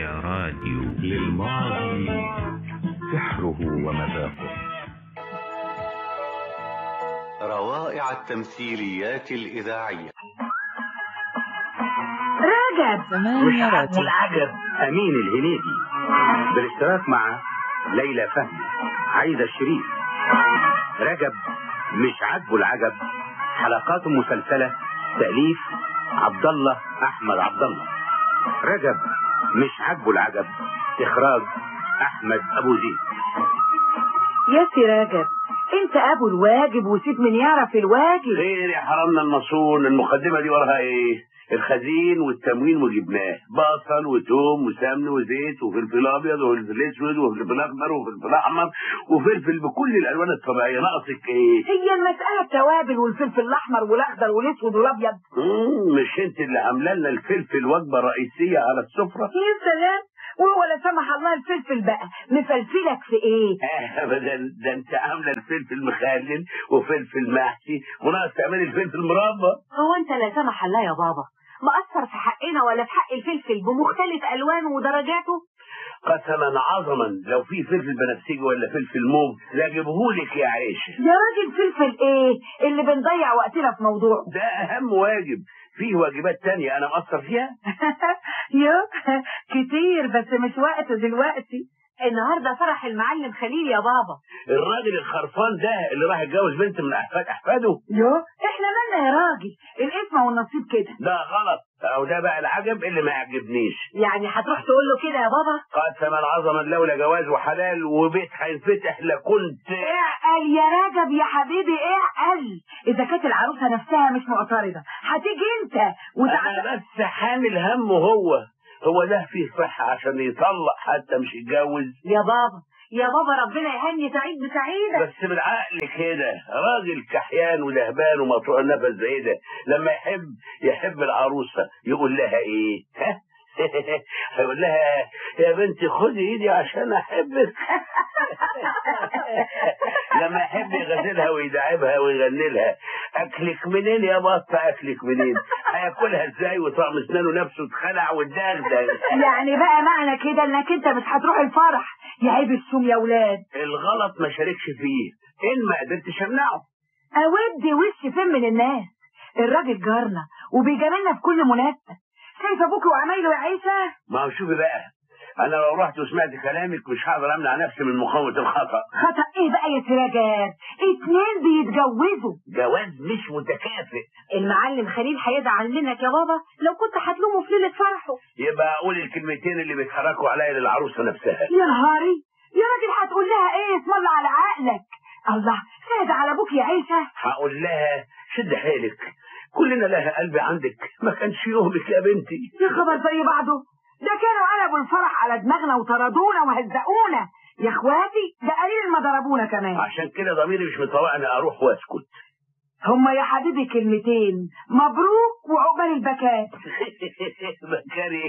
يا راديو للماضي سحره ومذاقه روائع التمثيليات الإذاعية رجب زمان يا راديو العجب أمين الهنيدي بالاشتراك مع ليلى فهمي عايدة الشريف رجب مش عاجبه العجب حلقات مسلسلة تأليف عبد الله أحمد عبد الله رجب مش عاجبه العجب إخراج أحمد أبو زيد يا سي رجب انت ابو الواجب وسيب من يعرف الواجب خير يا حرمنا المصون المقدمة دي وراها ايه الخزين والتموين وجبناه بصل وتوم وسمن وزيت وفلفل ابيض وفلفل اسود وفلفل اخضر وفلفل احمر وفلفل بكل الالوان الطبيعيه ناقصك ايه هي المسألة التوابل والفلفل الأحمر والأخضر والأسود والأبيض مم، مش انت اللي عامله لنا الفلفل وجبه رئيسيه على السفره يا سلام وهو لا سمح الله الفلفل بقى مفلفلك في ايه ابدا ده انت عامله الفلفل مخلل وفلفل محشي وناقص تعملي الفلفل مربى هو انت لا سمح الله يا بابا مأثر في حقنا ولا في حق الفلفل بمختلف ألوانه ودرجاته قسما عظما لو في فلفل بنفسجي ولا فلفل موج لاجيبهولك يا عيشه يا راجل فلفل ايه اللي بنضيع وقتنا في موضوعه ده اهم واجب فيه واجبات تانية انا مقصر فيها يا كتير بس مش وقته دلوقتي النهارده فرح المعلم خليل يا بابا الراجل الخرفان ده اللي راح يتجوز بنت من احفاد احفاده يو احنا مالنا يا راجل الاسم والنصيب كده ده غلط او ده بقى العجب اللي ما يعجبنيش يعني هتروح تقول له كده يا بابا قسما عظما لولا جواز وحلال وبيت هينفتح لكنت اعقل يا رجب يا حبيبي اعقل اذا كانت العروسه نفسها مش معترضه هتيجي انت وتعالى انا بس حامل همه هو هو ده فيه صحة عشان يطلق حتى مش يتجوز يا بابا يا بابا ربنا يهني سعيد بسعيدة بس بالعقل كده راجل كحيان ولهبان ومطروع النفس زي ده لما يحب يحب العروسة يقول لها ايه ها هيقول لها يا بنتي خدي ايدي عشان احبك لما يحب يغسلها ويدعبها ويغني لها اكلك منين يا بطه اكلك منين هياكلها ازاي وطعم اسنانه نفسه اتخلع واتدغدغ يعني بقى معنى كده انك انت مش هتروح الفرح يا عيب السوم يا ولاد الغلط ما شاركش فيه ان ما قدرتش امنعه اودي وش فين من الناس الراجل جارنا وبيجاملنا في كل مناسبة شايف ابوك وعمايله يا عيسى ما هو شوفي بقى انا لو رحت وسمعت كلامك مش هقدر امنع نفسي من مقاومه الخطا خطأ ايه بقى يا سراجات اتنين بيتجوزوا جواز مش متكافئ المعلم خليل هيزعل منك يا بابا لو كنت هتلومه في ليلة فرحه يبقى اقول الكلمتين اللي بيتحركوا عليا للعروسه نفسها يا نهاري يا راجل هتقول لها ايه اسم الله على عقلك الله ساد على ابوك يا عيسى هقول لها شد حيلك كلنا لها قلب عندك ما كانش يهمك يا بنتي يا خبر زي بعضه ده كانوا قلبوا الفرح على دماغنا وطردونا وهزقونا يا اخواتي ده قليل ما ضربونا كمان عشان كده ضميري مش مطوعني اروح واسكت هما يا حبيبي كلمتين مبروك وعقبال البكات بكاري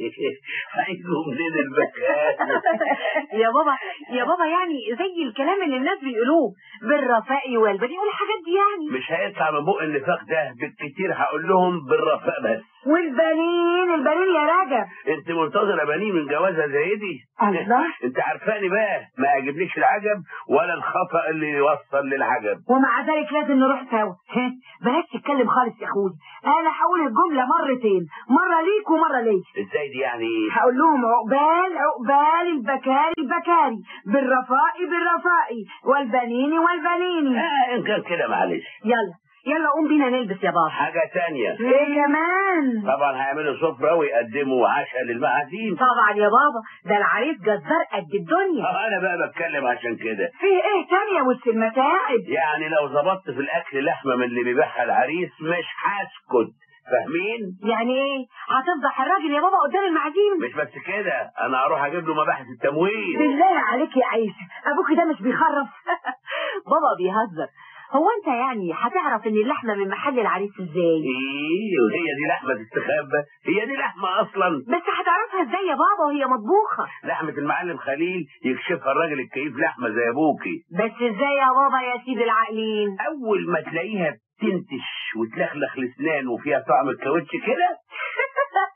هيجوا منين البكاء يا بابا يا بابا يعني زي الكلام اللي الناس بيقولوه بالرفاء والبني والحاجات دي يعني مش هيطلع من بق النفاق ده بالكتير هقول لهم بالرفاء بس والبنين البنين يا رجب انت منتظره بني من جوازها زي دي الله انت عارفاني بقى ما يعجبنيش العجب ولا الخطا اللي يوصل للعجب ومع ذلك لازم نروح سوا ها، بلاش تتكلم خالص يا اخوي انا هقول الجمله مرتين مره ليك ومره ليا ازاي دي يعني ايه هقول لهم عقبال عقبال البكاري البكاري بالرفاء بالرفاء والبنين والبنين آه ان كان كده معلش يلا يلا قوم بينا نلبس يا بابا حاجه تانية ايه كمان طبعا هيعملوا سفره ويقدموا عشاء للمعازيم طبعا يا بابا ده العريس جزار قد الدنيا آه، انا بقى بتكلم عشان كده في ايه تانية وسط المتاعب يعني لو ظبطت في الاكل لحمه من اللي بيبيعها العريس مش هسكت فاهمين يعني ايه هتفضح الراجل يا بابا قدام المعازيم مش بس كده انا هروح اجيب له مباحث التموين بالله عليك يا عيسى ابوك ده مش بيخرف بابا بيهزر هو انت يعني هتعرف ان اللحمه من محل العريس ازاي ايه وهي دي لحمه تستخبى هي دي لحمه اصلا بس هتعرفها ازاي يا بابا وهي مطبوخه لحمه المعلم خليل يكشفها الراجل الكيف لحمه زي ابوكي بس ازاي يا بابا يا سيدي العاقلين اول ما تلاقيها بتنتش وتلخلخ الاسنان وفيها طعم الكاوتش كده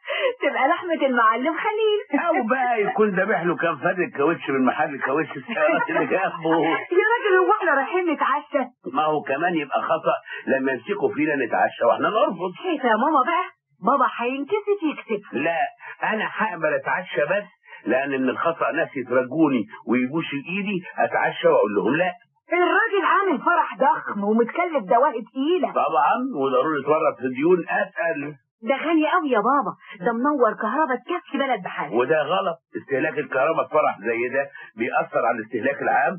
تبقى لحمة المعلم خليل او بقى يكون ذابح له كام فرد كاوتش من محل الكاوتش السيارات اللي جنبه يا راجل هو احنا رايحين نتعشى ما هو كمان يبقى خطا لما يمسكوا فينا نتعشى واحنا نرفض شايفة يا ماما بقى بابا هينكسف يكسف لا انا هقبل اتعشى بس لان من الخطا ناس يترجوني ويبوسوا ايدي اتعشى واقول لهم لا الراجل عامل فرح ضخم ومتكلف دواهي تقيلة طبعا وضروري اتورط في ديون اتقل ده غني قوي يا بابا ده منور كهرباء تكفي بلد بحالها وده غلط استهلاك الكهرباء في فرح زي ده بيأثر على الاستهلاك العام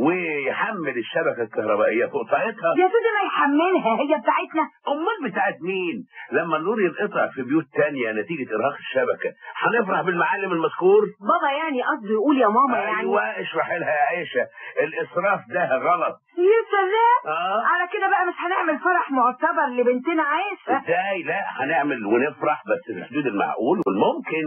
ويحمل الشبكة الكهربائية فوق طاقتها يا سيدي ما يحملها هي بتاعتنا امال بتاعت مين لما النور ينقطع في بيوت تانية نتيجة ارهاق الشبكة هنفرح بالمعلم المذكور بابا يعني قصده يقول يا ماما يعني ايوه اشرح لها يا عائشة الاسراف ده غلط يا سلام اه على كده بقى مش هنعمل فرح معتبر لبنتنا عايشة ازاي لا هنعمل ونفرح بس في حدود المعقول والممكن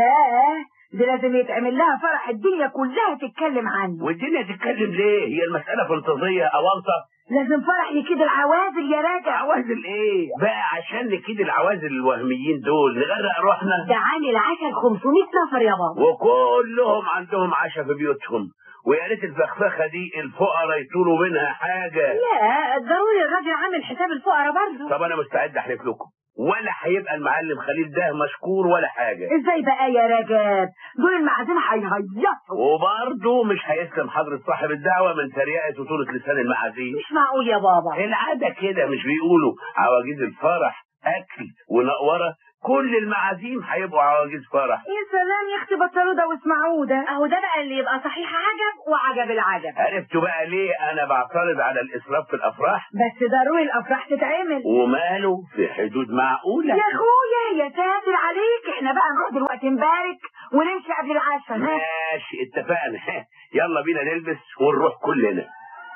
لا دي لازم يتعمل لها فرح الدنيا كلها تتكلم عنه والدنيا تتكلم ليه هي المسألة فانتازية اوانطة لازم فرح يكيد العوازل يا راجع عوازل ايه بقى عشان نكيد العوازل الوهميين دول نغرق روحنا ده عامل عشا 500 نفر يا بابا وكلهم عندهم عشاء في بيوتهم ويا ريت الفخفخه دي الفقراء يطولوا منها حاجه لا ضروري الراجل عامل حساب الفقراء برضه طب انا مستعد احلف لكم ولا هيبقى المعلم خليل ده مشكور ولا حاجه ازاي بقى يا راجل دول المعازيم هيهيصوا وبرضه مش هيسلم حضرة صاحب الدعوة من تريقة وطولة لسان المعازيم مش معقول يا بابا العادة كده مش بيقولوا عواجيز الفرح أكل ونقورة كل المعازيم هيبقوا عواجيز فرح يا سلام يا اختي بطلوا ده واسمعوه ده اهو ده بقى اللي يبقى صحيح عجب وعجب العجب عرفتوا بقى ليه أنا بعترض على الإسراف في الأفراح بس ضروري الافراح تتعمل وماله في حدود معقولة يا اخويا يا ساتر عليك احنا بقى نروح دلوقتي نبارك ونمشي قبل العشاء ها؟ ماشي اتفقنا يلا بينا نلبس ونروح كلنا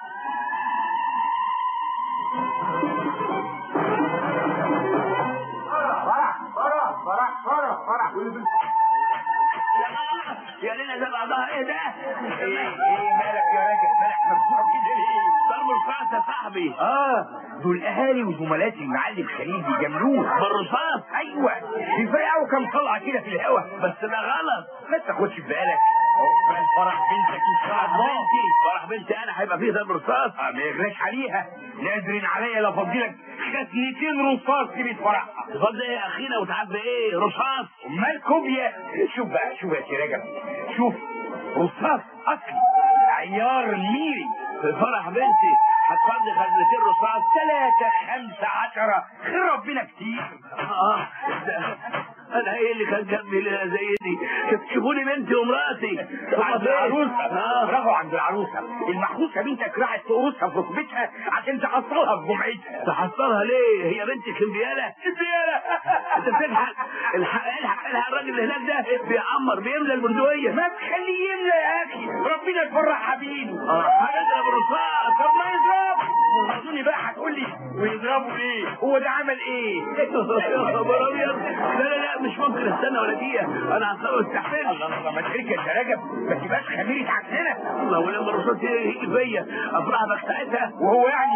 يا لينا ده بعضها ايه ده؟ ايه ايه مالك يا راجل مالك مفتوح كده ليه؟ ضرب الفرس يا صاحبي اه دول اهالي وزملات المعلم خليل بيجاملوه بالرصاص ايوه بيفرقعوا كام طلعه كده في الهوا بس ده غلط ما تاخدش في بالك عقبال فرح بنتك ان شاء فرح الله بنتي فرح بنتي انا هيبقى فيه ضرب رصاص آه، ما يغلاش عليها نادرين عليا لو فضلك خزنتين رصاص في فرحها تفضل ايه يا اخينا وتعب ايه رصاص امال كوبيا شوف بقى شوف يا سي رجب شوف رصاص اصلي عيار ميري في فرح بنتي هتفضي خزنتين رصاص ثلاثة خمسة عشرة خير ربنا كتير اه ده- انا ايه اللي كان جنبي ليله زي دي تشوفوا لي بنتي ومراتي عند العروسة اه برافو عند العروسة المحروسة بنتك راحت تقرصها في ركبتها عشان تحصلها في جمعتها تحصلها ليه هي بنتي كمبياله زيادة انت بتضحك الحق الحق الحق الراجل اللي هناك ده بيعمر بيملى البندقيه ما تخليه يملى يا اخي ربنا يفرح حبيبه اه هنضرب الرصاص طب ما يضرب اظن بقى هتقول لي ويضربوا ليه هو ده عمل ايه يا خبر ابيض لا لا لا مش ممكن استنى ولا دقيقه انا هصور الله استحملش الله ما تركز يا رجب ما تبقاش خميرة عكسنا الله ولما الرصاص يجي فيا افرح بك ساعتها وهو يعني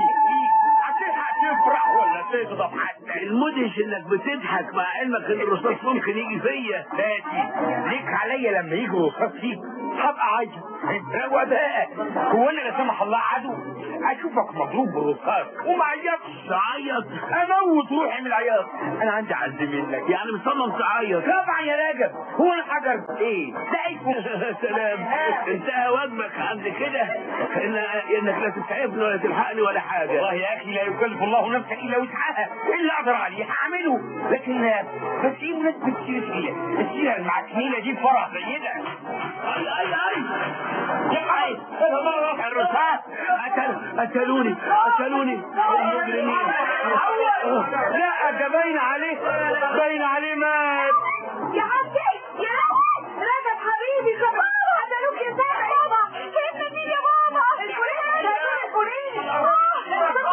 هتلحق تفرح ولا تغضب حتى المدهش انك بتضحك مع علمك ان الرصاص ممكن يجي فيا فاتي ليك عليا لما يجي رصاص فيك هبقى عايز هو بقى هو انا لا سمح الله عدو اشوفك مضروب بالرصاص وما عيطش تعيط اموت روحي من العياط انا عندي عز منك يعني مصمم تعيط طبعا يا راجل هو انا حجر ايه ده ايكو سلام انتهى واجبك عند كده إن انك لا تسعفني ولا تلحقني ولا حاجه والله يا اخي لا يكلف الله نفسا الا وسعها اللي اقدر عليه هعمله لكن بس ايه مناسبه السيره فيها السيره المعكنينه دي فرح زي ده اي اي اي اي الرصاص قتل قتلوني قتلوني المجرمين لا ده باين عليه باين عليه مات يا عمتي يا رجب حبيبي خبر قتلوك يا سارة بابا فين دي يا بابا الفريق الفريق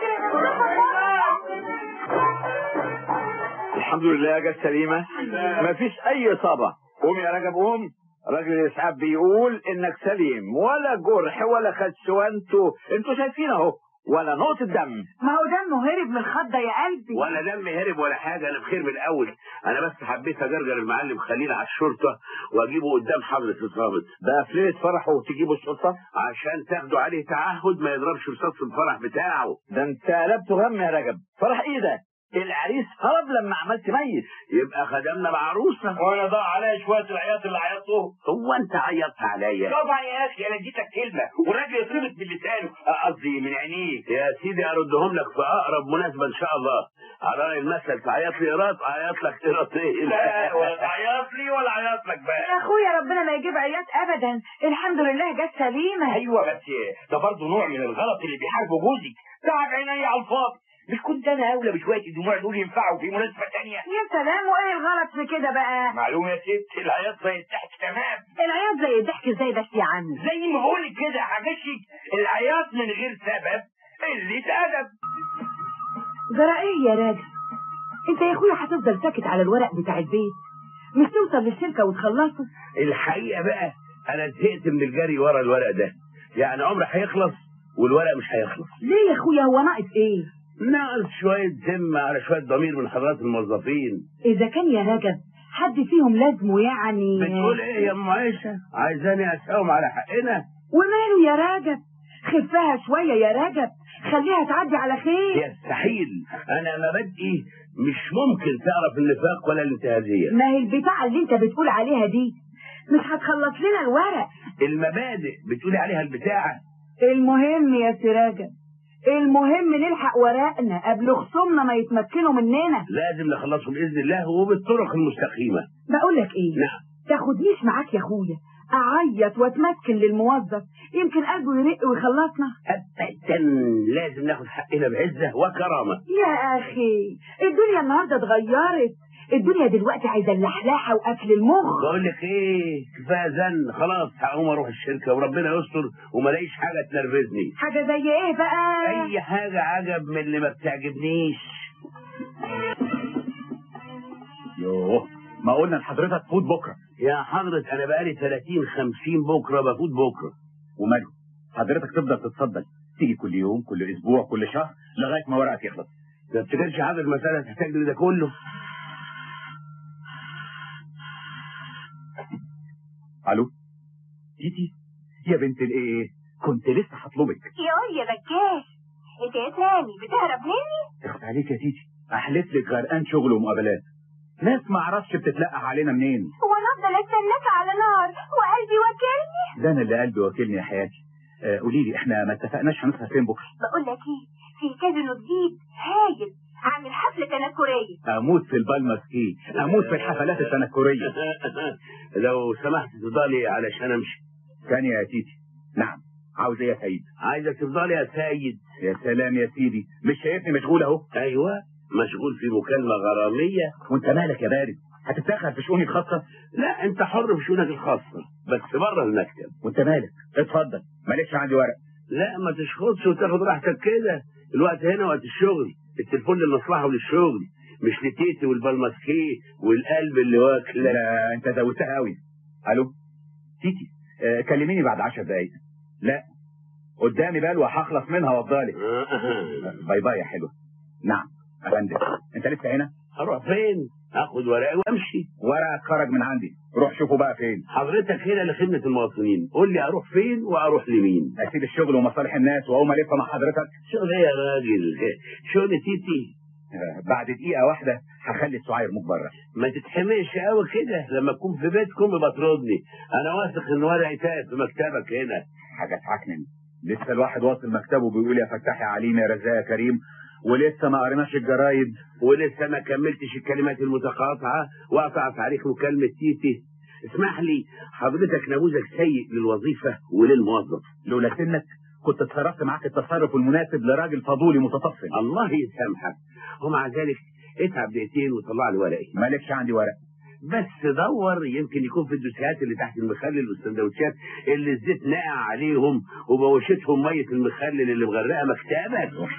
الحمد لله جت سليمة مفيش أي إصابة قوم يا رجب قوم راجل الإسعاف بيقول إنك سليم ولا جرح ولا خدش وانتوا انتوا شايفين أهو ولا نقطة دم ما هو دمه هرب من الخضة يا قلبي ولا دم هرب ولا حاجة أنا بخير من الأول أنا بس حبيت أجرجر المعلم خليل على الشرطة وأجيبه قدام حضرة الضابط بقى في ليلة فرحه وتجيبوا الشرطة عشان تاخدوا عليه تعهد ما يضربش رصاص في الفرح بتاعه ده انت قلبته غم يا رجب فرح ايه ده العريس هرب لما عملت ميت يبقى خدمنا معروسة وانا ضاع عليا شويه العياط اللي عيطته هو أنت عيطت عليا طبعا يا اخي انا اديتك كلمه والراجل اتربط بلسانه قصدي من عينيه يا سيدي أردهم لك في أقرب مناسبة إن شاء الله على رأي المثل تعيط لي قراط عيط لك قراطين لا ولا تعيط لي ولا عيط لك بقى يا اخويا ربنا ما يجيب عياط ابدا الحمد لله جت سليمة ايوه بس ده برضه نوع من الغلط اللي بيحاربه جوزي تعب عيني على الفاضي مش كنت انا اولى بشويه الدموع دول ينفعوا في مناسبه تانية يا سلام وايه الغلط في كده بقى معلومه يا ست العياط زي الضحك تمام العياط زي الضحك ازاي بس يا عم زي ما بقول لك كده هغشك العياط من غير سبب قله ادب جرى ايه يا راجل انت يا اخويا هتفضل ساكت على الورق بتاع البيت مش توصل للشركة وتخلصه الحقيقة بقى أنا زهقت من الجري ورا الورق ده يعني عمري هيخلص والورق مش هيخلص ليه يا اخويا هو ناقص ايه ناقص شوية ذمة على شوية ضمير من حضرات الموظفين اذا كان يا راجل حد فيهم لازمه يعني بتقول ايه يا ام عيشة عايزاني اساوم على حقنا وماله يا راجل خفها شوية يا راجل خليها تعدي على خير يستحيل انا مبادئي مش ممكن تعرف النفاق ولا الانتهازية ما هي البتاعة اللي انت بتقول عليها دي مش هتخلص لنا الورق المبادئ بتقولي عليها البتاعة المهم يا سراجة المهم نلحق ورقنا قبل خصومنا ما يتمكنوا مننا لازم نخلصهم بإذن الله وبالطرق المستقيمة بقول لك ايه نعم تاخدنيش معاك يا اخويا اعيط واتمكن للموظف يمكن قلبه يرق ويخلصنا أبدا لازم ناخد حقنا بعزة وكرامة يا اخي الدنيا النهارده اتغيرت الدنيا دلوقتي عايزه اللحلاحه واكل المخ بقول لك ايه كفايه زن خلاص هقوم اروح الشركه وربنا يستر وما الاقيش حاجه تنرفزني حاجه زي ايه بقى اي حاجه عجب من اللي ما بتعجبنيش يوه ما قلنا لحضرتك فوت بكره يا حضرة انا بقالي 30 50 بكره بفوت بكره وماله حضرتك تفضل تتصدق تيجي كل يوم كل اسبوع كل شهر لغايه ما ورقك يخلص ما بتفتكرش حاجه المساله تحتاج لده كله الو تيتي يا بنت الايه كنت لسه هطلبك يا يا بكاش انت يا سامي بتهرب مني اخت عليك يا تيتي احلف لك غرقان شغل ومقابلات ناس ما اعرفش بتتلقح علينا منين وانا افضل استناك على نار وقلبي وكلني ده انا اللي قلبي واكلني يا حياتي آه قولي لي احنا ما اتفقناش هنسهر فين بكره بقول لك ايه في كازينو جديد هايل عامل حفله تنكريه اموت في البالماسكي اموت في الحفلات التنكريه لو سمحت تفضلي علشان امشي ثانيه يا تيتي نعم عاوز ايه يا سيد عايزك تفضلي يا سيد يا سلام يا سيدي مش شايفني مشغول اهو ايوه مشغول في مكالمه غراميه وانت مالك يا بارد هتتدخل في شؤوني الخاصه لا انت حر في شؤونك الخاصه بس بره المكتب وانت مالك اتفضل مالكش عندي ورق لا ما تشخطش وتاخد راحتك كده الوقت هنا وقت الشغل التليفون للمصلحه وللشغل مش لتيتي والبالماسكي والقلب اللي واكل لا انت زودتها قوي الو تيتي آه كلميني بعد عشر دقايق لا قدامي بلوى هخلص منها وافضلك باي باي يا حلوه نعم افندم انت لسه هنا هروح فين اخد ورقي وامشي ورقك خرج من عندي روح شوفه بقى فين حضرتك هنا لخدمه المواطنين قول لي اروح فين واروح لمين اسيب الشغل ومصالح الناس واقوم الف مع حضرتك شغل ايه يا راجل شغل تيتي آه، بعد دقيقه واحده هخلي السعير مجبره ما تتحمقش قوي كده لما تكون في بيتكم يبقى تردني انا واثق ان ورقي تايه في مكتبك هنا حاجه تعكنن لسه الواحد واصل مكتبه بيقول يا فتاح يا عليم يا رزاق يا كريم ولسه ما قريناش الجرايد ولسه ما كملتش الكلمات المتقاطعه وقطعت عليك مكالمه تيتي اسمح لي حضرتك نموذج سيء للوظيفه وللموظف لولا سنك كنت اتصرفت معاك التصرف المناسب لراجل فضولي متطفل الله يسامحك ومع ذلك اتعب دقيقتين وطلع لي ورقي مالكش عندي ورق بس دور يمكن يكون في الدوسيات اللي تحت المخلل والسندوتشات اللي الزيت ناقع عليهم وبوشتهم ميه المخلل اللي مغرقه مكتبك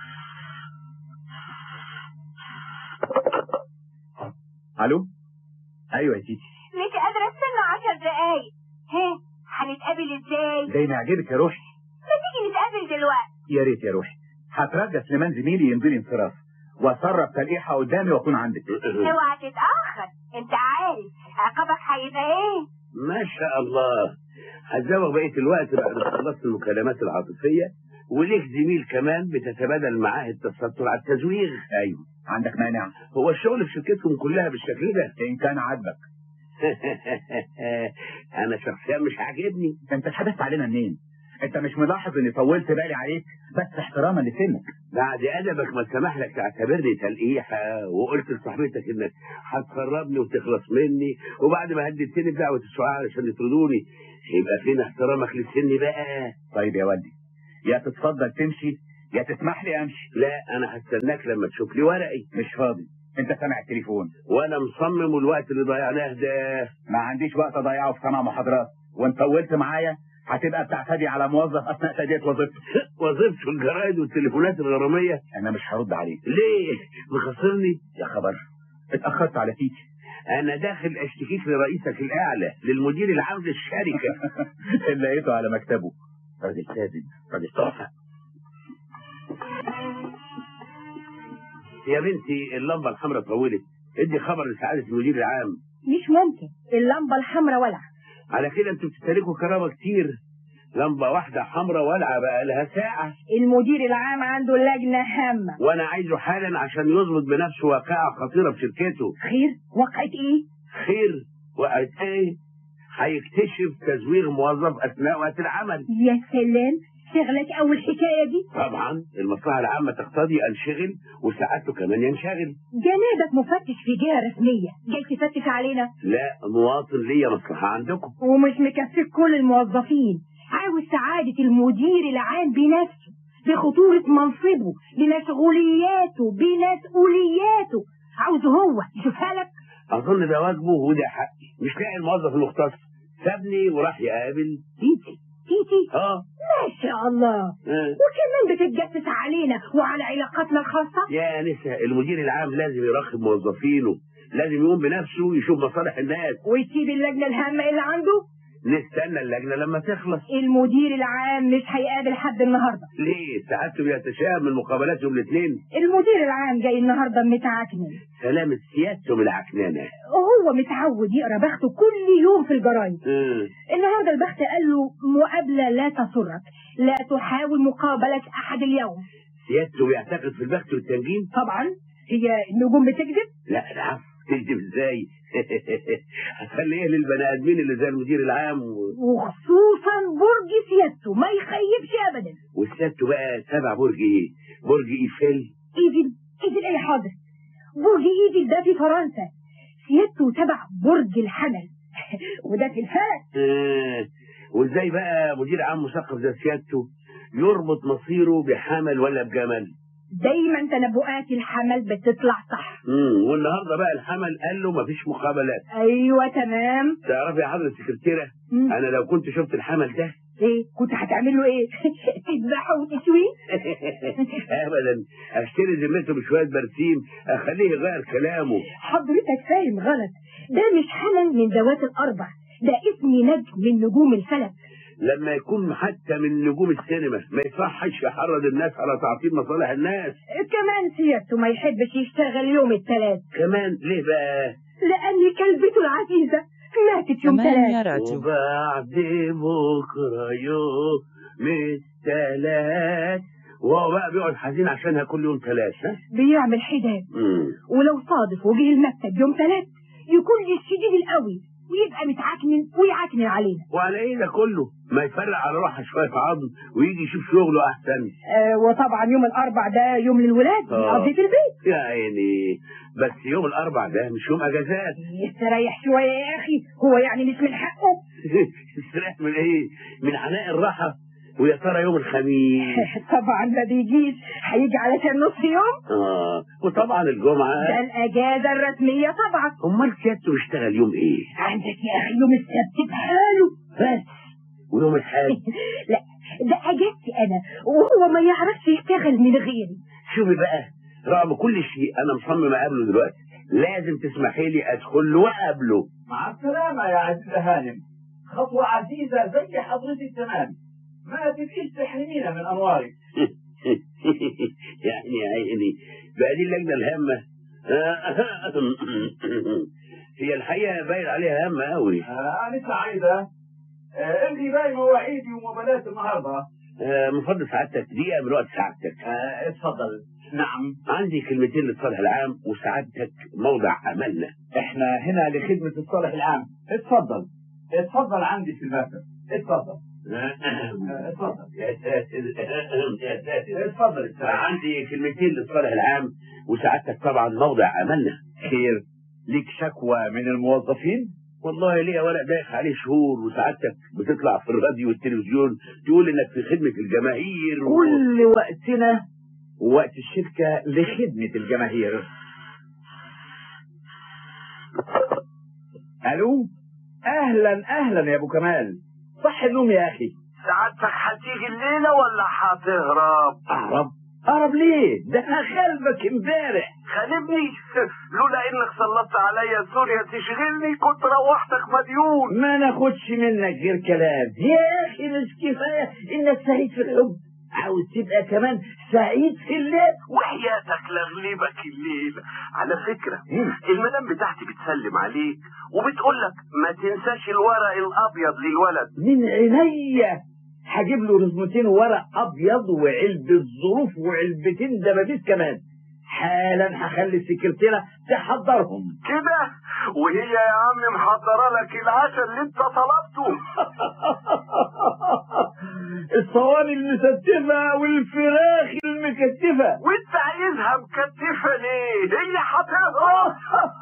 الو ايوه يا تيتي مش قادره استنى عشر دقايق ها هنتقابل ازاي زي ما يعجبك يا روحي ما تيجي نتقابل دلوقتي يا ريت يا روحي هترجى سليمان زميلي يمضي لي انصراف واسرب تلقيحه قدامي واكون عندك اوعى تتأخر انت عارف عقابك هيبقى ايه ما شاء الله هتزوغ بقية الوقت بعد ما خلصت المكالمات العاطفية وليك زميل كمان بتتبادل معاه التستر على التزويغ ايوه عندك مانع هو الشغل في شركتكم كلها بالشكل ده ان كان عاجبك انا شخصيا مش عاجبني انت اتحدثت علينا منين انت مش ملاحظ اني طولت بالي عليك بس احتراما لسنك بعد ادبك ما سمح لك تعتبرني تلقيحه وقلت لصاحبتك انك هتخربني وتخلص مني وبعد ما هددتني بدعوه السعاة علشان يطردوني يبقى فين احترامك لسني بقى طيب يا والدي يا تتفضل تمشي يا تسمح لي امشي لا انا هستناك لما تشوف لي ورقي مش فاضي انت سامع التليفون وانا مصمم والوقت اللي ضيعناه ده ما عنديش وقت اضيعه في سماع محاضرات وان طولت معايا هتبقى بتعتدي على موظف اثناء تأدية وظيفته وظيفته الجرايد والتليفونات الغراميه انا مش هرد عليك ليه مخسرني يا خبر اتاخرت على تيتي انا داخل اشتكيك لرئيسك الاعلى للمدير العام للشركه اللي لقيته على مكتبه راجل ساذج راجل تحفه يا بنتي اللمبه الحمراء طولت ادي خبر لسعاده المدير العام مش ممكن اللمبة الحمراء ولع على كده انتوا بتستهلكوا كرامه كتير لمبه واحده حمراء والعه بقى لها ساعه المدير العام عنده لجنة هامة وانا عايزه حالا عشان يظبط بنفسه واقعه خطيره في شركته خير وقعت ايه خير وقت ايه هيكتشف تزوير موظف اثناء وقت العمل يا سلام شغلك اول حكاية دي طبعا المصلحه العامه تقتضي انشغل وساعته كمان ينشغل جنابك مفتش في جهة رسمية جاي تفتش علينا لا مواطن ليا مصلحه عندكم ومش مكفيك كل الموظفين عاوز سعادة المدير العام بنفسه بخطورة منصبه بمشغولياته بمسؤولياته عاوزه هو يشوفها لك اظن ده واجبه وده حقي مش لاقي الموظف المختص سابني وراح يقابل تيتي تيتي اه ما شاء الله آه. وكمان بتتجسس علينا وعلى علاقاتنا الخاصة يا نسا المدير العام لازم يراقب موظفينه لازم يقوم بنفسه يشوف مصالح الناس ويسيب اللجنة الهامة اللي عنده نستنى اللجنه لما تخلص المدير العام مش هيقابل حد النهاردة ليه ساعته بيتشائم من مقابلاتهم الاثنين المدير العام جاي النهاردة متعكنن سلامة سيادتهم العكنانة وهو متعود يقرا بخته كل يوم في الجرايد آه. النهارده البخت قال له مقابلة لا تسرك لا تحاول مقابلة أحد اليوم سيادته بيعتقد في البخت والتنجيم طبعا هي النجوم بتكذب لا العفو تكذب ازاي هتخلي ايه للبني ادمين اللي زي المدير العام و... وخصوصا برج سيادته ما يخيبش أبدا وسيادته بقى تبع برج ايه برج ايفل ايفل ايفل ايه حاضر برج ايفل ده في فرنسا سيادته تبع برج الحمل وده في الفلك آه. وازاي بقى مدير عام مثقف زي سيادته يربط مصيره بحمل ولا بجمل دايما تنبؤات الحمل بتطلع صح مم. والنهارده بقى الحمل قال له مفيش مقابلات ايوه تمام تعرفي يا حضرة السكرتيرة مم. انا لو كنت شفت الحمل ده ايه كنت هتعمل له ايه تذبحه وتشويه ابدا اشتري ذمته بشويه برسيم اخليه يغير كلامه حضرتك فاهم غلط ده مش حمل من ذوات الاربع ده اسم نجم من نجوم الفلك لما يكون حتى من نجوم السينما ما يصحش يحرض الناس على تعطيل مصالح الناس كمان سيادته ما يحبش يشتغل يوم الثلاث كمان ليه بقى لان كلبته العزيزه ماتت يوم ثمانية ثلاث راديو وبعد بكره يوم الثلاث وهو بقى بيقعد حزين عشانها كل يوم ثلاث ها بيعمل حداد مم. ولو صادف وجه المكتب يوم ثلاث يكون الشديد القوي ويبقى متعكنن ويعكنن علينا وعلى ايه ده كله ما يفرق على روحه شويه عظم ويجي يشوف شغله احسن آه وطبعا يوم الاربع ده يوم للولاد آه. نقضي في البيت يا عيني بس يوم الاربع ده مش يوم اجازات يستريح شويه يا اخي هو يعني مش من حقه استريح من ايه من عناء الراحه ويا ترى يوم الخميس طبعا ما بيجيش هيجي علشان نص يوم اه وطبعا الجمعه ده الاجازه الرسميه طبعا امال سيادته بيشتغل يوم ايه عندك يا اخي يوم السبت بحاله بس ويوم الحد لا ده اجازتي انا وهو ما يعرفش يشتغل من غيري شوفي بقى رغم كل شيء انا مصمم اقابله دلوقتي لازم تسمحي لي ادخل له واقابله مع السلامة يا عزيزة هانم خطوة عزيزة زي حضرتك تمام ما تبقيش تحرمينا من أنوارك يعني يا عيني بقى دي اللجنة الهامة هي الحقيقة باين عليها هامة قوي أنا سعيدة الغي باقي مواعيدي ومبالات النهارده من فضل سعادتك دقيقة من وقت سعادتك آه، اتفضل نعم عندي كلمتين للصالح العام وسعادتك موضع أملنا احنا هنا لخدمة الصالح العام اتفضل اتفضل عندي في المكتب اتفضل آه، اتفضل يا ساتر يا ساتر اتفضل اتفضل. عندي كلمتين للصالح العام وسعادتك طبعا موضع أملنا خير ليك شكوى من الموظفين والله ليا ورق دايخ عليه شهور وسعادتك بتطلع في الراديو والتلفزيون تقول انك في خدمة الجماهير و... كل وقتنا ووقت الشركة لخدمة الجماهير الو اهلا اهلا يا ابو كمال صح النوم يا اخي سعادتك هتيجي الليلة ولا هتهرب؟ اهرب اهرب ليه ده انا خلبك امبارح خالبني لولا انك سلطت عليا سوريا تشغلني كنت روحتك مديون ما ناخدش منك غير كلام يا اخي مش كفايه انك سعيد في الحب عاوز تبقى كمان سعيد في الليل وحياتك لغلبك الليل على فكرة مم. المدام بتاعتي بتسلم عليك وبتقول لك ما تنساش الورق الابيض للولد من عينيا هجيب له رزمتين ورق ابيض وعلبة ظروف وعلبتين دبابيس كمان حالا هخلي السكرتيرة تحضرهم كده وهي يا عم محضرة لك العشاء اللي انت طلبته الصواني المستفة والفراخ المكتفة وانت عايزها مكتفة ليه هي هتهرب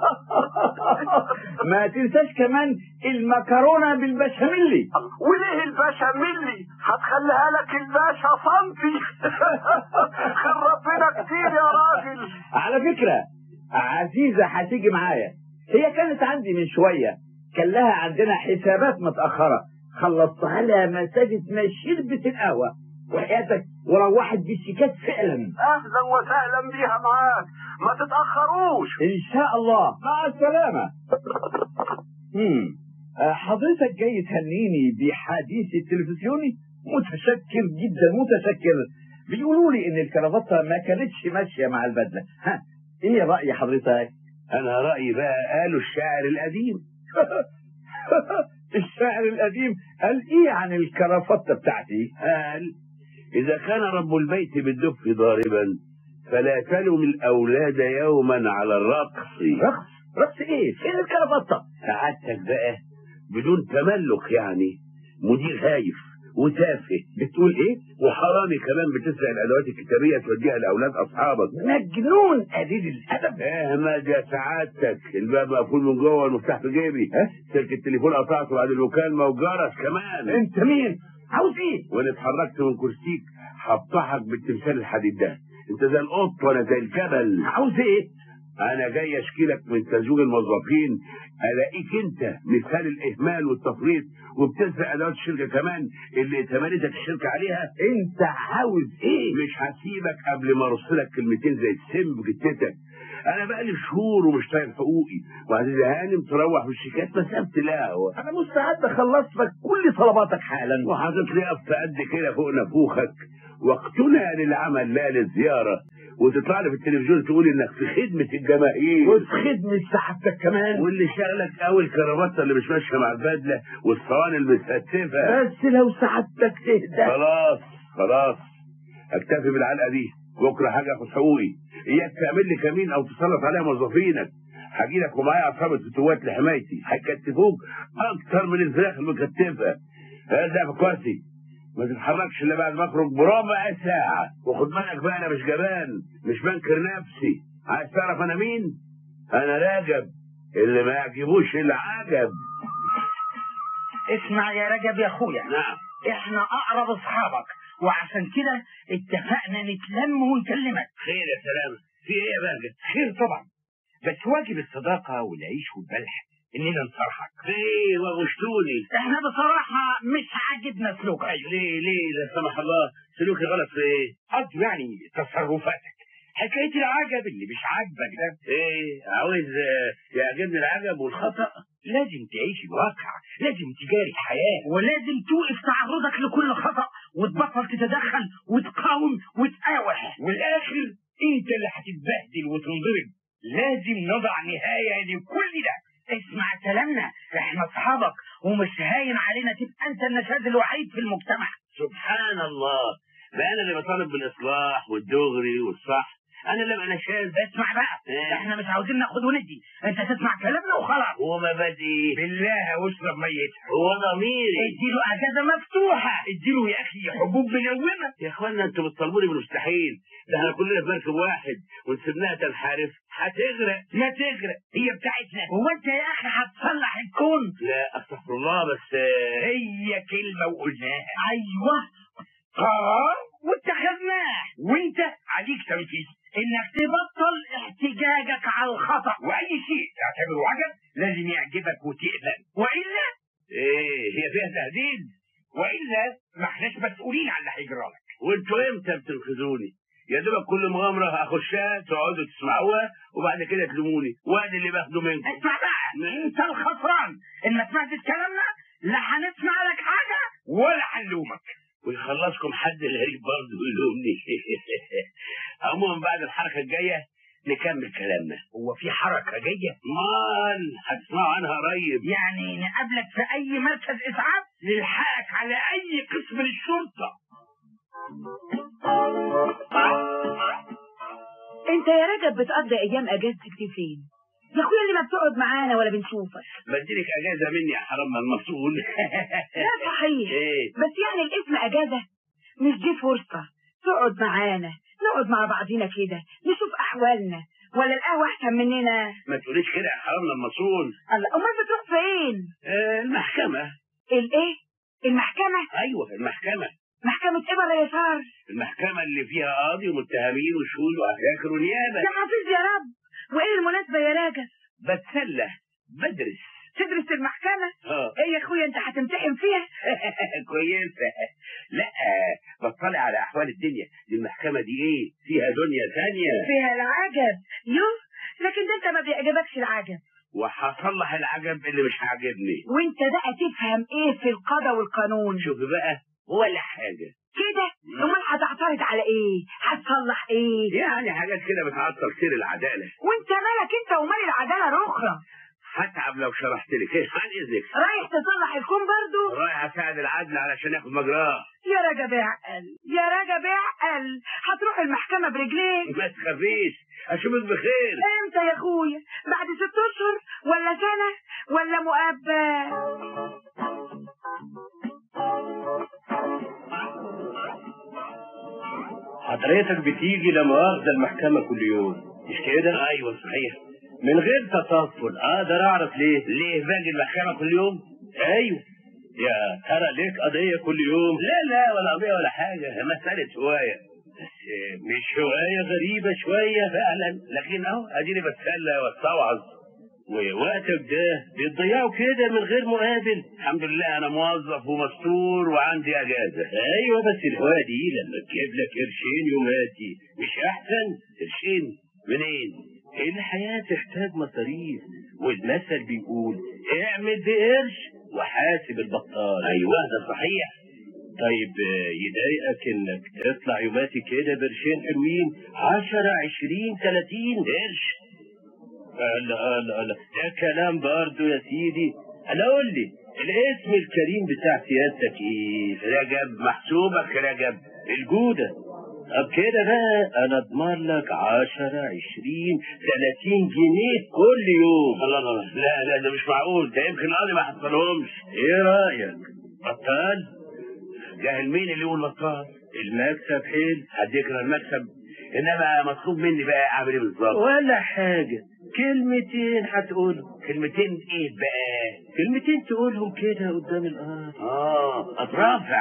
ما تنساش كمان المكرونة بالبشاميل وليه الباشا ملي هتخليها لك الباشا صنفي خير ربنا كتير يا راجل على فكرة عزيزة هتيجي معايا هي كانت عندي من شوية كان لها عندنا حسابات متأخرة خلصتها لها مساجد ما شربت القهوة وحياتك وروحت بالشيكات فعلا اهلا وسهلا بيها معاك ما تتاخروش ان شاء الله مع السلامة مم. آه، حضرتك جاي تهنيني بحديث التلفزيوني متشكر جدا متشكر بيقولوا لي ان الكرافتة ما كانتش ماشية مع البدلة ها ايه رأي حضرتك انا رأيي بقى قالوا الشاعر القديم الشاعر القديم قال ايه عن الكرافتة بتاعتي قال إذا كان رب البيت بالدف ضاربا فلا تلم الأولاد يوما على الرقص رقص رقص ايه فين الكرافتة سعادتك بقى بدون تملك يعني مدير هايف وتافه بتقول ايه وحرامي كمان بتسرق الأدوات الكتابية توديها لأولاد أصحابك مجنون قليل الادب احمد يا سعادتك الباب مقفول من جوه والمفتاح في جيبي ها؟ سلك التليفون قطعته بعد المكالمة وجرس كمان انت مين عاوز ايه وان اتحركت من كرسيك هفضحك بالتمثال الحديد ده انت زي القط وانا زي الجبل عاوز ايه انا جاي اشكيلك من تزويج الموظفين الاقيك انت مثال الاهمال والتفريط وبتسرق ادوات الشركه كمان اللي اتمنتك الشركه عليها انت عاوز ايه مش هسيبك قبل ما ارص لك كلمتين زي السم في جتتك انا بقالي شهور ومش طايق حقوقي وعزيزة هانم تروح بالشيكات مسافة القهوة انا مستعد اخلص لك كل طلباتك حالا وحاطط لي قف قد كده فوق نافوخك وقتنا للعمل لا للزيارة وتطلع لي في التلفزيون تقول انك في خدمة الجماهير وفي خدمة سعادتك كمان واللي شغلك قوي الكرافته اللي مش ماشيه مع البدله والصواني المتستفه بس لو سعادتك تهدى خلاص خلاص اكتفي بالعلقه دي بكره حاجه اخد حقوقي اياك تعمل لي كمين او تسلط عليها موظفينك هاجي لك ومعايا عصابه فتوات لحمايتي هيكتفوك اكتر من الفراخ المكتفه هذا في كرسي ما تتحركش الا بعد ما اخرج بربع ساعه وخد بالك بقى انا مش جبان مش بنكر نفسي عايز تعرف انا مين انا راجب اللي ما يعجبوش العجب اسمع يا رجب يا اخويا نعم احنا اقرب اصحابك وعشان كده اتفقنا نتلم ونكلمك خير يا سلام في ايه يا بهجت خير طبعا بس واجب الصداقة والعيش والملح اننا نصرحك خير وغشتوني احنا بصراحة مش عاجبنا سلوكك ليه ليه لا سمح الله سلوكي غلط في ايه قصدي يعني تصرفاتك حكاية العجب اللي مش عاجبك ده ايه عاوز آه، يعجبني العجب والخطأ لازم تعيش الواقع لازم تجاري الحياة ولازم توقف تعرضك لكل خطأ وتبطل تتدخل وتقاوم وتقاوح والاخر انت اللي هتتبهدل وتنضرب لازم نضع نهاية لكل ده اسمع كلامنا احنا اصحابك ومش هاين علينا تبقى انت النشاز الوحيد في المجتمع سبحان الله بقى انا اللي بطالب بالاصلاح والدغري والصح انا اللي ابقى نشاز اسمع بقى إيه؟ احنا مش عاوزين ناخد وندي انت تسمع كلامنا وخلاص هو مبادئي بالله واشرب ميتها هو ضميري اديله اجازه مفتوحه اديله يا اخي حبوب منومه يا اخوانا انتوا بتطالبوني بالمستحيل ده احنا كلنا في مركب واحد وسيبناها تنحرف هتغرق ما تغرق هي بتاعتنا هو انت يا اخي هتصلح الكون لا استغفر الله بس آه، هي كلمه وقلناها ايوه قرار واتخذناه وانت عليك تنفيذ انك تبطل احتجاجك على الخطا واي شيء تعتبره عجب لازم يعجبك وتقبل والا ايه هي فيها تهديد والا ما احناش مسؤولين عن اللي هيجرى لك وانتوا امتى بتنقذوني يا دوبك كل مغامرة اخشها تقعدوا تسمعوها وبعد كده تلوموني وادي اللي باخده منكم اسمع بقى انت الخسران ان ما سمعتش كلامنا لا هنسمع لك حاجه ولا هنلومك ويخلصكم حد غريب برضه يلومني عموما بعد الحركة الجاية نكمل كلامنا هو في حركه جايه مال هتسمعوا عنها قريب يعني نقابلك في اي مركز اسعاف نلحقك على اي قسم للشرطه انت يا رجب بتقضي ايام اجازتك دي فين يا اخويا اللي ما بتقعد معانا ولا بنشوفك بديلك اجازة مني يا حرام المسؤول لا صحيح ايه بس يعني الاسم اجازة مش دي فرصة تقعد معانا نقعد مع بعضينا كده نشوف احوالنا ولا القهوة احسن مننا ما تقوليش كده يا حرام المسؤول الله امال بتروح فين آه المحكمة الايه المحكمة ايوه المحكمة محكمة ايه بقى يا صار المحكمة اللي فيها قاضي ومتهمين وشهود وعساكر ونيابة يا حفيظ يا رب وايه المناسبة يا راجل بتسلى بدرس تدرس المحكمة اه ايه يا اخويا انت هتمتحن فيها كويسة لا بطلع على احوال الدنيا دي المحكمة دي ايه فيها دنيا ثانية فيها العجب يو لكن ده انت ما بيعجبكش العجب وهصلح العجب اللي مش عاجبني وانت بقى تفهم ايه في القضاء والقانون شوف بقى ولا حاجة كده امال هتعترض على ايه هتصلح ايه يعني حاجات كده بتعطل سير العدالة وانت مالك انت ومال العداله الاخرى هتعب لو شرحت لك ايه عن اذنك رايح تصلح الكون برضو رايح اساعد العدل علشان ياخد مجراه يا رجب اعقل يا رجب اعقل هتروح المحكمة برجليك ما تخافيش اشوفك بخير امتى يا اخويا بعد ست اشهر ولا سنة ولا مؤبد حضرتك بتيجي لمؤاخذة المحكمة كل يوم مش كده؟ ايوه صحيح من غير تطفل اقدر اعرف ليه؟ ليه باجي المحكمة كل يوم ايوه يا ترى ليك قضية كل يوم؟ لا لا ولا قضية ولا حاجة مسألة هواية بس مش هواية غريبة شوية فعلا لكن اهو اديني بتسلى واستوعظ ووقتك ده بتضيعه كده من غير مقابل الحمد لله انا موظف ومستور وعندي اجازة ايوه بس الهواية دي لما تجيب لك قرشين يوماتي مش احسن؟ قرشين منين الحياة تحتاج مصاريف والمثل بيقول اعمل بقرش وحاسب البطال ايوه ده صحيح طيب آه، يضايقك انك تطلع يوماتي كده برشين حلوين عشرة عشرين تلاتين قرش لا لا لا ده كلام برضو يا سيدي انا قول لي الاسم الكريم بتاع سيادتك ايه رجب محسوبك رجب الجودة طب كده بقى انا اضمن لك عشرة عشرين تلاتين جنيه كل يوم الله الله لا لا ده مش معقول ده يمكن القاضي ما حصلهمش ايه رأيك بطال جاهل مين اللي يقول بطال المكسب حلو هديك المكسب انما مطلوب مني بقى اعمل ايه بالظبط ولا حاجة كلمتين هتقولهم كلمتين ايه بقى كلمتين تقولهم كده قدام القاضي اه اترافع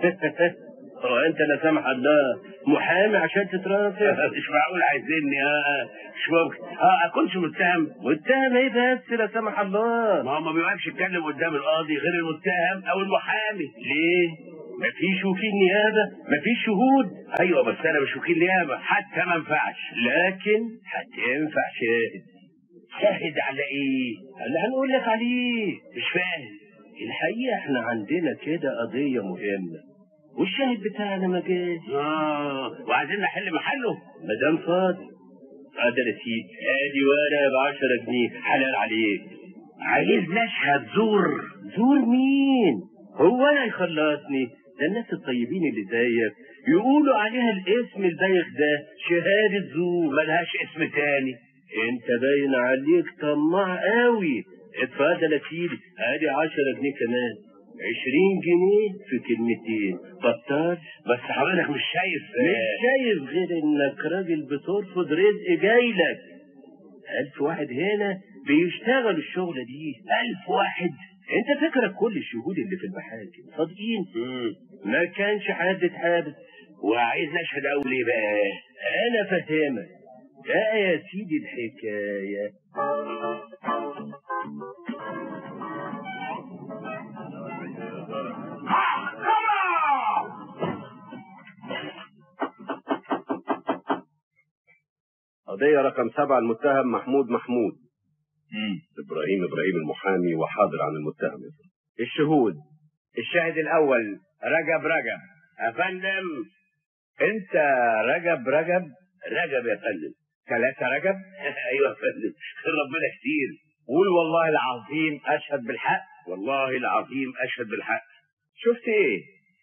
هو انت لا سمح الله محامي عشان تترافع مش معقول عايزيني اه مش ممكن اه اكونش متهم متهم ايه بس لا سمح الله ما هو ما بيوقفش يتكلم قدام القاضي غير المتهم او المحامي ليه مفيش وكيل نيابة مفيش شهود ايوه بس انا مش وكيل نيابه حتى ما ينفعش لكن هتنفع شاهد شاهد على ايه اللي هنقول لك عليه مش فاهم الحقيقة احنا عندنا كده قضية مهمة والشاهد بتاعنا ما جاش اه وعايزين نحل محله مدام فاضي اتفضل يا سيدي ادي ورقه ب 10 جنيه حلال عليك عايز نشهد زور زور مين؟ هو انا يخلصني ده الناس الطيبين اللي زيك يقولوا عليها الاسم البايخ ده شهادة زور ملهاش اسم تاني انت باين عليك طماع قوي اتفضل يا سيدي ادي 10 جنيه كمان 20 جنيه في كلمتين بطال بس حضرتك مش شايف مش شايف غير انك راجل بترفض رزق جاي لك ألف واحد هنا بيشتغلوا الشغلة دي ألف واحد انت فاكرك كل الشهود اللي في المحاكم صادقين ما كانش حد اتحابس وعايز نشهد اول ايه بقى انا فاهمك بقى يا سيدي الحكاية قضية رقم سبعة المتهم محمود محمود إبراهيم إبراهيم المحامي وحاضر عن المتهم الشهود الشاهد الأول رجب رجب أفندم أنت رجب رجب رجب يا فندم ثلاثة رجب أيوة يا فندم ربنا كتير قول والله العظيم أشهد بالحق والله العظيم أشهد بالحق شفت إيه؟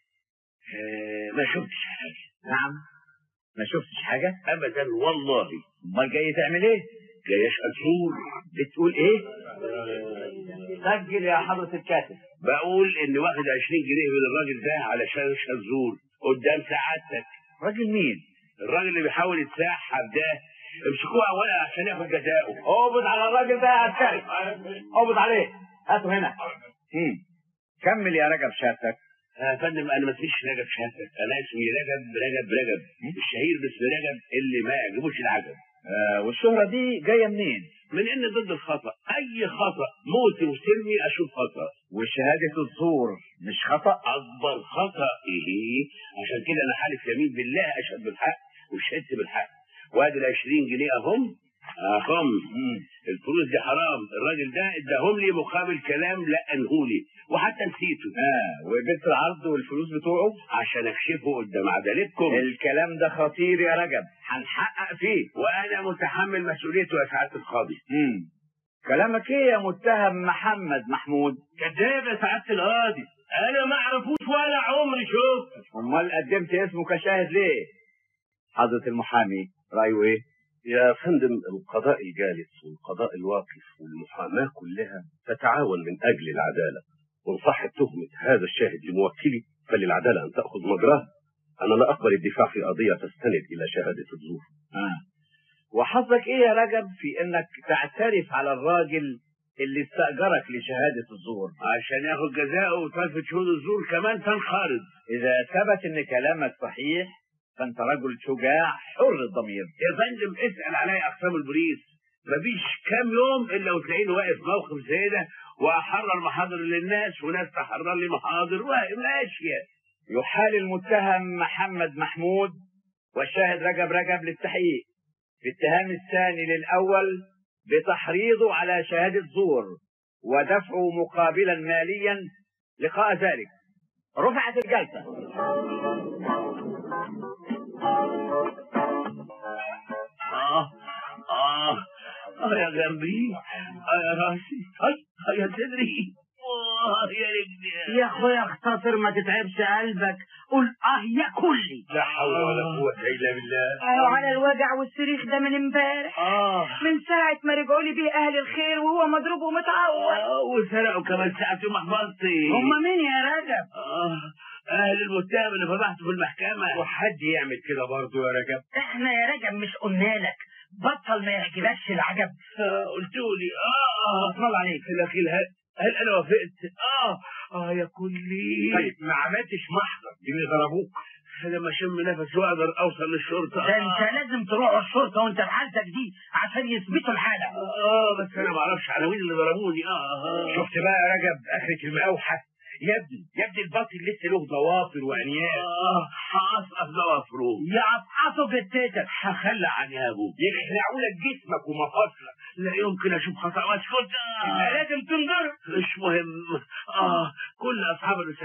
آه ما شفتش حاجة نعم ما شفتش حاجة؟ أبدا والله أمال جاي تعمل إيه؟ جاي أشهد زور بتقول إيه؟ سجل يا حضرة الكاتب بقول إني واخد 20 جنيه من الراجل ده علشان أشهد زور قدام سعادتك راجل مين؟ الراجل اللي بيحاول يتسحب ده امسكوه اولا عشان ياخد جزاؤه اقبض على الراجل ده يا عسكري اقبض عليه هاته هنا مم. كمل يا رجب شهادتك يا فندم انا ما اسميش رجب شهادتك انا اسمي رجب رجب رجب الشهير باسم رجب اللي ما يعجبوش العجب آه والشهرة دي جاية منين؟ من ان ضد الخطا اي خطا موت وسلمي اشوف خطا وشهادة الزور مش خطأ؟ اكبر خطا ايه عشان كده انا حالف يمين بالله اشهد بالحق وشهدت بالحق وادي ال 20 جنيه اهم اهم الفلوس دي حرام الراجل ده اداهم لي مقابل كلام لقنهولي وحتى نسيته اه وقبلت العرض والفلوس بتوعه عشان اكشفه قدام عدالتكم الكلام ده خطير يا رجب هنحقق فيه وانا متحمل مسؤوليته يا سعاده القاضي امم كلامك ايه يا متهم محمد محمود كذاب يا سعاده القاضي انا ما اعرفوش ولا عمري شفت امال قدمت اسمه كشاهد ليه حضرة المحامي رايه ايه يا فندم القضاء الجالس والقضاء الواقف والمحاماة كلها تتعاون من أجل العدالة وإن صحت تهمة هذا الشاهد لموكلي فللعدالة أن تأخذ مجراها أنا لا أقبل الدفاع في قضية تستند إلى شهادة الزور آه. وحظك ايه يا رجب في انك تعترف على الراجل اللي استأجرك لشهادة الزور عشان ياخد جزاءه وتلفت شهود الزور كمان تنخرط اذا ثبت ان كلامك صحيح فانت رجل شجاع حر الضمير يا فندم اسال عليا اقسام البوليس مفيش كام يوم الا وتلاقيني واقف موقف زي ده واحرر محاضر للناس وناس تحرر لي محاضر وماشيه يحال المتهم محمد محمود والشاهد رجب رجب للتحقيق في الاتهام الثاني للأول بتحريضه على شهادة زور ودفعه مقابلا ماليا لقاء ذلك رفعت الجلسة اه اه اه يا جنبي اه يا راسي هاي هاي يا صدري اه يا رجلي يا اخويا اختصر ما تتعبش قلبك قول اه يا كلي لا حول ولا قوة الا بالله قالوا على الوجع والصريخ ده من امبارح اه من ساعة ما رجعوا لي بيه أهل الخير وهو مضروب ومتعور آه، وسرقوا كمان ساعة محفظتي هما مين يا رجب اه اهل المتهم اللي فضحته في المحكمة وحد يعمل كده برضه يا رجب احنا يا رجب مش قلنا لك بطل ما يعجبكش العجب آه، قلتوا لي اه بطل عليك لكن هل هل انا وافقت اه اه يا كلي طيب، ما عملتش محضر اللي ضربوك لما اشم نفسي واقدر اوصل للشرطه ده انت لازم تروح الشرطه وانت في حالتك دي عشان يثبتوا الحاله اه بس انا ما اعرفش عناوين اللي ضربوني اه, آه. شفت بقى يا رجب اخرة المقاوحه يا ابني يا ابني الباطل لسه له ضوافر وانياب اه هقصقص ضوافره يقطعوا جتتك هخلع عنيابه يخلعوا لك جسمك ومفاصلك لا يمكن اشوف خطا واسكت يبقى آه. لازم تنضرب مش مهم اه كل اصحاب الرسالات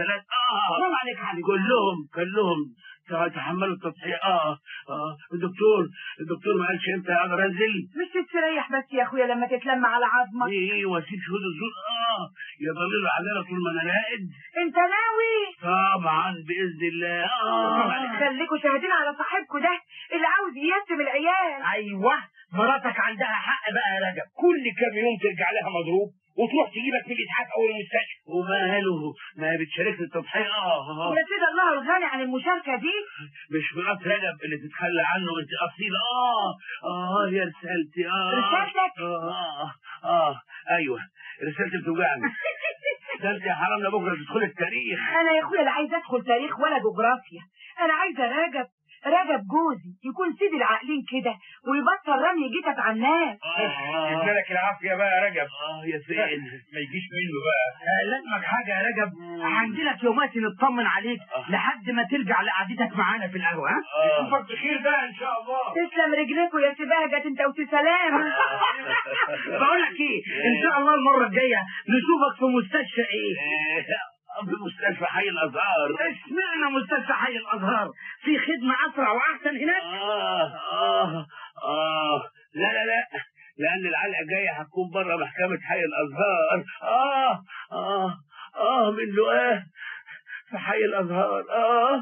حرام عليك يا حبيبي كلهم كلهم تحملوا التضحية اه اه الدكتور الدكتور ما قالش امتى اقدر انزل مش تستريح بس يا اخويا لما تتلم على عظمك ايه واسيب شهود الزور اه يضلل علينا طول ما انا راقد انت ناوي طبعا باذن الله اه خليكوا شاهدين على صاحبكوا ده اللي عاوز ييتم العيال ايوه مراتك عندها حق بقى يا رجب كل كام يوم ترجع لها مضروب وتروح تجيبك من الاسعاف او المستشفى وماله ما هي بتشاركني التضحية اه اه يا سيد الله الغني عن المشاركة دي مش مرات رجب اللي تتخلى عنه انت اصيلة اه اه يا رسالتي اه رسالتك؟ اه اه, آه. ايوه رسالتي بتوجعني ده انت يا حرامنا بكره تدخل التاريخ انا يا اخويا لا عايزه ادخل تاريخ ولا جغرافيا انا عايزه رجب رجب جوزي يكون سيد العاقلين كده ويبطل رمي جيتك على الناس ادالك العافيه بقى يا رجب اه يا فين ما يجيش منه بقى لازمك حاجه يا رجب عندنا يومات نطمن عليك لحد ما ترجع لقعدتك معانا في القهوه ها آه. نشوفك بخير بقى ان شاء الله تسلم رجلكوا يا سباجة انت وسلام بقول لك ايه ان شاء الله المره الجايه نشوفك في مستشفى ايه آه، في مستشفى حي الازهار اشمعنى مستشفى حي الازهار في خدمه اسرع واحسن هناك اه اه اه لا لا لا لان العلقه الجايه هتكون بره محكمه حي الازهار اه اه اه من لقاه في حي الازهار اه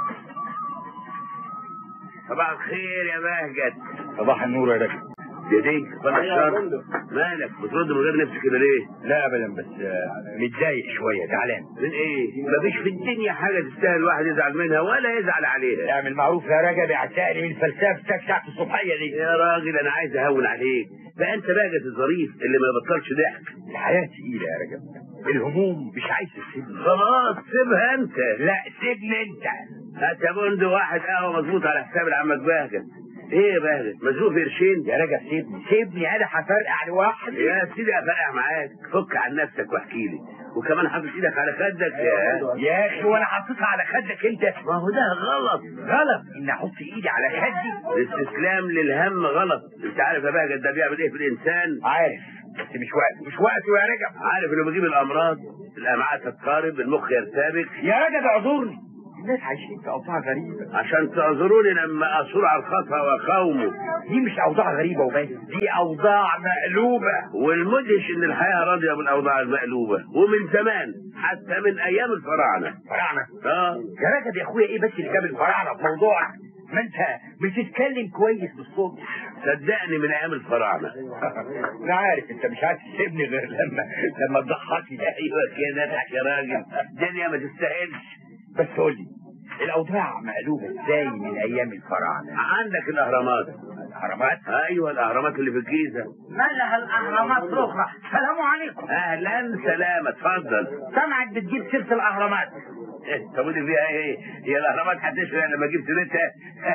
صباح الخير يا بهجت صباح النور يا رجب يديك ولا الشر مالك بترد من غير نفسك كده ليه لا ابدا بس آه، متضايق شويه زعلان من ايه مفيش في الدنيا حاجه تستاهل الواحد يزعل منها ولا يزعل عليها اعمل معروف يا رجب اعتقني من فلسفتك ساعه الصبحيه دي يا راجل انا عايز اهون عليك بقى انت باجت الظريف اللي ما يبطلش ضحك الحياه تقيله يا رجب الهموم مش عايز تسيبني خلاص سيبها انت لا سيبني انت هات يا بندق واحد قهوه مظبوط على حساب عمك بهجت ايه يا بهجت مزنوق في قرشين يا رجب سيبني سيبني انا هفرقع لوحدي يا سيدي افرقع معاك فك عن نفسك واحكي لي وكمان حاطط ايدك على خدك يا يا اخي وانا حطيتها على خدك انت ما هو ده غلط غلط ان احط ايدي على خدي الاستسلام للهم غلط انت عارف يا بهجت ده بيعمل ايه في الانسان عارف بس مش وقت مش وقته يا رجب عارف انه بيجيب الامراض الامعاء تتقارب المخ يرتبك يا رجب اعذرني الناس عايشين في اوضاع غريبه عشان تعذروني لما اثور على الخطا واقاومه دي مش اوضاع غريبه وبس دي اوضاع مقلوبه والمدهش ان الحياه راضيه بالاوضاع المقلوبه ومن زمان حتى من ايام الفراعنه فراعنه اه يا رجب يا اخويا ايه بس اللي جاب الفراعنه في موضوعك ما انت بتتكلم كويس بالصوت صدقني من ايام الفراعنه انا عارف انت مش عايز تسيبني غير لما لما تضحكني ايوه كده اضحك يا راجل الدنيا ما تستاهلش بس قول لي الاوضاع مقلوبه ازاي من ايام الفراعنه عندك الاهرامات الاهرامات ايوه الاهرامات اللي في الجيزه مالها الاهرامات الاخرى سلام عليكم اهلا سلامة اتفضل سامعك بتجيب سيره الاهرامات إيه، طب ودي فيها ايه هي الاهرامات هتشفى لما اجيب سيرتها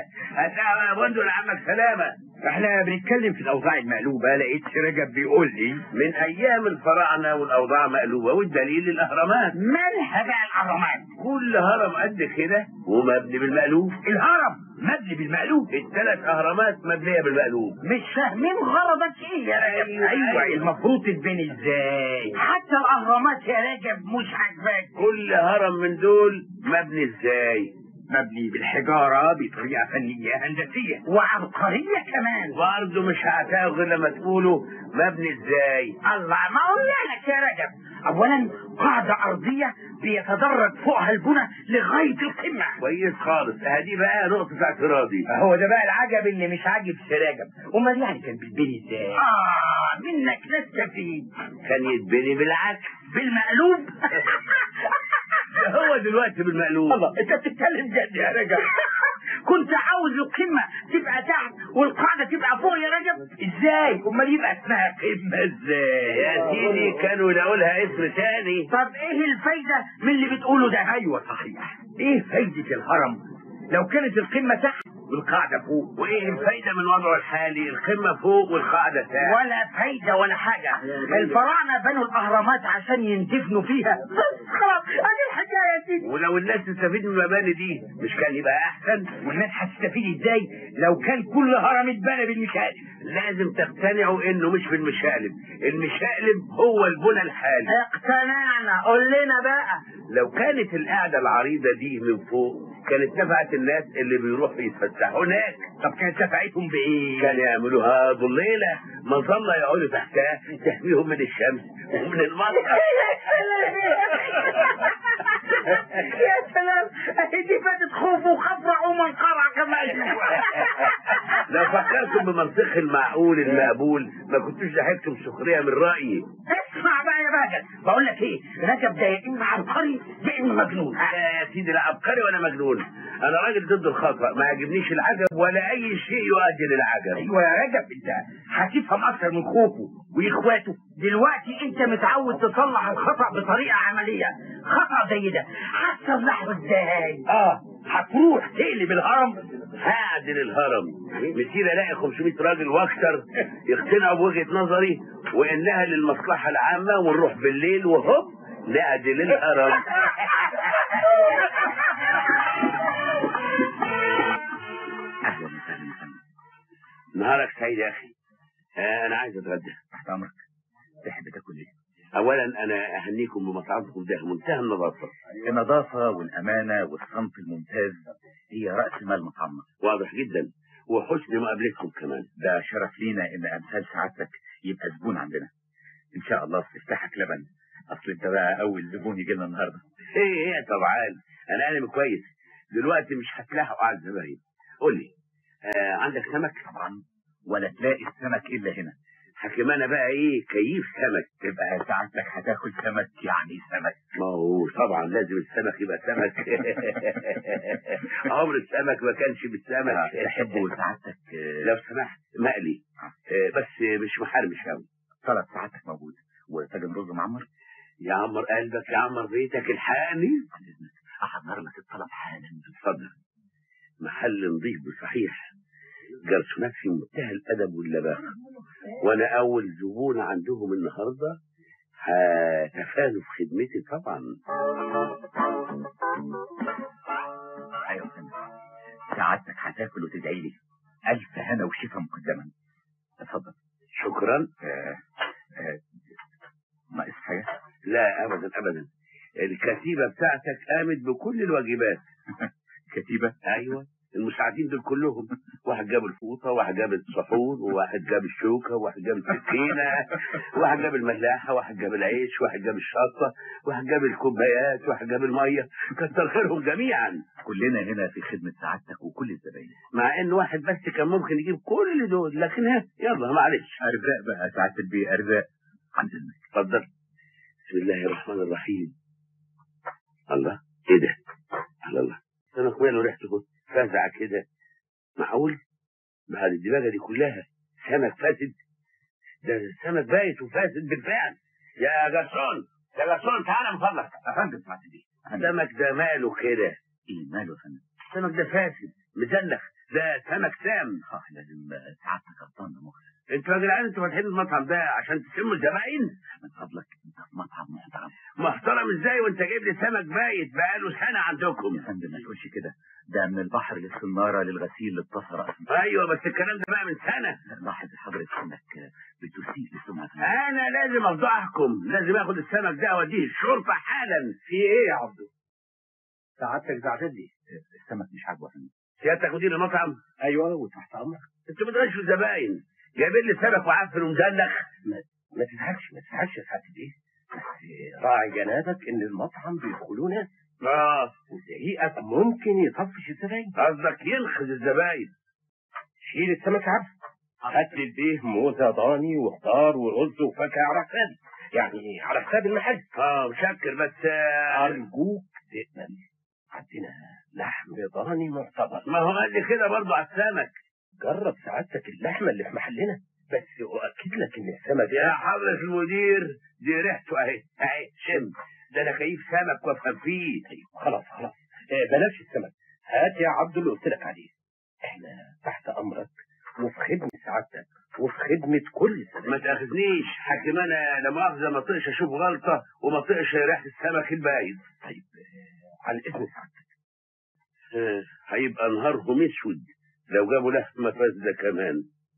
هتلاقي يا بندق لعمك سلامه احنا بنتكلم في الاوضاع المقلوبه لقيت رجب بيقول لي من ايام الفراعنه والاوضاع مقلوبه والدليل الاهرامات مالها بقى الاهرامات كل هرم قد كده ومبني بالمقلوب الهرم مبني بالمقلوب الثلاث اهرامات مبنيه بالمقلوب مش فاهمين غرضك ايه يا رجب ايوه المفروض تتبني ازاي حتى الاهرامات يا رجب مش عاجباك كل هرم من دول مبني ازاي مبني بالحجاره بطريقه فنيه هندسيه وعبقريه كمان برضه مش هتاخد غير لما تقولوا مبني ازاي الله ما قلنا لك يا رجب اولا قاعده ارضيه بيتدرج فوقها البنى لغايه القمه كويس خالص هدي بقى نقطه اعتراضي هو ده بقى العجب اللي مش عاجب سراجب امال يعني كان بيتبني ازاي اه منك نستفيد كان يتبني بالعكس بالمقلوب ده هو دلوقتي بالمقلوب الله انت بتتكلم جد يا رجب كنت عاوز القمه تبقى تحت والقاعده تبقى فوق يا رجب ازاي امال يبقى اسمها قمه ازاي يا سيدي كانوا يلاقوا لها اسم تاني طب ايه الفايده من اللي بتقوله ده ايوه صحيح ايه فايده الهرم لو كانت القمه تحت والقاعده فوق وايه الفايده من وضعه الحالي القمه فوق والقاعده تحت ولا فايده ولا حاجه الفراعنه بنوا الاهرامات عشان يندفنوا فيها بس خلاص ادي الحكايه يا سيدي ولو الناس تستفيد من المباني دي مش كان يبقى احسن والناس هتستفيد ازاي لو كان كل هرم اتبنى بالمشارف لازم تقتنعوا انه مش في المشقلب المشقلب هو البنى الحالي اقتنعنا قول لنا بقى لو كانت القعده العريضه دي من فوق كانت نفعت الناس اللي بيروحوا يتفسحوا هناك طب كانت نفعتهم بايه؟ كانوا يعملوها ضليله مظله يقعدوا تحتها تحميهم من الشمس ومن المطر يا سلام اهي دي فاتت خوف وخفرع ومنقرع كمان لو فكرتم بمنطق المعقول المقبول ما كنتوش ضحكتم سخريه من رايي اسمع بقى يا بهجت بقول لك ايه رجب ده يا اما عبقري يا اما مجنون لا يا سيدي لا عبقري ولا مجنون انا راجل ضد الخطا ما يعجبنيش العجب ولا اي شيء يؤدي للعجب ايوه يا رجب انت هتفهم اكتر من خوفه واخواته دلوقتي انت متعود تصلح الخطا بطريقه عمليه خطا زي ده هتصلحه ازاي اه هتروح تقلب الهرم هعدل الهرم مسير الاقي 500 راجل واكثر يقتنعوا بوجهه نظري وانها للمصلحه العامه ونروح بالليل وهوب نعدل الهرم اهلا وسهلا يا فندم نهارك سعيد يا اخي آه انا عايز اتغدى تحت امرك تحب تاكل ايه؟ اولا انا اهنيكم بمطعمكم ده منتهى النظافه النظافة والأمانة والصمت الممتاز هي رأس مال مطعمنا واضح جدا وحسن مقابلتكم كمان ده شرف لينا إن أمثال سعادتك يبقى زبون عندنا إن شاء الله استفتحك لبن أصل أنت بقى أول زبون يجي لنا النهاردة ايه ايه طبعا انا قلبي كويس دلوقتي مش هتلاحقوا على الزباين قول لي آه عندك سمك طبعا ولا تلاقي السمك إلا هنا حكيم انا بقى ايه كيف سمك تبقى سعادتك هتاكل سمك يعني سمك ما هو طبعا لازم السمك يبقى سمك عمر السمك ما كانش بالسمك تحبه سعادتك آه، لو سمحت مقلي آه، بس مش محرمش قوي سلطة سعادتك موجود وطاجن رز معمر يعمر قلبك يعمر بيتك الحقني عن إذنك أحضر لك الطلب حالا اتفضل محل نظيف بصحيح جرسونات في منتهى الادب واللباقه وانا اول زبون عندهم النهارده هتفانوا في خدمتي طبعا أيوة يا فندم سعادتك هتاكل وتدعي لي ألف هنا وشفا مقدما اتفضل شكرا آه، آه، ناقص حاجة لا ابدا ابدا الكتيبه بتاعتك قامت بكل الواجبات كتيبة ايوه المساعدين دول كلهم واحد جاب الفوطه واحد جاب الصحون وواحد جاب الشوكه وواحد جاب السكينه واحد جاب الملاحه واحد جاب العيش واحد جاب الشطه واحد جاب الكوبايات واحد جاب الميه كتر خيرهم جميعا كلنا هنا في خدمة سعادتك وكل الزباين مع ان واحد بس كان ممكن يجيب كل دول لكن ها يلا معلش أرزاق بقى سعادة البي أرزاق عن إذنك اتفضل بسم الله الرحمن الرحيم الله ايه ده الله الله سمك ماله ريحته فزع كده معقول بعد الدماغه دي كلها سمك فاسد ده سمك بايت وفاسد بالفعل يا جرسون يا جرسون تعالى من فضلك أفندم سعادة البي السمك ده ماله كده إيه ماله يا فندم السمك ده فاسد مزنخ ده سمك سام آه لازم سعادتك غلطان بمخك انتوا يا جدعان انتوا فاتحين المطعم ده عشان تسموا الزباين من فضلك أنت في مطعم محترم محترم ازاي وانت جايب لي سمك بايت بقاله سنه عندكم يا فندم ما تقولش كده ده من البحر للسنارة للغسيل للطاسة رأسا ايوه بس الكلام ده بقى من سنه لاحظ حضرتك انك بتسيء لسمعة انا لازم افضحكم لازم اخد السمك ده اوديه الشرطه حالا في ايه يا عبدو سعادتك زعلتني السمك مش عاجبه يا فندم سيادتك مدير المطعم ايوه وتحت امرك انتوا بتغشوا الزباين جايبين لي سمك وعفن ومزلخ ما تزعلش ما تزعلش يا سعاده البيه بس راعي جنابك ان المطعم بيدخلوه ناس اه وزعيقك ممكن يطفش الزباين قصدك ينخذ الزباين شيل السمك عبد هات لي البيه موزه ضاني وخضار ورز وفاكهه على حسابي يعني على حساب المحل اه مشكر بس آه، ارجوك تقبل عندنا لحم ضاني معتبر ما هو قال لي كده برضه على السمك جرب سعادتك اللحمه اللي في محلنا بس اؤكد لك ان السمك يا حضرة المدير دي ريحته اهي اهي شم ده انا كيف سمك وافهم فيه طيب خلاص خلاص آه، بلاش السمك هات يا عبد اللي قلت لك عليه احنا تحت امرك وفي خدمه سعادتك وفي خدمه كل ما سنه تاخذنيش حكيم انا لا مؤاخذه ما طقش اشوف غلطه وما طقش ريحه السمك البايد طيب آه، على اذن سعادتك آه، هيبقى نهارهم اسود لو جابوا لحمه فاسده كمان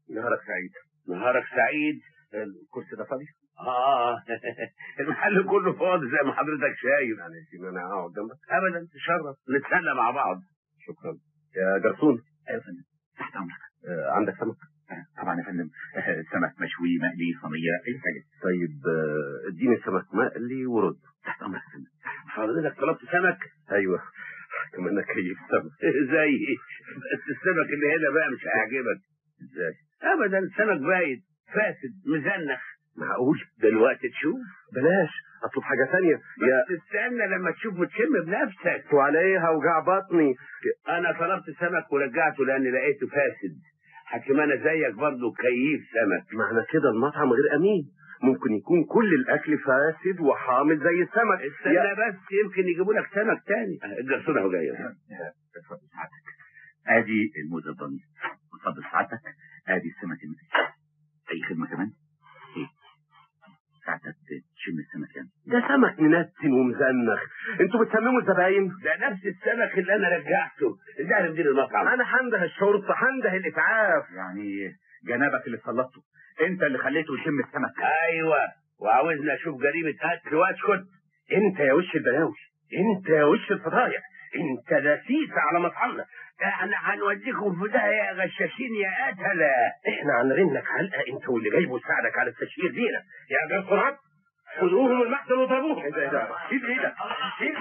نهارك سعيد نهارك سعيد الكرسي ده فاضي اه المحل كله فاضي زي ما حضرتك شايف يعني يا انا اقعد جنبك ابدا تشرف نتسلى مع بعض شكرا يا جرسون ايوه يا فندم تحت امرك آه، عندك سمك آه، طبعا يا فندم آه، سمك مشوي مقلي صينيه اي حاجه طيب آه، اديني سمك مقلي ورد تحت امرك يا فندم حضرتك طلبت سمك ايوه كمان كيف سمك زي بس السمك اللي هنا بقى مش هيعجبك ازاي ابدا سمك بايت فاسد مزنخ معقول دلوقتي تشوف بلاش اطلب حاجه ثانيه يا بس استنى لما تشوف وتشم بنفسك وعليها وجع بطني انا طلبت سمك ورجعته لان لقيته فاسد حكيم انا زيك برضه كيف سمك معنى كده المطعم غير امين ممكن يكون كل الاكل فاسد وحامض زي السمك استنى يا- بس يمكن يجيبوا لك سمك تاني الجرسون اهو جاي اتفضل سعادتك ادي الموزه الضني اتفضل سعادتك ادي السمك المقلي اي خدمه كمان ايه سعادتك تشم السمك يعني ده سمك منتن ومزنخ انتوا بتسمموا الزباين ده نفس السمك اللي انا رجعته ده انا مدير المطعم انا هنده الشرطه هنده الاسعاف يعني جنابك اللي سلطته انت اللي خليته يشم السمك ايوه وعاوزني اشوف جريمه قتل واسكت انت يا وش البلاوي انت يا وش الفضايح انت دسيسه على مطعمنا احنا هنوديكم في ده يا غشاشين يا قتله احنا عاملين لك حلقه انت واللي جاي مساعدك على التشهير دينا يا جاي بسرعه خذوهم المحضر وضربوهم ايه ده شيل ايدك شيل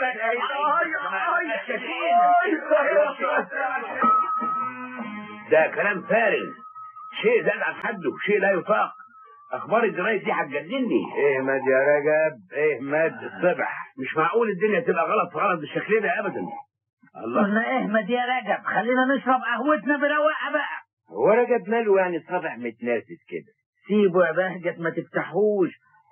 ده كلام فارغ شيء زاد عن حده شيء لا يطاق اخبار الجرايد دي هتجنني اهمد يا رجب اهمد الصبح مش معقول الدنيا تبقى غلط في غلط بالشكل ده ابدا الله قلنا اهمد يا رجب خلينا نشرب قهوتنا برواقه بقى هو رجب ماله يعني الصبح متناسس كده سيبه يا بهجت ما تفتحوش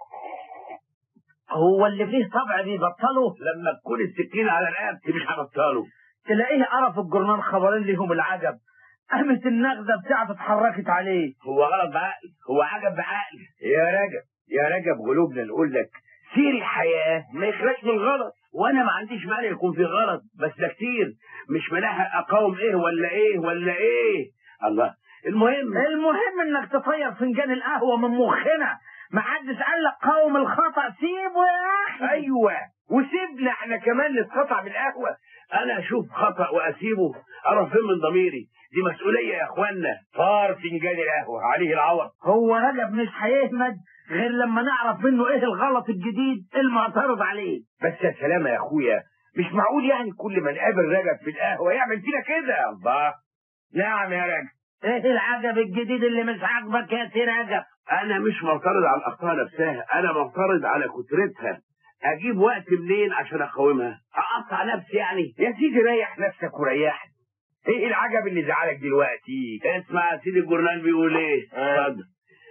هو اللي فيه طبع بيبطله لما تكون السكين على رقبتي مش هبطله تلاقيه قرا في الجورنال خبرين ليهم العجب قامت النغزه بتاعته اتحركت عليه هو غلط بعقل هو عجب بعقل يا رجب يا رجب قلوبنا نقول لك سير الحياه ما يخلاش من غلط وانا ما عنديش مانع يكون في غلط بس ده كتير مش ملاحق اقاوم ايه ولا ايه ولا ايه الله المهم المهم انك تطير فنجان القهوه من مخنا ما حدش قال لك قاوم الخطا سيبه يا اخي ايوه وسيبنا احنا كمان نتقطع بالقهوه انا اشوف خطا واسيبه اروح فين من ضميري دي مسؤوليه يا اخوانا طار فنجان القهوه عليه العوض هو رجب مش هيهمد غير لما نعرف منه ايه الغلط الجديد المعترض عليه بس يا سلامه يا اخويا مش معقول يعني كل ما نقابل رجب في القهوه يعمل فينا كده الله نعم يا رجب ايه العجب الجديد اللي مش عاجبك يا سي رجب انا مش معترض على الاخطاء نفسها انا معترض على كترتها اجيب وقت منين عشان اقاومها اقطع نفسي يعني يا سيدي ريح نفسك وريحني ايه العجب اللي زعلك دلوقتي اسمع يا سيدي الجورنال بيقول ايه آه. اتفضل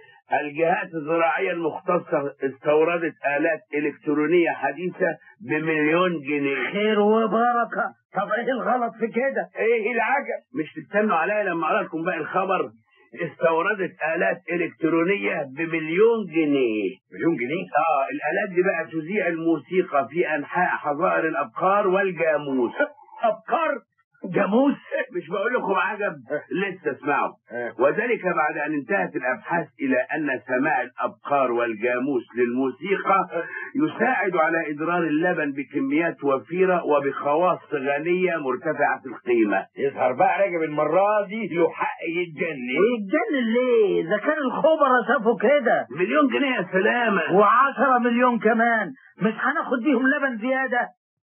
الجهات الزراعية المختصة استوردت آلات إلكترونية حديثة بمليون جنيه خير وبركه طب ايه الغلط في كده ايه العجب مش تستنوا عليا لما أقرأ لكم باقي الخبر استوردت آلات إلكترونية بمليون جنيه مليون جنيه اه الآلات دي بقى تذيع الموسيقى في أنحاء حظائر الأبقار والجاموس ابقار جاموس مش بقول لكم عجب لسه اسمعوا وذلك بعد أن انتهت الأبحاث إلى أن سماع الأبقار والجاموس للموسيقى يساعد على إدرار اللبن بكميات وفيرة وبخواص غنية مرتفعة القيمة يظهر بقى رجب المره دي له حق يتجنن يتجنن ليه اذا كان الخبراء شافوا كده مليون جنيه يا سلامة وعشرة مليون كمان مش هناخد بيهم لبن زيادة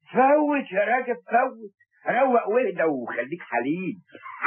فوت يا راجل فوت روق واهدى وخليك حليم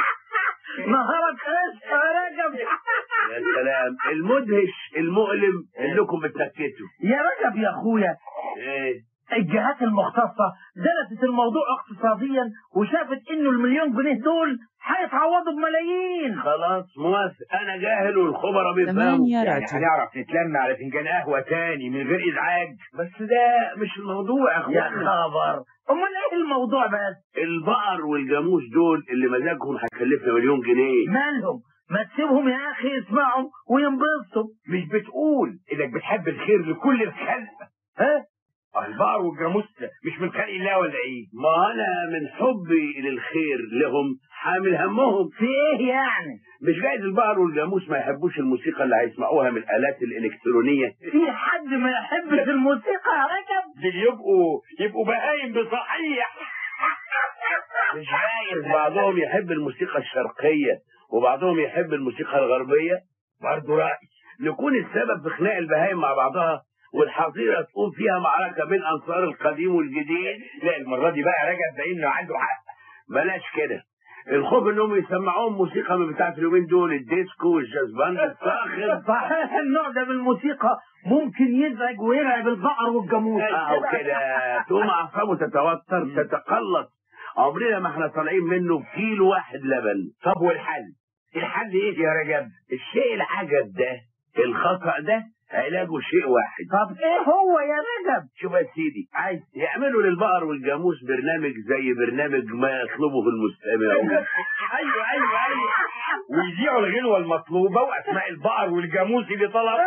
نهارك قشطة يا رجب يا سلام المدهش المؤلم انكم بتسكتوا يا رجب يا اخويا ايه الجهات المختصة درست الموضوع اقتصاديا وشافت انه المليون جنيه دول هيتعوضوا بملايين خلاص موافق انا جاهل والخبراء بيفهموا ثمانية يعني راديو هنعرف نتلم على فنجان قهوه تاني من غير ازعاج بس ده مش الموضوع يا يا اخوانا خبر امال ايه الموضوع بس البقر والجاموس دول اللي مزاجهم هيكلفنا مليون جنيه مالهم ما تسيبهم يا اخي يسمعوا وينبسطوا مش بتقول انك بتحب الخير لكل الخلق ها البقر والجاموس مش من خلق الله ولا ايه ما انا من حبي للخير لهم حامل همهم في ايه يعني مش جايز البقر والجاموس ما يحبوش الموسيقى اللي هيسمعوها من الالات الالكترونيه في حد ما يحبش الموسيقى يا رجب دول يبقوا يبقوا بهايم بصحيح مش جايز بعضهم يحب الموسيقى الشرقيه وبعضهم يحب الموسيقى الغربيه برضه رأي نكون السبب في خناق البهايم مع بعضها والحظيره تقوم فيها معركه بين انصار القديم والجديد لا المرة دي بقى رجب باين انه عنده حق بلاش كده الخوف انهم يسمعوهم موسيقى من بتاعت اليومين دول الديسكو والجاز باند الصاخر صحيح النوع ده من الموسيقى ممكن يزعج ويرعب البقر والجاموس او كده تقوم اعصابه تتوتر تتقلص عمرنا ما احنا طالعين منه بكيلو واحد لبن طب والحل الحل ايه يا رجب الشيء العجب ده الخطأ ده علاجه شيء واحد طب ايه هو يا رجب شوف يا سيدي عايز يعملوا للبقر والجاموس برنامج زي برنامج ما يطلبه المستمعون ايوه ايوه ايوه ويذيعوا الغنوة المطلوبة واسماء البقر والجاموس اللي طلبوها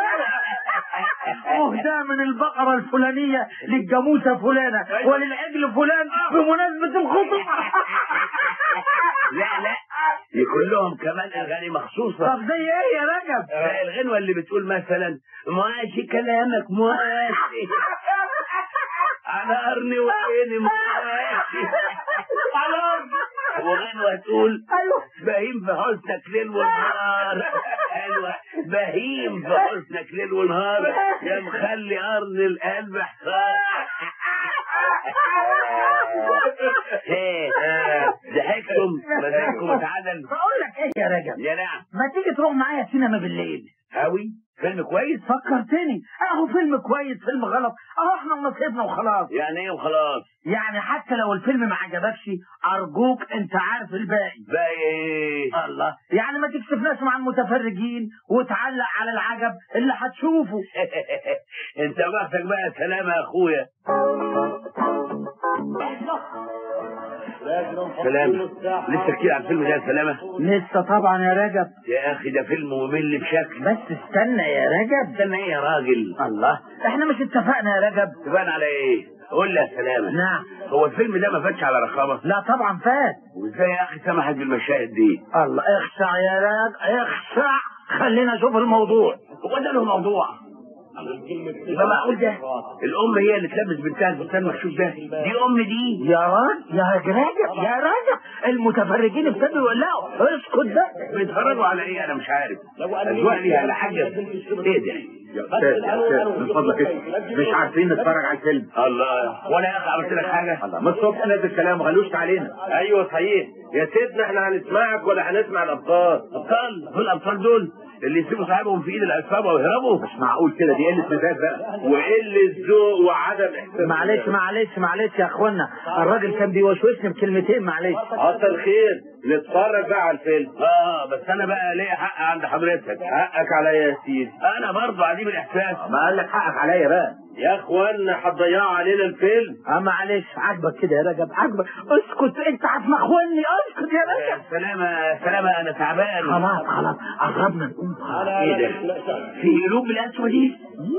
اهدى من البقرة الفلانية للجاموسة فلانة وللعجل فلان بمناسبة الخطبة لا لا يكون لهم كمان اغاني مخصوصه طب زي ايه يا رجب زي الغنوه اللي بتقول مثلا ماشي كلامك ماشي على قرني وعيني ماشي خلاص وغنوه تقول ايوه بهيم في حسنك ليل ونهار حلوه بهيم في حسنك ليل ونهار يا مخلي قرن القلب حصار ايه ضحكتم مزاجكم اتعدل بقول لك ايه يا رجب يا نعم ما تيجي تروح معايا سينما بالليل هاوي فيلم كويس فكرتني اهو فيلم كويس فيلم غلط اهو احنا ونصيبنا وخلاص يعني ايه وخلاص يعني حتى لو الفيلم ما عجبكش ارجوك انت عارف الباقي بقى ايه الله يعني ما تكسفناش مع المتفرجين وتعلق على العجب اللي هتشوفه انت بختك بقى سلام يا اخويا سلامة لسه كتير على الفيلم ده يا سلامة لسه طبعا يا رجب يا اخي ده فيلم ممل بشكل بس استنى يا رجب استنى ايه يا راجل الله احنا مش اتفقنا يا رجب تبان على ايه قول لي يا سلامة نعم هو الفيلم ده ما فاتش على رقابة لا طبعا فات وازاي يا اخي سمحت بالمشاهد دي الله اخشع يا رجب اخشع خلينا نشوف الموضوع هو ده له موضوع يبقى معقول ده الام هي اللي تلبس بنتها الفستان المكشوف ده دي ام دي يا راجل يا راجل يا راجل المتفرجين ابتدوا يولعوا اسكت ده بيتفرجوا على ايه انا مش عارف اذواق ليها على حاجه ايه ده يا استاذ يا استاذ من فضلك اسمع مش عارفين نتفرج على الفيلم الله ولا يا اخي عملت لك حاجه الله من الصبح نازل كلام ما غلوش علينا ايوه صحيح يا سيدنا احنا هنسمعك ولا هنسمع الابطال ابطال دول الابطال دول اللي يسيبوا صاحبهم في ايد العصابه ويهربوا مش معقول كده دي قله مزاج بقى وقله ذوق وعدم احساس معلش معلش معلش يا اخوانا الراجل كان بيوشوشني بكلمتين معلش حصل خير نتفرج بقى على الفيلم اه بس انا بقى ليا حق عند حضرتك حقك عليا يا سيدي انا برضه عديم الاحساس ما قال لك حقك عليا بقى يا اخوانا هتضيعوا علينا الفيلم اه معلش عاجبك كده يا رجب عاجبك اسكت انت هتمخوني اسكت يا رجب سلامة سلامة انا تعبان خلاص خلاص قربنا نقوم خلاص. ايه ده في قلوب القسوة دي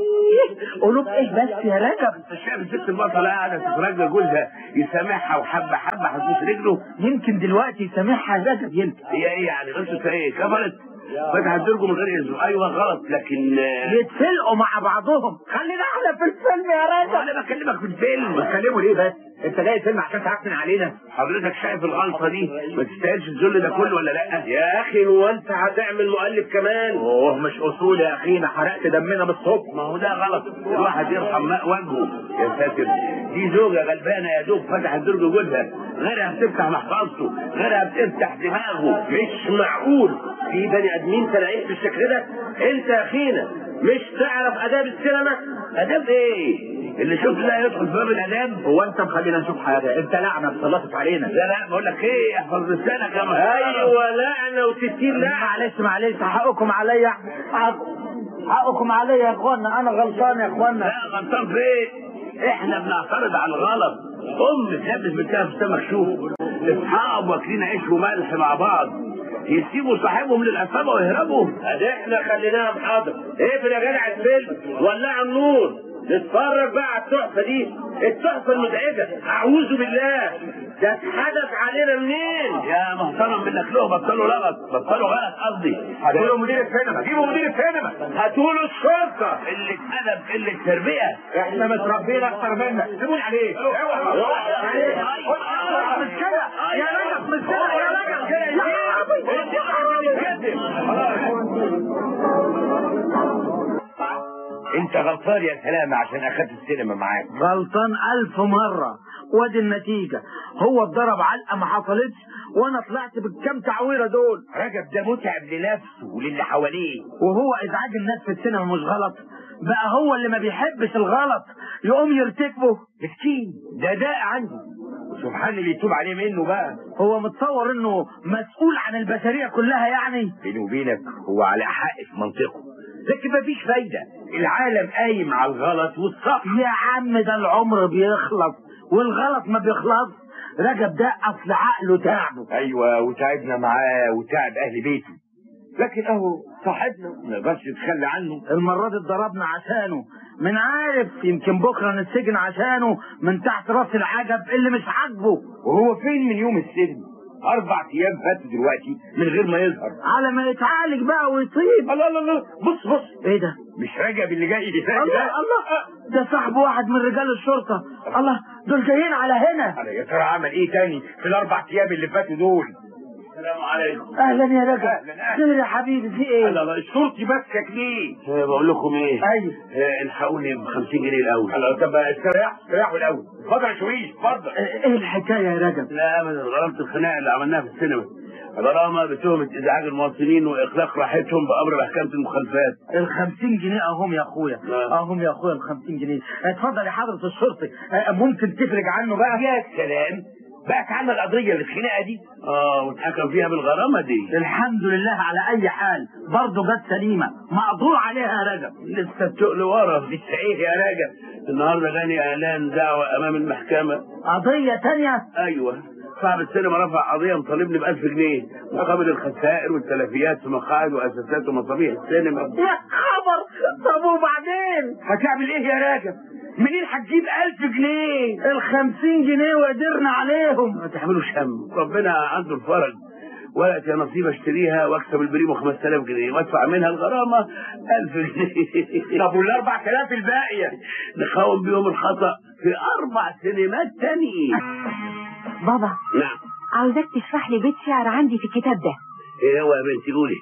إيه؟ قلوب ايه بس يا رجب انت شايف الست البطلة قاعدة تترجى جوزها يسامحها وحبة حبة هتبوس رجله يمكن دلوقتي سامحها يا رجب يمكن هي ايه يعني قصة ايه كفرت فتحت درجه من غير اذن ايوه غلط لكن آه، يتفلقوا مع بعضهم خلينا احنا في الفيلم يا رجب انا بكلمك في الفيلم بتكلموا ليه بس انت جاي فيلم عشان تعكن علينا حضرتك شايف الغلطة دي ما تستاهلش الذل ده كله ولا لا يا اخي هو انت هتعمل مؤلف كمان اوه مش اصول يا اخينا حرقت دمنا بالصبح ما هو ده غلط الواحد يرحم ماء وجهه يا ساتر دي زوجة غلبانة يا دوب فتحت درج جوزها غيرها بتفتح محفظته غيرها بتفتح دماغه مش معقول في بني ادمين تلاقيه بالشكل ده انت يا اخينا مش تعرف اداب السينما اداب ايه اللي شوف لا يدخل في باب الاداب هو انت مخلينا نشوف حاجه انت لعنه اتسلطت علينا لا لا بقول لك ايه احفظ لسانك يا محترم ايوه لعنه وستين لعنه معلش معلش حقكم عليا حق- حقكم عليا يا اخوانا انا غلطان يا اخوانا لا غلطان في ايه احنا بنعترض على الغلط ام تلبس بنتها في سمك شوف اصحاب واكلين عيش وملح مع بعض يسيبوا صاحبهم للعصابه ويهربوا ادي احنا خليناها محاضر اقفل يا جدع الفيلم ولع النور نتفرج بقى على التحفه دي التحفه المزعجه اعوذ بالله ده اتحدث علينا منين يا محترم منك له بطلوا لغط بطلوا غلط قصدي هاتوا مدير السينما جيبوا مدير السينما هاتوا له الشرطه قلة أدب قلة تربية احنا متربيين اكتر منك سيبوني عليه مش كده يا رجب مش كده يا رجب انت غلطان يا سلامة عشان اخدت السينما معاك غلطان ألف مرة وادي النتيجة هو اتضرب علقة ما حصلتش وانا طلعت بالكام تعويرة دول رجب ده متعب لنفسه وللي حواليه وهو ازعاج الناس في السينما مش غلط بقى هو اللي ما بيحبش الغلط يقوم يرتكبه مسكين ده داء عنده سبحان اللي يتوب عليه منه بقى هو متصور انه مسؤول عن البشرية كلها يعني بيني وبينك هو على حق في منطقه لكن مفيش فايدة العالم قايم على الغلط والصح يا عم ده العمر بيخلص والغلط ما بيخلص رجب ده اصل عقله تعبه ايوه وتعبنا معاه وتعب اهل بيته لكن اهو صاحبنا ما نقدرش نتخلى عنه المرة دي اتضربنا عشانه من عارف يمكن بكرة نتسجن عشانه من تحت راس العجب اللي مش عاجبه وهو فين من يوم السجن اربع ايام فاتوا دلوقتي من غير ما يظهر على ما يتعالج بقى ويطيب الله الله الله بص بص ايه ده مش رجب اللي جاي يساعد الله الله ده صاحب واحد من رجال الشرطة الله دول جايين على هنا على يا ترى عمل ايه تاني في الاربع ايام اللي فاتوا دول السلام عليكم اهلا يا رجب أهلاً، أهلاً. خير يا حبيبي في ايه لا لا الشرطي ماسكك ليه؟ آه، بقول لكم ايه ايوه آه، الحقوني ب 50 جنيه الاول هلا طب استريح استريحوا الاول اتفضل يا شويش اتفضل ايه الحكاية يا رجب لا ابدا غرامه الخناقه اللي عملناها في السينما غرامه بتهمه ازعاج المواطنين واخلاق راحتهم بامر محكمه المخالفات ال 50 جنيه اهم يا اخويا نعم. اهم يا اخويا ال 50 جنيه اتفضل يا حضرة الشرطي اه، ممكن تفرج عنه بقى يا سلام بقت عامل القضيه اللي الخناقه دي اه واتحكم فيها بالغرامه دي الحمد لله على اي حال برضه جت سليمة مقدور عليها يا رجب لسه التقل ورا لسه ايه يا راجل النهارده جاني اعلان دعوه امام المحكمه قضية تانية ايوه صاحب السينما رفع قضيه مطالبني ب 1000 جنيه مقابل الخسائر والتلفيات في مقاعد واساسات ومصابيح السينما يا خبر طب وبعدين هتعمل ايه يا راجل منين هتجيب 1000 جنيه ال 50 جنيه وقدرنا عليهم ما تحملوش هم ربنا عنده الفرج وقت يا نصيب اشتريها واكسب البريمو 5000 جنيه وادفع منها الغرامه 1000 جنيه طب وال 4000 الباقيه نقاوم بيهم الخطا في اربع سينمات تانيين بابا نعم عاوزاك تشرح لي بيت شعر عندي في الكتاب ده ايه هو يا بنتي قولي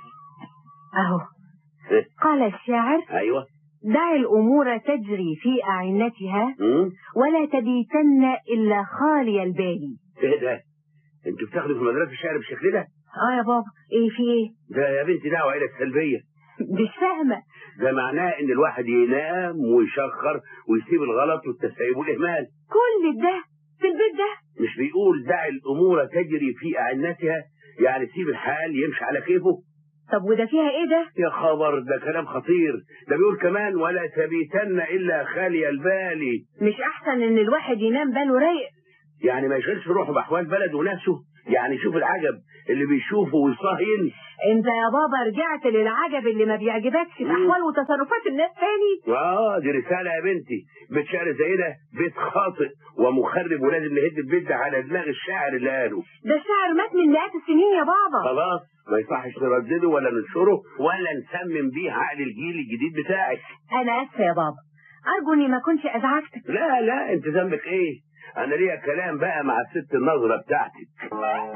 اهو إيه؟ قال الشاعر ايوه دع الأمور تجري في أعنتها مم؟ ولا تبيتن إلا خالي البال ايه ده انتوا بتاخدوا في المدرسه الشعر بالشكل ده اه يا بابا ايه في ايه ده يا بنتي دعوه الى السلبيه مش فاهمة ده معناه ان الواحد ينام ويشخر ويسيب الغلط والتسيب والاهمال كل ده في البيت ده مش بيقول دع الامور تجري في اعنتها يعني سيب الحال يمشي على كيفه طب وده فيها ايه ده يا خبر ده كلام خطير ده بيقول كمان ولا تبيتن الا خالي البال مش احسن ان الواحد ينام باله رايق يعني ما يشغلش روحه باحوال بلد وناسه يعني شوف العجب اللي بيشوفه ويصهين انت يا بابا رجعت للعجب اللي ما بيعجبكش في مم. احوال وتصرفات الناس تاني اه دي رسالة يا بنتي بيت شعر زي ده بيت خاطئ ومخرب ولازم نهد البيت ده على دماغ الشاعر اللي قاله ده الشعر مات من مئات السنين يا بابا خلاص ما يصحش نردده ولا ننشره ولا نسمم بيه عقل الجيل الجديد بتاعك انا اسفه يا بابا ارجو اني ما كنتش ازعجتك لا لا انت ذنبك ايه انا ليا كلام بقى مع الست النظرة بتاعتك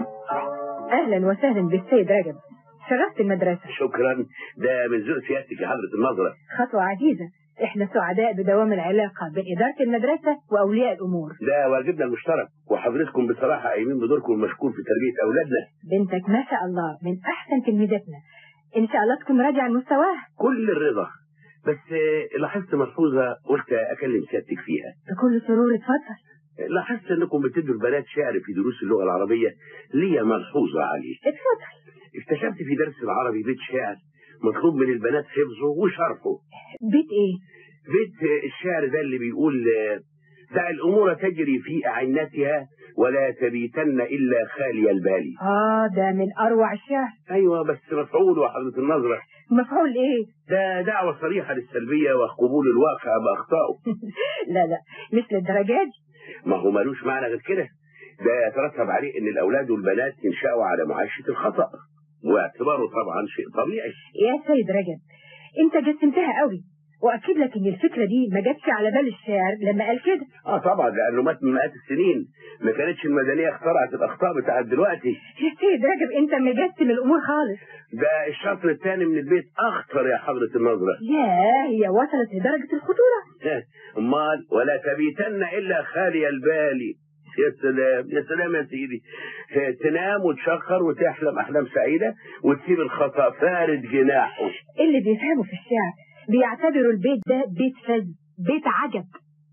اهلا وسهلا بالسيد رجب شرفت المدرسه شكرا ده من ذوق سيادتك يا حضرة النظرة خطوه عزيزه احنا سعداء بدوام العلاقه بين اداره المدرسه واولياء الامور ده واجبنا المشترك وحضرتكم بصراحة قايمين بدوركم المشكور في تربية أولادنا بنتك ما شاء الله من احسن تلميذاتنا ان شاء الله تكون راجعه لمستواها كل الرضا بس آه، لاحظت ملحوظة قلت أكلم سيادتك فيها بكل سرور اتفضل لاحظت انكم بتدوا البنات شعر في دروس اللغه العربيه ليا ملحوظه عليه اتفضل اكتشفت في درس العربي بيت شعر مطلوب من البنات حفظه وشرحه بيت ايه بيت الشعر ده اللي بيقول آه، دع الامور تجري في اعنتها ولا تبيتن الا خالي البال اه ده من اروع الشعر ايوه بس مفعول وحضره النظره مفعول ايه ده دعوة صريحة للسلبية وقبول الواقع بأخطائه لا لا مثل الدرجات دي ما هو ملوش معنى غير كده ده يترتب عليه ان الاولاد والبنات ينشأوا على معاشة الخطأ واعتباره طبعا شيء طبيعي يا سيد رجب انت جسمتها قوي واكيد لك ان الفكره دي ما جاتش على بال الشاعر لما قال كده اه طبعا لانه مات من مئات السنين ما كانتش المدنيه اخترعت الاخطاء بتاعت دلوقتي يا سيد رجب انت مجسم الامور خالص ده الشطر الثاني من البيت اخطر يا حضره النظره يا هي وصلت لدرجه الخطوره امال ولا تبيتن الا خالي البال يا سلام يا سلام يا سيدي تنام وتشخر وتحلم احلام سعيده وتسيب الخطا فارد جناحه اللي بيفهموا في الشعر بيعتبروا البيت ده بيت فز بيت عجب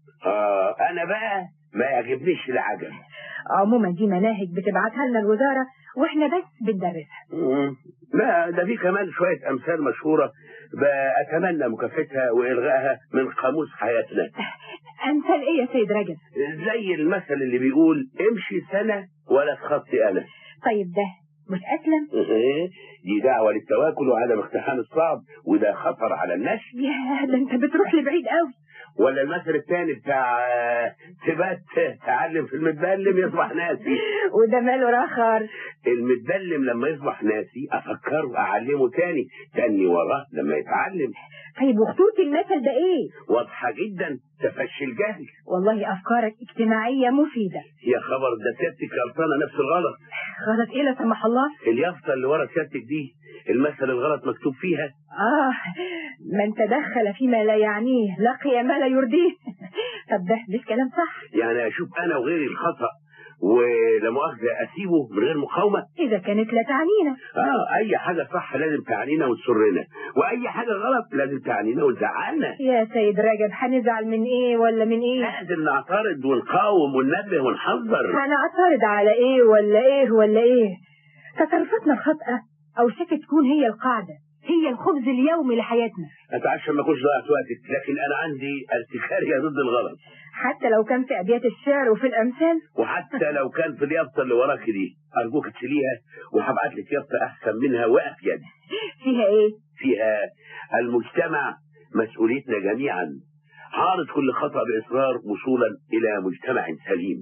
اه انا بقى ما يعجبنيش العجب عموما دي مناهج بتبعتها لنا الوزاره واحنا بس بندرسها مم. لا ده في كمان شويه امثال مشهوره بأتمنى مكافحتها والغائها من قاموس حياتنا امثال ايه يا سيد رجب زي المثل اللي بيقول امشي سنه ولا تخطي انا طيب ده مش اسلم دي دعوه للتواكل وعدم اقتحام الصعب وده خطر على النشء يا ده انت بتروح لبعيد قوي ولا المثل الثاني بتاع آه، تبات تعلم في المتبلم يصبح ناسي وده ماله راخر المتبلم لما يصبح ناسي افكره اعلمه تاني تاني وراه لما يتعلم طيب وخطوره المثل ده ايه واضحه جدا تفشي الجهل والله افكارك اجتماعيه مفيده يا خبر ده سيادتك غلطانه نفس الغلط غلط ايه لا سمح الله اليافطه اللي ورا سيادتك دي المثل الغلط مكتوب فيها اه من تدخل فيما لا يعنيه لقي ما لا يرضيه طب ده مش كلام صح يعني اشوف انا وغيري الخطا ولا مؤاخذه اسيبه من غير مقاومه اذا كانت لا تعنينا اه اي حاجه صح لازم تعنينا وتسرنا واي حاجه غلط لازم تعنينا وتزعلنا يا سيد رجب هنزعل من ايه ولا من ايه لازم نعترض ونقاوم وننبه ونحذر هنعترض على ايه ولا ايه ولا ايه تصرفاتنا الخاطئه او شك تكون هي القاعده هي الخبز اليومي لحياتنا اتعشى ما كنتش ضيعت وقتك لكن انا عندي ارتكاريه ضد الغلط حتى لو كان في ابيات الشعر وفي الامثال وحتى لو كان في اليافطه اللي وراك دي ارجوك تشيليها وهبعت لك يافطه احسن منها وافيد فيها ايه فيها المجتمع مسؤوليتنا جميعا عارض كل خطأ بإصرار وصولا إلى مجتمع سليم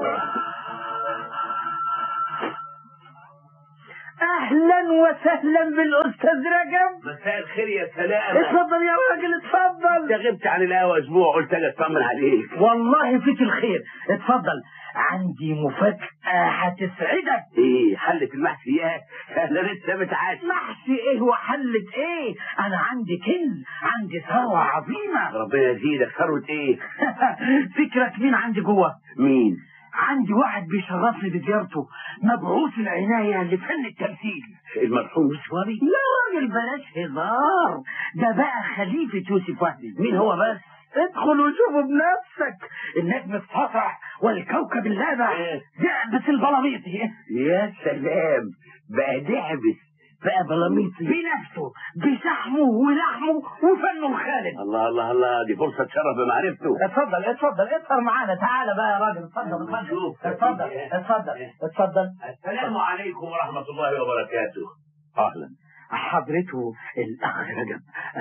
اهلا وسهلا بالاستاذ رجب مساء الخير يا سلام اتفضل يا راجل اتفضل انت غبت عن القهوة أسبوع قلت أجي أطمن عليك والله فيك الخير اتفضل عندي مفاجأة هتسعدك إيه حلة المحشي إياها أنا لسه متعاش محشي ايه وحلة ايه انا عندي كنز عندي ثروة عظيمة ربنا يزيدك ثروة إيه فكرك مين عندي جوه مين عندي واحد بيشرفني بزيارته مبعوث العناية لفن التمثيل المرحوم مشواري يا راجل بلاش هزار ده بقى خليفة يوسف وهبي مين هو بس ادخل وشوفه بنفسك النجم السطع والكوكب اللامع إيه؟ دعبس البلاميطي يا سلام بقى دعبس بقى بلاميطي بنفسه بشحمه ولحمه وفنه الخالد الله الله الله دي فرصة تشرف بمعرفته اتفضل اتفضل اتفضل معانا تعالى بقى يا راجل اتفضل اتفضل اتفضل اتفضل اتفضل السلام عليكم ورحمة الله وبركاته أهلا حضرته الأخ رجب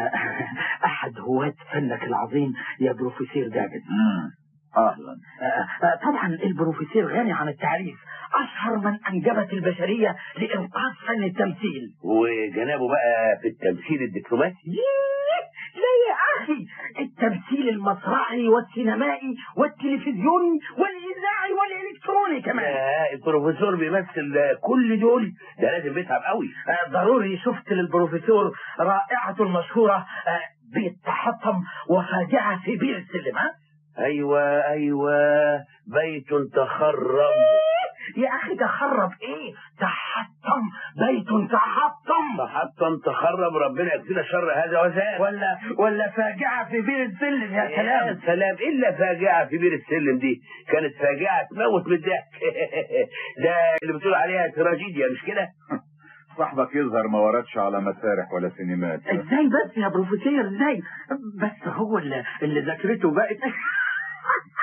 أحد هواة فنك العظيم يا بروفيسير دافيد أهلا آه، آه، طبعا البروفيسير غني عن التعريف أشهر من أنجبت البشرية لإنقاذ فن التمثيل وجنابه بقى في التمثيل الدبلوماسي ييه، لا يا أخي التمثيل المسرحي والسينمائي والتلفزيوني والإذاعي والإلكتروني كمان آه البروفيسور بيمثل كل دول ده لازم بيتعب قوي آه، ضروري شفت للبروفيسور رائعته المشهورة آه، بيت تحطم وفاجعة في بير السلم ها؟ ايوه ايوه بيت تخرب يا أخي تخرب إيه تحطم بيت تحطم تحطم تخرب ربنا يكفينا شر هذا وذاك ولا ولا فاجعة في بير السلم يا يا سلام سلام الا فاجعه في بير السلم دي كانت فاجعه تموت من الضحك ده اللي بتقول عليها تراجيديا مش كده صاحبك يظهر ما وردش على مسارح ولا سينمات ازاي بس يا بروفيسور ازاي بس هو اللي, اللي ذاكرته بقت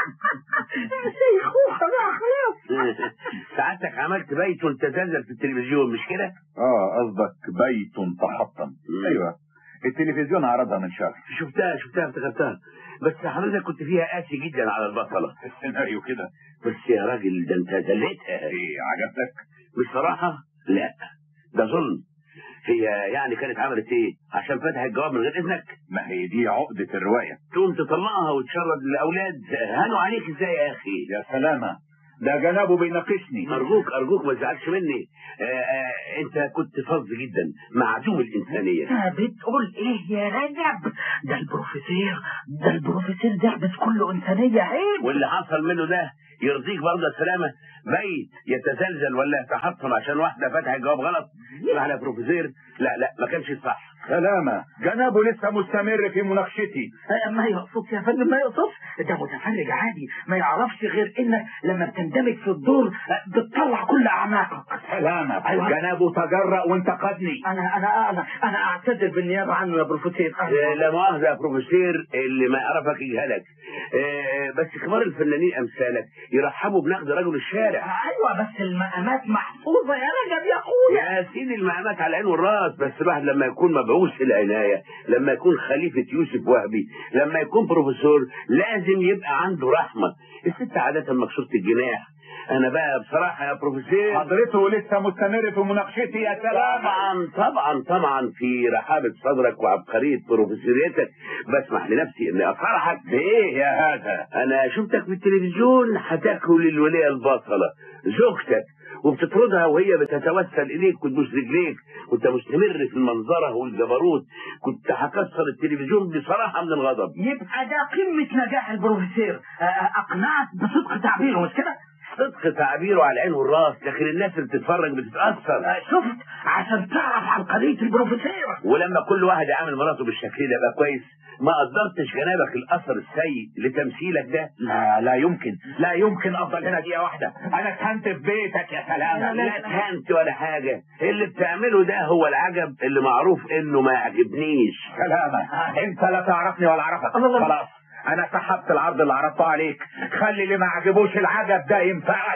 شيخوخة بقى خلاص سعادتك عملت بيت وتزلزل في التلفزيون مش كده؟ اه قصدك بيت تحطم ايوه التلفزيون عرضها من شهر شفتها شفتها افتكرتها بس حضرتك كنت فيها قاسي جدا على البطلة السيناريو كده بس يا راجل ده انت زلتها ايه عجبتك بصراحة لا ده ظلم هي يعني كانت عملت ايه عشان فتحت الجواب من غير اذنك ما هي دي عقدة الرواية تقوم تطلقها وتشرد الاولاد هانوا عليك ازاي يا اخي يا سلامة ده جنابه بيناقشني ارجوك ارجوك ما تزعلش مني آه آه انت كنت فظ جدا معدوم الانسانيه انت بتقول ايه يا رجب ده البروفيسير ده البروفيسير ده بس كله انسانيه عيب واللي حصل منه ده يرضيك برضه السلامه بيت يتزلزل ولا يتحطم عشان واحده فتحت جواب غلط على بروفيسير لا لا ما كانش صح سلامة جنابه لسه مستمر في مناقشتي آه، ما يقصدش يا فندم ما يقصدش ده متفرج عادي ما يعرفش غير انك لما بتندمج في الدور آه، بتطلع كل اعماقك سلامة أيوة. جنابه تجرأ وانتقدني انا انا انا انا اعتذر بالنيابه عنه يا بروفيسير آه، لا مؤاخذة يا بروفيسير اللي ما يعرفك يجهلك آه، بس كبار الفنانين امثالك يرحبوا بنقد رجل الشارع ايوه بس المقامات محفوظه يا رجب يا اخويا يا سيدي المقامات على العين والراس بس الواحد لما يكون مبعوث العناية لما يكون خليفة يوسف وهبي لما يكون بروفيسور لازم يبقى عنده رحمة الست عادة مكسورة الجناح انا بقى بصراحة يا بروفيسور حضرته لسه مستمر في مناقشتي يا سلامة طبعا طبعا طبعا في رحابة صدرك وعبقرية بروفيسوريتك بسمح لنفسي اني افرحك بايه يا هذا انا شفتك في التلفزيون هتاكل الولية البطلة زوجتك وبتطردها وهي بتتوسل اليك وتبوس رجليك وانت مستمر في المنظره والجبروت كنت هكسر التلفزيون بصراحه من الغضب يبقى ده قمه نجاح البروفيسير آه، آه، اقنعت بصدق تعبيره مش كده صدق تعبيره على العين والراس لكن الناس اللي بتتفرج بتتاثر آه، شفت عشان تعرف عبقريه البروفيسير ولما كل واحد يعامل مراته بالشكل ده يبقى كويس ما قدرتش جنابك الاثر السيء لتمثيلك ده لا لا يمكن لا يمكن افضل هنا دقيقة واحدة انا اتهنت في بيتك يا سلامة لا اتهنت ولا حاجة اللي بتعمله ده هو العجب اللي معروف انه ما يعجبنيش سلامة انت لا تعرفني ولا اعرفك خلاص انا سحبت العرض اللي عرضته عليك خلي اللي ما عجبوش العجب ده ينفعك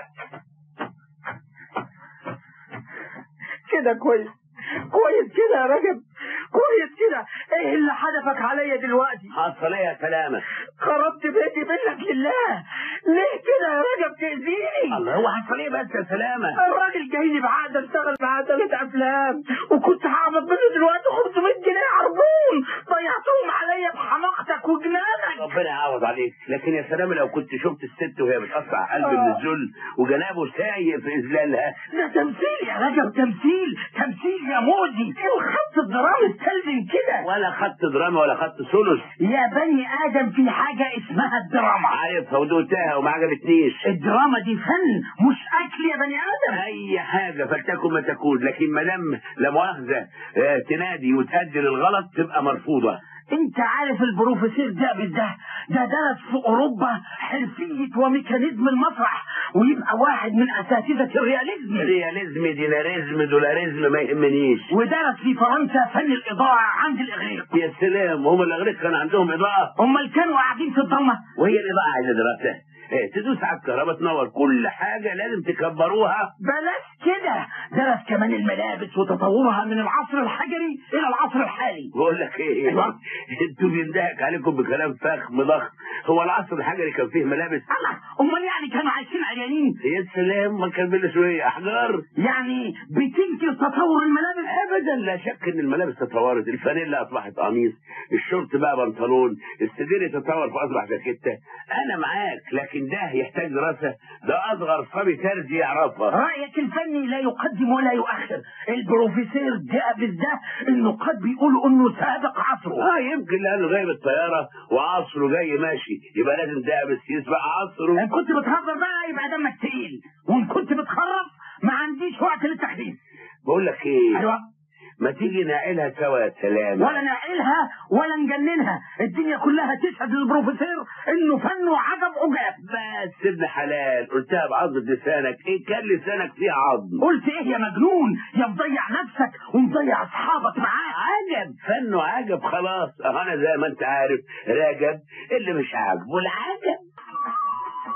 كده كويس كويس كده يا رجب كويس كده ايه اللي حدفك عليا دلوقتي حصل ايه يا سلامة خربت بيتي منك لله ليه كده يا رجب تأذيني الله هو حصل ايه بس يا سلامة الراجل جاي لي بعقد اشتغل معاه ثلاث افلام وكنت هعمل منه دلوقتي 500 جنيه عربون ضيعتهم عليا بحماقتك وجنانك ربنا يعوض عليك لكن يا سلامة لو كنت شفت الست وهي بتقطع قلب من الذل وجنابه سايق في اذلالها ده تمثيل يا رجب تمثيل تمثيل يا موزي الخط الدرامي استلزم كده ولا خدت دراما ولا خدت ثلث يا بني ادم في حاجه اسمها الدراما عارفها ودقتها وما عجبتنيش الدراما دي فن مش اكل يا بني ادم اي حاجه فلتكن ما تكون لكن ما دام لا مؤاخذه آه، تنادي وتأدي للغلط تبقى مرفوضه انت عارف البروفيسور ده ده ده درس في اوروبا حرفيه وميكانيزم المسرح ويبقى واحد من اساتذه الرياليزم رياليزم ديناريزم دولاريزم ما يهمنيش ودرس في فرنسا فن الاضاءه عند الاغريق يا سلام هم الاغريق كان عندهم اضاءه امال كانوا قاعدين في الضلمه وهي الاضاءه عايزه دراسه إيه، تدوس على الكهرباء تنور كل حاجه لازم تكبروها بلاش كده درس كمان الملابس وتطورها من العصر الحجري الى العصر الحالي بقول لك ايه أيوة. انتوا بيندهك عليكم بكلام فخم ضخم هو العصر الحجري كان فيه ملابس الله امال يعني كانوا عايشين عريانين يا سلام ما كان بينا شويه احجار يعني بتنكر تطور الملابس ابدا لا شك ان الملابس تطورت الفانيلا اصبحت قميص الشورت بقى بنطلون السدير تطور فاصبح جاكيته انا معاك لكن ده يحتاج دراسه ده اصغر صبي ترزي يعرفها رأيك الفني لا يقدم ولا يؤخر البروفيسور ده ده انه قد بيقولوا انه سابق عصره اه يمكن لانه جاي بالطياره وعصره جاي ماشي يبقى لازم دابس يسبق عصره ان كنت بتهزر بقى يبقى دمك تقيل وان كنت بتخرف ما عنديش وقت للتحديث بقول لك ايه ايوه ما تيجي نعقلها سوا يا سلام ولا نعقلها ولا نجننها الدنيا كلها تشهد للبروفيسور انه فن وعجب عجاب بس ابن حلال قلتها بعض لسانك ايه كان لسانك فيه عظم قلت ايه يا مجنون يا مضيع نفسك ومضيع اصحابك معاك عجب فنه عجب خلاص اه انا زي ما انت عارف راجب اللي مش عاجبه العجب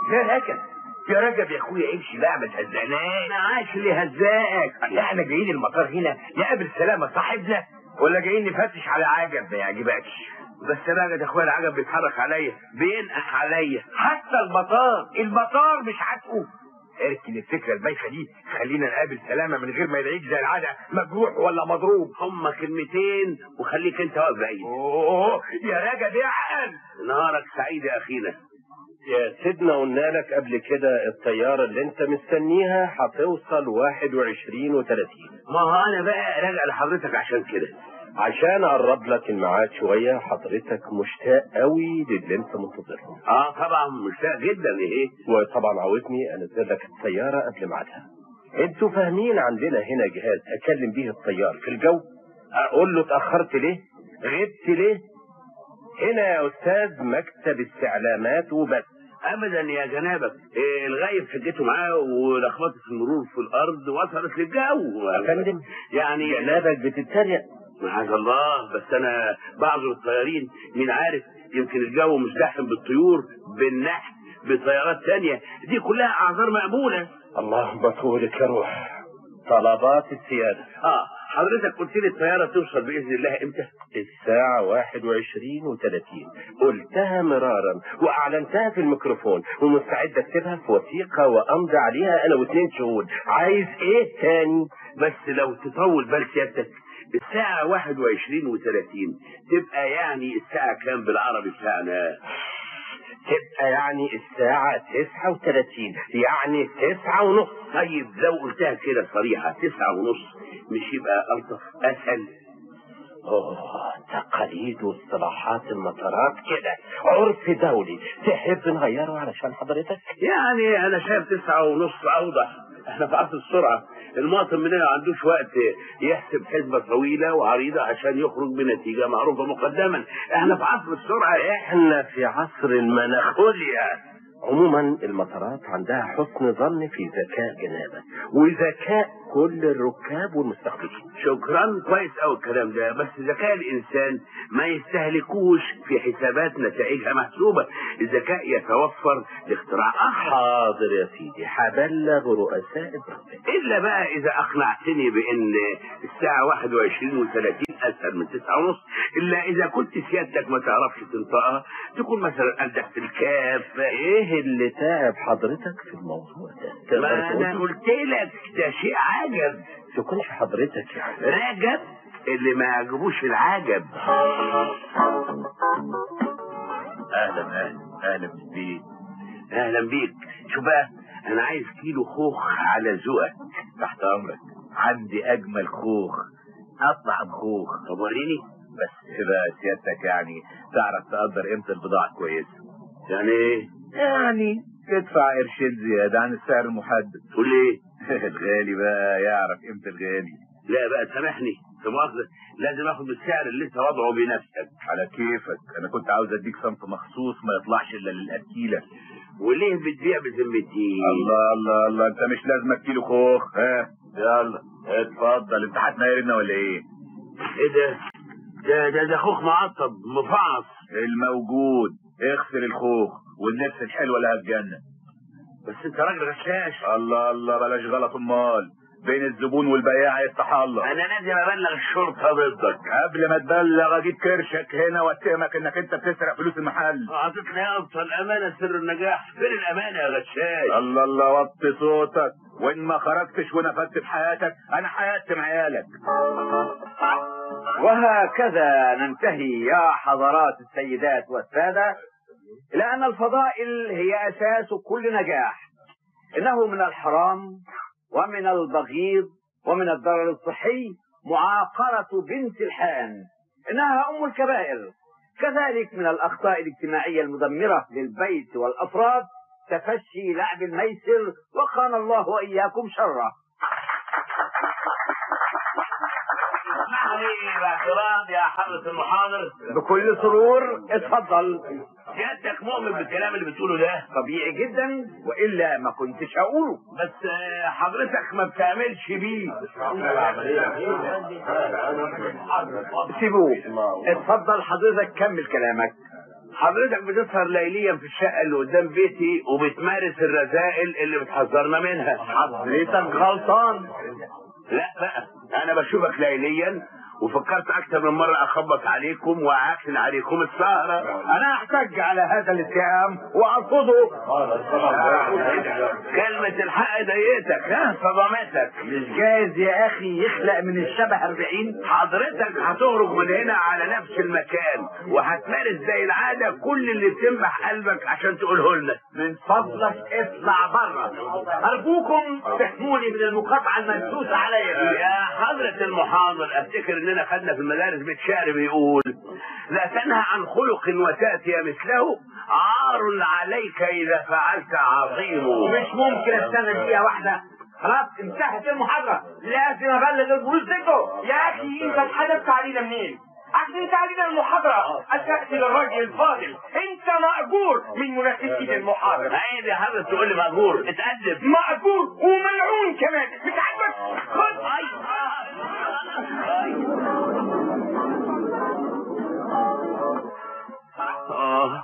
يا رجب يا رجب يا اخويا امشي بقى ما تهزقناش انا عايش اللي هزقك لا احنا جايين المطار هنا نقابل سلامه صاحبنا ولا جايين نفتش على عجب ما يعجبكش بس انا يا اخويا العجب بيتحرك عليا بينقح عليا حتى المطار المطار مش عاتقه اركن الفكره البايخه دي خلينا نقابل سلامه من غير ما يلاقيك زي العاده مجروح ولا مضروب هما كلمتين وخليك انت واقف بعيد اوه يا رجب يا عقل نهارك سعيد يا اخينا يا سيدنا قلنا لك قبل كده الطيارة اللي انت مستنيها هتوصل 21 و 30 ما هو انا بقى راجع لحضرتك عشان كده عشان اقرب لك الميعاد شوية حضرتك مشتاق قوي للي انت منتظرهم اه طبعا مشتاق جدا ايه وطبعا عاوزني انزل لك الطيارة قبل ميعادها انتوا فاهمين عندنا هنا جهاز اكلم بيه الطيار في الجو اقول له اتأخرت ليه غبت ليه هنا يا استاذ مكتب استعلامات وبس ابدا يا جنابك إيه الغايب حجته معاه ولخبطه المرور في الارض وصلت للجو يا فندم يعني جنابك بتتريق معاذ الله بس انا بعذر الطيارين مين عارف يمكن الجو مزدحم بالطيور بالنحل بطيارات تانية دي كلها اعذار مقبولة اللهم طولك يا روح طلبات السيادة اه حضرتك قلت لي الطيارة توصل بإذن الله امتى؟ الساعة 21 و 30 قلتها مرارا وأعلنتها في الميكروفون ومستعد أكتبها في وثيقة وأمضي عليها أنا واثنين شهود عايز إيه تاني؟ بس لو تطول بال سيادتك الساعة 21 و 30 تبقى يعني الساعة كام بالعربي بتاعنا؟ تبقى يعني الساعة 39 يعني تسعة ونص طيب لو قلتها كده صريحة تسعة ونص مش يبقى ألطف أسهل أوه تقاليد واصطلاحات المطارات كده عرف دولي تحب نغيره علشان حضرتك؟ يعني أنا شايف تسعة ونص أوضح احنا في عصر السرعة المواطن مننا ما عندوش وقت يحسب حسبة طويلة وعريضة عشان يخرج بنتيجة معروفة مقدما احنا في عصر السرعة احنا في عصر المناخوليا عموما المطارات عندها حسن ظن في ذكاء جنابك وذكاء كل الركاب والمستخدمين شكرا كويس قوي الكلام ده بس ذكاء الانسان ما يستهلكوش في حسابات نتائجها محسوبه الذكاء يتوفر لاختراع اخر حاضر يا سيدي هبلغ رؤساء الدولة الا بقى اذا اقنعتني بان الساعه 21 و30 اسهل من 9 ونص الا اذا كنت سيادتك ما تعرفش تنطقها تكون مثلا قدك في الكاف ايه اللي تعب حضرتك في الموضوع ده ما انا قلت لك ده شيء عجب تكونش حضرتك يعني رجب اللي ما يعجبوش العجب اهلا اهلا اهلا بيك اهلا بيك شو بقى انا عايز كيلو خوخ على ذوقك تحت امرك عندي اجمل خوخ اطعم خوخ طب وريني بس كده سيادتك يعني تعرف تقدر قيمه البضاعه كويس يعني ايه يعني تدفع قرشين زياده عن السعر المحدد تقول ايه الغالي بقى يعرف قيمه الغالي لا بقى سامحني مؤاخذة لازم اخد بالسعر اللي انت وضعه بنفسك على كيفك انا كنت عاوز اديك صنف مخصوص ما يطلعش الا للاكيله وليه بتبيع بذمتي الله الله الله انت مش لازمك كيلو خوخ ها يلا اتفضل انت هتنايرنا ولا ايه ايه ده ده ده, ده خوخ معطب مفعص الموجود اغسل الخوخ والنفس الحلوه اللي هتجنن بس انت راجل غشاش الله الله بلاش غلط امال بين الزبون والبياع يفتح الله انا لازم ابلغ الشرطه ضدك قبل ما تبلغ اجيب كرشك هنا واتهمك انك انت بتسرق فلوس المحل اعطيتني يا ابطال امانه سر النجاح فين الامانه يا غشاش الله الله وطي صوتك وان ما خرجتش ونفدت بحياتك انا حياتي عيالك وهكذا ننتهي يا حضرات السيدات والسادة إلى أن الفضائل هي أساس كل نجاح إنه من الحرام ومن البغيض ومن الضرر الصحي معاقرة بنت الحان إنها أم الكبائر كذلك من الأخطاء الاجتماعية المدمرة للبيت والأفراد تفشي لعب الميسر وقانا الله وإياكم شره باعتراض يا حضرة المحاضر بكل سرور اتفضل سيادتك مؤمن بالكلام اللي بتقوله ده طبيعي جدا والا ما كنتش اقوله بس حضرتك ما بتعملش بيه سيبوه اتفضل حضرتك كمل كلامك حضرتك بتسهر ليليا في الشقة اللي قدام بيتي وبتمارس الرذائل اللي بتحذرنا منها حضرتك غلطان لا بقى انا بشوفك ليليا وفكرت اكتر من مرة اخبط عليكم واعكن عليكم السهرة انا احتج على هذا الاتهام وارفضه كلمة الحق ضايقتك ها صدمتك مش جايز يا اخي يخلق من الشبه أربعين حضرتك هتخرج من هنا على نفس المكان وهتمارس زي العادة كل اللي بتنبح قلبك عشان تقوله لنا من فضلك اطلع بره ارجوكم تحموني من المقاطعه المنسوسه عليا يا حضرة المحاضر افتكر اننا خدنا في المدارس بيت شعر بيقول لا تنهى عن خلق وتأتي مثله عار عليك اذا فعلت عظيم مش ممكن استنى دقيقه واحده خلاص انتهت المحاضره لازم ابلغ البوليس ضده يا اخي انت اتحدثت علينا منين؟ عشان علينا المحاضرة أتأتي للراجل الفاضل أنت مأجور من منافسين المحاضرة عيب يا حضرة تقول لي مأجور اتقدم مأجور وملعون كمان مش عاجبك خد آه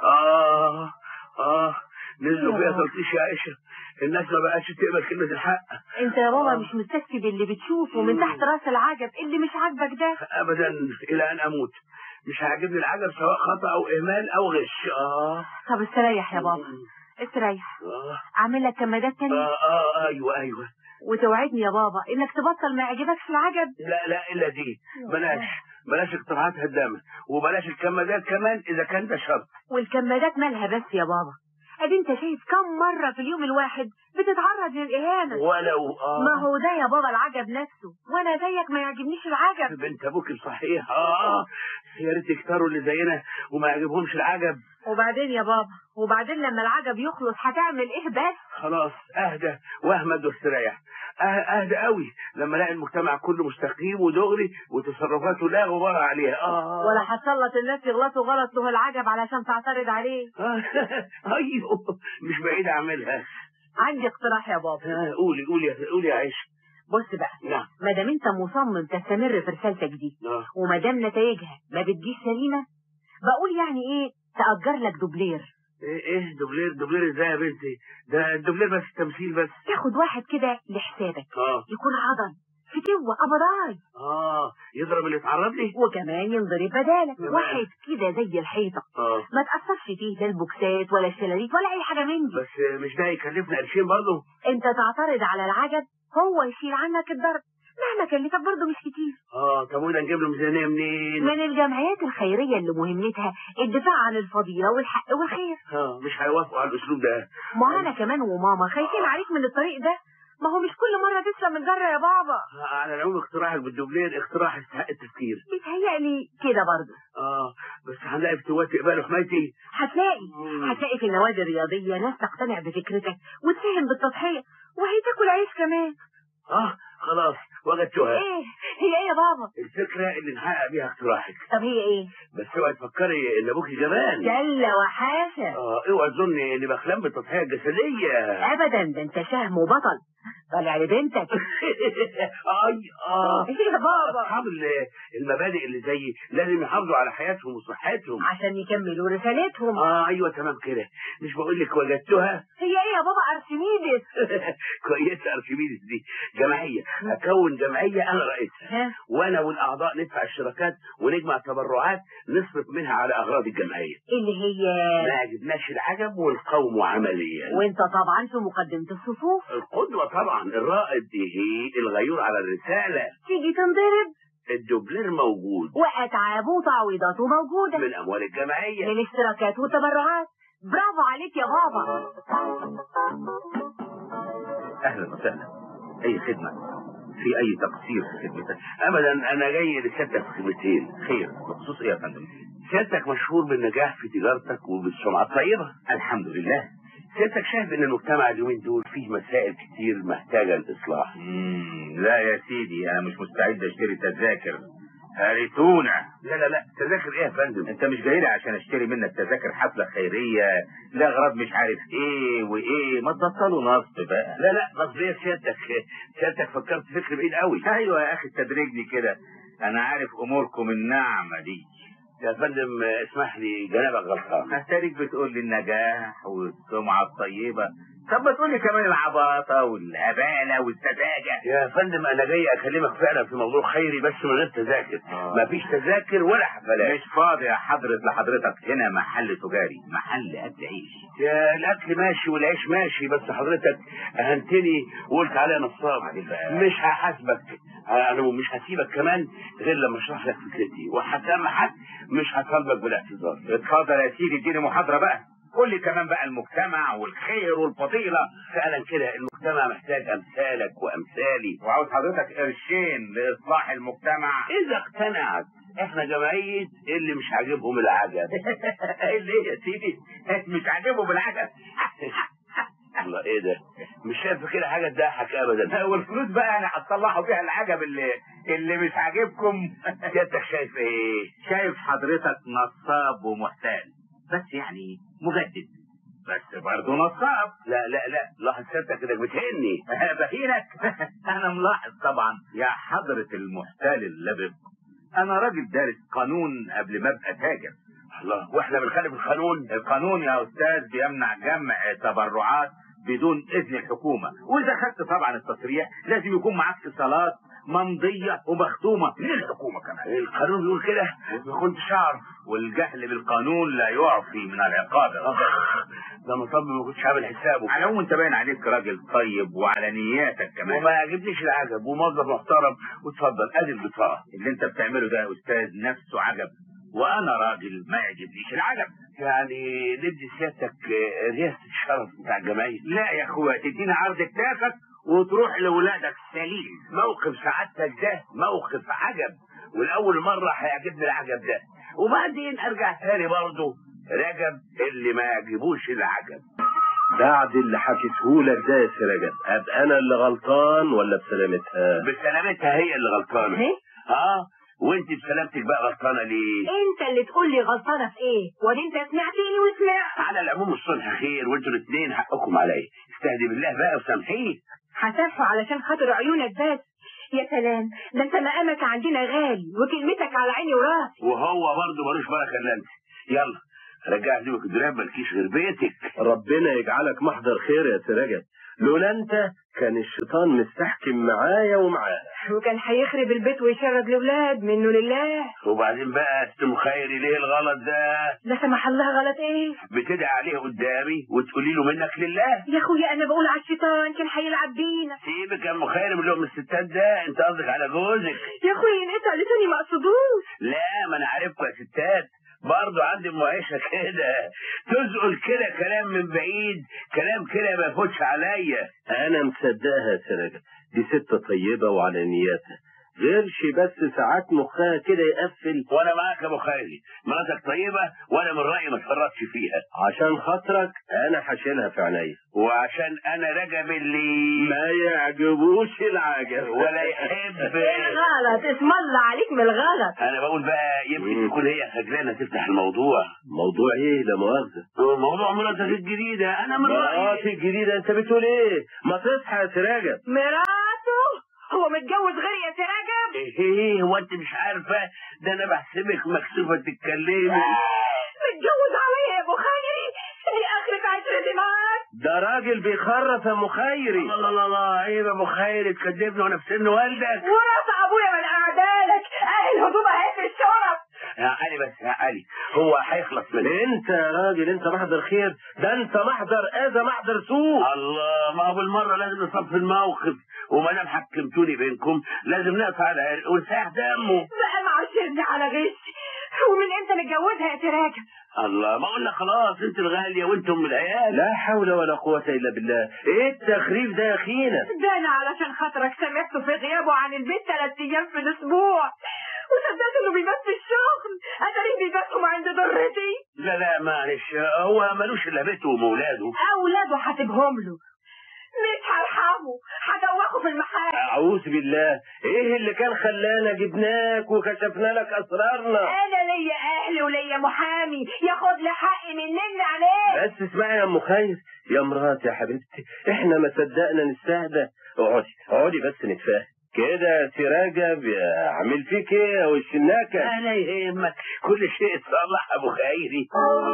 آه آه نزلوا فيها تلطيش يا عائشة الناس ما بقتش تقبل كلمة الحق انت يا بابا مش مستكفي باللي بتشوفه من تحت راس العجب اللي مش عاجبك ده أبدا إلى أن أموت مش هيعجبني العجب سواء خطأ أو إهمال أو غش آه طب استريح يا بابا استريح آه اعمل لك كمادات تانية آه, آه أيوه أيوه وتوعدني يا بابا انك تبطل ما يعجبكش العجب لا لا إلا دي بلاش بلاش اقتراحات هدامة وبلاش الكمادات كمان إذا كان ده شرط والكمادات مالها بس يا بابا ادي انت شايف كم مرة في اليوم الواحد بتتعرض للإهانة ولو آه ما هو ده يا بابا العجب نفسه وانا زيك ما يعجبنيش العجب بنت أبوك صحيح آه يا ريت يكتروا اللي زينا وما يعجبهمش العجب وبعدين يا بابا وبعدين لما العجب يخلص هتعمل ايه بس خلاص اهدى واهمد واستريح أه- اهدى قوي لما الاقي المجتمع كله مستقيم ودغري وتصرفاته لا غبار عليها اه ولا هتسلط الناس يغلطوا غلط له العجب علشان تعترض عليه آه، ايوه مش بعيد اعملها عندي اقتراح يا بابا آه، قولي قولي يا- قولي يا عيش بص بقى نعم ما دام انت مصمم تستمر في رسالتك دي آه. وما دام نتائجها ما بتجيش سليمه بقول يعني ايه تأجر لك دوبلير ايه ايه دوبلير دوبلير ازاي يا بنتي ده الدوبلير بس تمثيل بس تاخد واحد كده لحسابك اه يكون عضل فتوة قبضاي اه يضرب اللي اتعرض لي وكمان ينضرب بدالك تمام. واحد كده زي الحيطة اه ما تأثرش فيه لا البوكسات ولا الشلاليت ولا أي حاجة من دي بس مش ده يكلفنا قرشين برضه أنت تعترض على العجب هو يشيل عنك الضرب مهما كلفك برضه مش كتير اه طب وده نجيب له ميزانيه منين؟ من الجمعيات الخيرية اللي مهمتها الدفاع عن الفضيلة والحق والخير اه مش هيوافقوا على الاسلوب ده ما أنا كمان وماما خايفين عليك من الطريق ده ما هو مش كل مرة تسلم الجرة يا بابا على العموم اقتراحك بالدوبلير اقتراح يستحق التفكير بيتهيألي كده برضه اه بس هنلاقي فتوات يقبلوا حمايتي هتلاقي مم. هتلاقي في النوادي الرياضية ناس تقتنع بفكرتك وتساهم بالتضحية وهي تاكل عيش كمان اه خلاص وجدتها ايه هي ايه يا بابا الفكره اللي نحقق بيها اقتراحك طب هي ايه بس اوعي تفكري ان ابوكي جبان جل وحاشا اه اوعي تظني اني بخلم بالتضحيه الجسديه ابدا ده انت شهم وبطل طالع لبنتك اي اه ايه يا بابا اصحاب ال- المبادئ اللي زيي لازم يحافظوا على حياتهم وصحتهم عشان يكملوا رسالتهم اه ايوه تمام كده مش بقول لك وجدتها هي ايه يا بابا ارشميدس كويسه ارشميدس دي جمعيه اكون جمعيه انا رئيسها ها وانا والاعضاء ندفع الشراكات ونجمع تبرعات نصرف منها على اغراض الجمعيه اللي هي ما عجبناش العجب ونقاومه عمليا وانت طبعا في مقدمة الصفوف القدوه طبعا الرائد ايه الغيور على الرساله تيجي تنضرب الدوبلير موجود واتعابه وتعويضاته موجودة من اموال الجمعيه للاشتراكات والتبرعات برافو عليك يا بابا اهلا وسهلا اي خدمه في اي تقصير في خدمتك ابدا انا جاي لسيادتك في خدمتين خير بخصوص ايه يا فندم سيادتك مشهور بالنجاح في تجارتك وبالسمعه الطيبه الحمد لله سيادتك شايف ان المجتمع اليومين دول فيه مسائل كتير محتاجه للاصلاح مم. لا يا سيدي انا مش مستعد اشتري تذاكر هارتونا لا لا لا تذاكر ايه يا فندم انت مش جاي لي عشان اشتري منك تذاكر حفله خيريه لاغراض مش عارف ايه وايه ما تبطلوا نصب بقى لا لا قصدي سيادتك سيادتك فكرت فكر بعيد قوي ايوه يا اخي تدرجني كده انا عارف اموركم الناعمه دي يا فندم اسمح لي جنابك غلطان اتاريك بتقول لي النجاح والسمعة الطيبة طب ما تقول لي كمان العباطة والهبالة والسذاجة يا فندم انا جاي اكلمك فعلا في موضوع خيري بس من غير تذاكر آه. مفيش تذاكر ولا حفلات مش فاضي يا حضرة لحضرتك هنا محل تجاري محل أكل عيش يا الاكل ماشي والعيش ماشي بس حضرتك اهنتني وقلت عليا نصاب مش هحاسبك انا مش هسيبك كمان غير لما اشرح لك فكرتي وهسامحك مش هطالبك بالاعتذار اتفضل يا سيدي اديني محاضرة بقى قول لي كمان بقى المجتمع والخير والفضيلة فعلا كده المجتمع محتاج امثالك وامثالي وعاوز حضرتك قرشين لإصلاح المجتمع اذا اقتنعت احنا جمعية اللي مش عاجبهم العجب اللي إيه يا سيدي مش عاجبه بالعجب الله ايه ده مش شايف كده حاجة تضحك ابدا والفلوس بقى انا هتصلحوا بيها العجب اللي اللي مش عاجبكم سيادتك شايف ايه شايف حضرتك نصاب ومحتال بس يعني مجدد بس برضه نصاب لا لا لا لاحظ سيادتك انك بتهني بهينك انا ملاحظ طبعا يا حضرة المحتال اللبب انا راجل دارس قانون قبل ما ابقى تاجر الله واحنا بنخالف القانون القانون يا استاذ بيمنع جمع تبرعات بدون اذن الحكومة واذا خدت طبعا التصريح لازم يكون معاك اتصالات ممضية ومختومة للحكومة كمان القانون بيقول كده ما كنتش اعرف والجهل بالقانون لا يعفي من العقاب ده مطب ما كنتش عامل حسابه على العموم انت باين عليك راجل طيب وعلى نياتك كمان وما يعجبنيش العجب وموظف محترم وتفضل ادي البطاقه اللي انت بتعمله ده يا استاذ نفسه عجب وانا راجل ما يعجبنيش العجب يعني ندي سيادتك رياسه الشرف بتاع الجمعيه لا يا اخويا تديني عرض كتافك وتروح لاولادك سليم موقف سعادتك ده موقف عجب والاول مره هيعجبني العجب ده وبعدين ارجع تاني برضه رجب اللي ما يعجبوش العجب بعد اللي حكيته لك ده يا سي رجب ابقى انا اللي غلطان ولا بسلامتها بسلامتها هي اللي غلطانه ايه اه وانت بسلامتك بقى غلطانه ليه انت اللي تقول لي غلطانه في ايه ولا انت سمعتني وسمعت على العموم الصلح خير وانتوا الاثنين حقكم عليا استهدي بالله بقى وسامحيه هسامحه علشان خاطر عيونك بس يا سلام ده انت مقامك عندنا غالي وكلمتك على عيني وراسي وهو برضه ملوش بركه الا انت يلا رجع ليك الدولاب مالكيش غير بيتك ربنا يجعلك محضر خير يا سي رجب لولا انت كان الشيطان مستحكم معايا ومعاه وكان هيخرب البيت ويشرد الاولاد منه لله وبعدين بقى استم خيري ليه الغلط ده لا سمح الله غلط ايه بتدعي عليه قدامي وتقولي له منك لله يا اخويا انا بقول على الشيطان كان هيلعب بينا سيبك يا ام خير من لقم الستات ده انت قصدك على جوزك يا اخويا انقطع لساني ما اقصدوش لا ما انا عارفكم يا ستات برضه عندي ام عيشه كده تزقل كده كلام من بعيد كلام كده ما يفوتش عليا انا مصدقها يا سي رجب دي ست طيبه وعلى نياتها غيرش بس ساعات مخها كده يقفل وانا معاك يا ابو خيري مراتك طيبه وانا من رايي ما تفرطش فيها عشان خاطرك انا هشيلها في عينيا وعشان انا رجب اللي ما يعجبوش العجب ولا يحب غلط اسم الله عليك من الغلط انا بقول بقى يمكن تكون هي خجلانه تفتح الموضوع موضوع ايه لا مؤاخذه موضوع مراتك الجديده انا من رايي مراتي الجديده انت بتقول ايه ما تصحى يا سي رجب مراته هو متجوز غيري يا سي رجب ايه هو انت مش عارفه ده انا بحسبك مكسوفه تتكلمي متجوز عليا يا ابو خيري دي اخرة عشرتي معاك ده راجل بيخرف يا مخيري الله الله الله عيب يا ابو خير تكذبنا وانا في سن والدك وراس ابويا من اعدالك اهل الهدوم اهي في الشرف يا علي بس يا علي هو هيخلص من انت يا راجل انت محضر خير ده انت محضر اذى محضر سوء الله ما هو بالمره لازم نصفي الموقف وما دام حكمتوني بينكم لازم نقطع العرق ونسيح دمه بقى معاشرني على غش ومن امتى متجوزها يا سي راجب الله ما قلنا خلاص انت الغاليه وانت ام العيال لا حول ولا قوة الا بالله ايه التخريف ده يا اخينا ده انا علشان خاطرك سمعته في غيابه عن البيت ثلاث ايام في الاسبوع وصدقت انه بيبات في الشغل اتاريه بيباتهم عند ضرتي لا لا معلش هو ملوش الا بيته ومولاده اولاده هسيبهم له مش هرحمه هدوخه في المحل اعوذ بالله ايه اللي كان خلانا جبناك وكشفنا لك اسرارنا انا ليا اهل وليا محامي ياخد لي حقي مننا عليه بس اسمعي يا ام خير يا مرات يا حبيبتي احنا ما صدقنا نستهدى اقعدي اقعدي بس نتفاهم كده يا سي رجب يا عامل فيك ايه يا وش النكد لا يهمك كل شيء اتصلح ابو خيري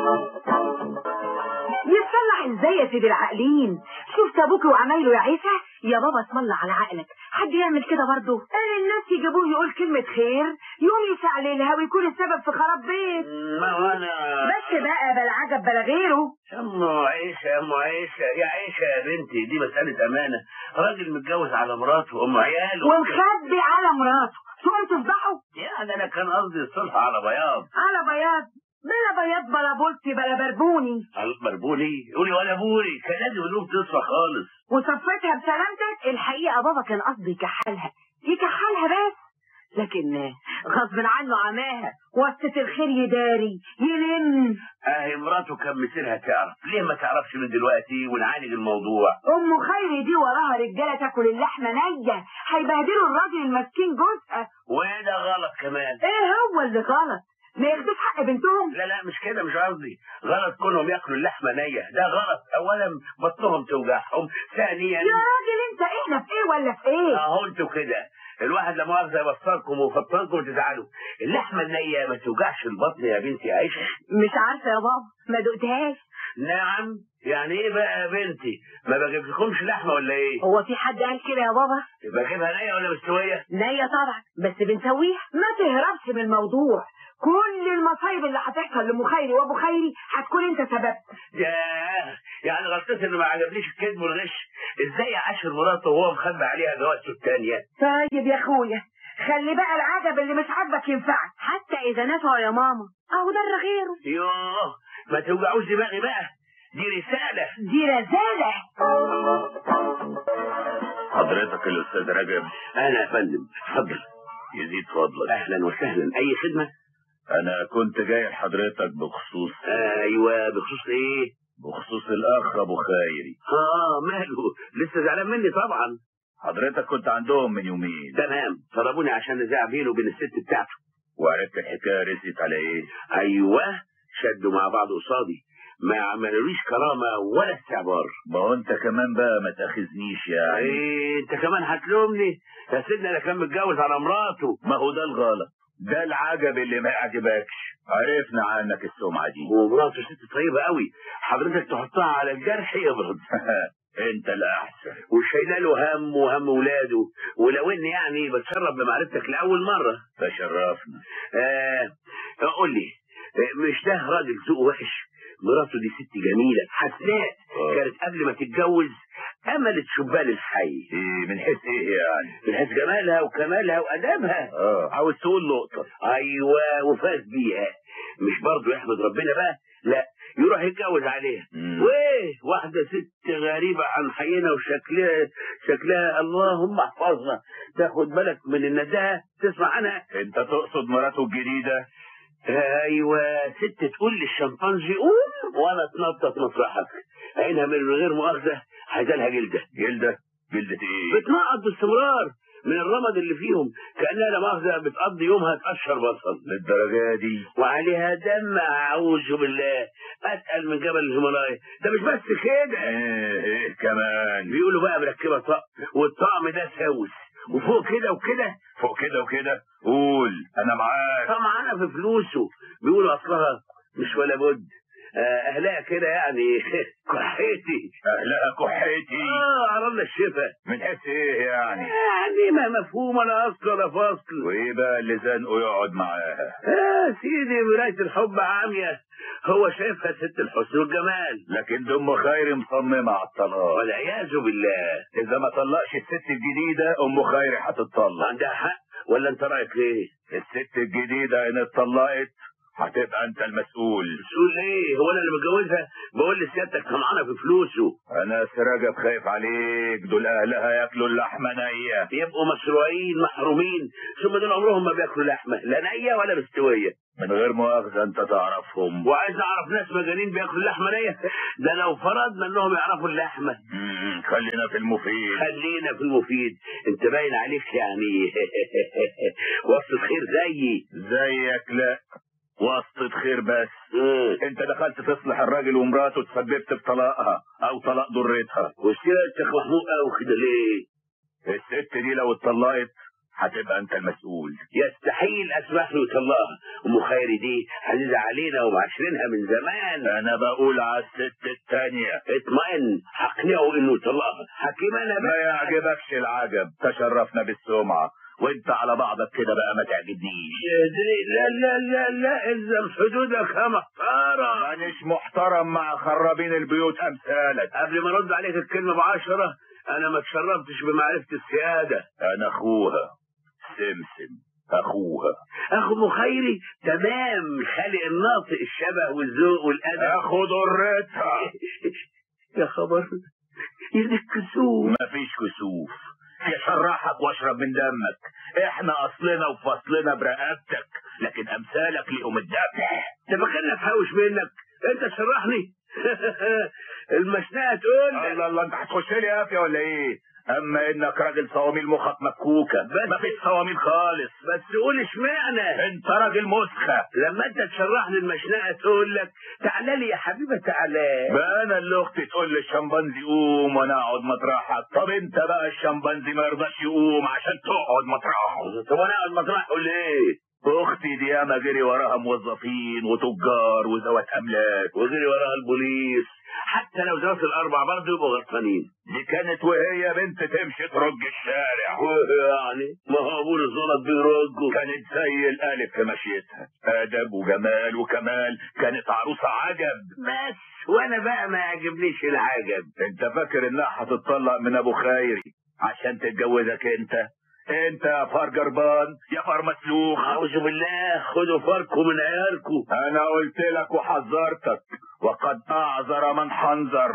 يتصلح ازاي يا سيدي العاقلين شفت ابوك وعمايله يا عيسى يا بابا اسم الله على عقلك حد يعمل كده برضه قال الناس يجيبوه يقول كلمة خير يوم يسعللها ويكون السبب في خراب بيت ما هو انا بس بقى بلا عجب بلا غيره يا ام عيشه يا ام عيشه يا عيشه يا بنتي دي مساله امانه راجل متجوز على مراته وام عياله ومخبي على مراته تقوم تفضحه يعني انا كان قصدي الصلح على بياض على بياض بلا بياض بلا بولتي بلا بربوني على بربوني قولي ولا بوري كان لازم النوم تصفى خالص وصفتها بسلامتك الحقيقة بابا كان قصدي يكحلها يكحلها بس لكن غصب عنه عماها وسط الخير يداري يلم اهي مراته كان مثلها تعرف ليه ما تعرفش من دلوقتي ونعالج الموضوع ام خيري دي وراها رجاله تاكل اللحمه نيه هيبهدلوا الراجل المسكين جوزها وده غلط كمان ايه هو اللي غلط ما ياخدوش حق بنتهم لا لا مش كده مش قصدي غلط كونهم ياكلوا اللحمه نيه ده غلط اولا بطنهم توجعهم ثانيا يا راجل انت احنا في ايه ولا في ايه اهو انتوا كده الواحد لا مؤاخذه يبصركم ويفطركم وتزعلوا اللحمه النيه ما توجعش البطن يا بنتي عيشه مش عارفه يا بابا ما دقتهاش نعم يعني ايه بقى يا بنتي ما بجيب لكمش لحمه ولا ايه هو في حد قال كده يا بابا بجيبها نيه ولا مستويه نية طبعا بس بنسويها ما تهربش من الموضوع كل المصايب اللي هتحصل لام خيري وابو خيري هتكون انت سبب ياه يعني غلطتي انه ما عجبنيش الكذب والغش ازاي عاشر مراته وهو مخبي عليها جوازته الثانيه طيب يا اخويا خلي بقى العجب اللي مش عاجبك ينفعك حتى اذا نفعوا يا ماما اهو ده غيره يوه ما توجعوش دماغي بقى دي رساله دي رزالة حضرتك الاستاذ رجب انا يا فندم اتفضل يزيد فضلك اهلا وسهلا اي خدمه انا كنت جاي لحضرتك بخصوص ايوه بخصوص ايه بخصوص الاخ ابو خيري اه ماله لسه زعلان مني طبعا حضرتك كنت عندهم من يومين تمام طلبوني عشان نزاع بينه وبين الست بتاعته وعرفت الحكايه رست على ايه ايوه شدوا مع بعض قصادي ما عملوليش كرامه ولا استعبار ما هو انت كمان بقى ما تاخذنيش يعني ايه انت كمان هتلومني يا سيدنا انا كان متجوز على مراته ما هو ده الغلط ده العجب اللي ما يعجبكش عرفنا عنك السمعه دي ومراته ست طيبه قوي حضرتك تحطها على الجرح يبرد انت الاحسن وشايله له هم وهم ولاده ولو اني يعني بتشرف بمعرفتك لاول مره تشرفنا آه قول لي آه، مش ده راجل ذوقه وحش مراته دي ست جميله حسناء آه. كانت قبل ما تتجوز املت شبان الحي ايه من حيث ايه يعني من حيث جمالها وكمالها وادابها اه عاوز تقول نقطه ايوه وفاز بيها مش برضه يحمد ربنا بقى لا يروح يتجوز عليها مم. وايه واحده ست غريبه عن حينا وشكلها شكلها اللهم احفظنا تاخد بالك من النداهه تسمع عنها انت تقصد مراته الجديده ايوه ست تقول للشمبانزي قوم وانا اتنطط مسرحك عينها من غير مؤاخذه عايزه لها جلده جلده جلده ايه بتنقط باستمرار من الرمد اللي فيهم كانها لا مؤاخذه بتقضي يومها تقشر بصل للدرجه دي وعليها دم اعوذ بالله اتقل من جبل الهيمالايا ده مش بس كده ايه ايه كمان بيقولوا بقى مركبه طقم والطقم ده سوس وفوق كده وكده فوق كده وكده قول انا معاك طمعانه في فلوسه بيقولوا اصلها مش ولا بد آه، اهلها كده يعني كحيتي اهلها كحيتي اه على الله الشفا من حيث ايه يعني يعني ما مفهوم ولا اصل ولا فصل وايه بقى اللي زنقه يقعد معاها آه سيدي مراية الحب عامية هو شايفها ست الحسن والجمال لكن دي ام خيري مصممه على الطلاق والعياذ بالله اذا ما طلقش الست الجديده ام خيري هتطلق عندها حق ولا انت رايك ايه؟ الست الجديده ان اتطلقت هتبقى انت المسؤول تقول ايه هو انا اللي متجوزها بقول لسيادتك طمعانه في فلوسه انا سراجة خايف عليك دول اهلها ياكلوا اللحمه نيه يبقوا مشروعين محرومين ثم دول عمرهم ما بياكلوا لحمه لا نيه ولا مستويه من غير مؤاخذه انت تعرفهم وعايز اعرف ناس مجانين بياكلوا لحمه نيه ده لو فرضنا انهم يعرفوا اللحمه مم، خلينا في المفيد خلينا في المفيد انت باين عليك يعني وسط خير زيي زيك لا واسطة خير بس مم. انت دخلت تصلح الراجل ومراته تسببت في طلاقها او طلاق ضرتها وسيرتك محمود قوي كده ليه الست دي لو اتطلقت هتبقى انت المسؤول يستحيل اسمح له يطلقها ام خيري دي عزيزه علينا ومعاشرينها من زمان انا بقول على الست التانية اطمئن هقنعه انه يطلقها حكيم انا ما يعجبكش العجب تشرفنا بالسمعة وانت على بعضك كده بقى ما تعجبنيش لا لا لا لا الزم حدودك يا محترم مانيش محترم مع خرابين البيوت امثالك قبل ما ارد عليك الكلمه بعشرة انا ما تشرفتش بمعرفه السياده انا اخوها سمسم اخوها اخو مخيري تمام خالق الناطق الشبه والذوق والادب اخو ضرتها يا خبر يدك كسوف مفيش كسوف يشرحك واشرب من دمك احنا اصلنا وفصلنا برقبتك لكن امثالك ليهم الدم انت فاكرني اتحوش منك انت تشرحني المشنقه تقول لك. الله الله انت هتخش لي قافيه ولا ايه اما انك راجل صواميل مخك مفكوكه بس- مفيش صواميل خالص بس قول اشمعنى انت راجل مسخه لما انت تشرح لي المشنقه تقول لك تعالى لي يا حبيبه تعالى بقى انا اللي اختي تقول للشمبانزي قوم وانا اقعد مطرحك طب انت بقى الشمبانزي ما يرضاش يقوم عشان تقعد مطرحه طب انا اقعد مطرح قول ايه اختي دي ياما جري وراها موظفين وتجار وذوات املاك وجري وراها البوليس حتى لو ذات الاربع برضه يبقوا غلطانين دي كانت وهي بنت تمشي ترج الشارع يعني ما هو ابو الزلط بيرجوا كانت زي الالف في مشيتها ادب وجمال وكمال كانت عروسه عجب بس وانا بقى ما يعجبنيش العجب انت فاكر انها هتطلق من ابو خيري عشان تتجوزك انت انت يا فار جربان يا فار مسلوخ اعوذ بالله خدوا فاركم من عيالكم انا قلت لك وحذرتك وقد اعذر من حنظر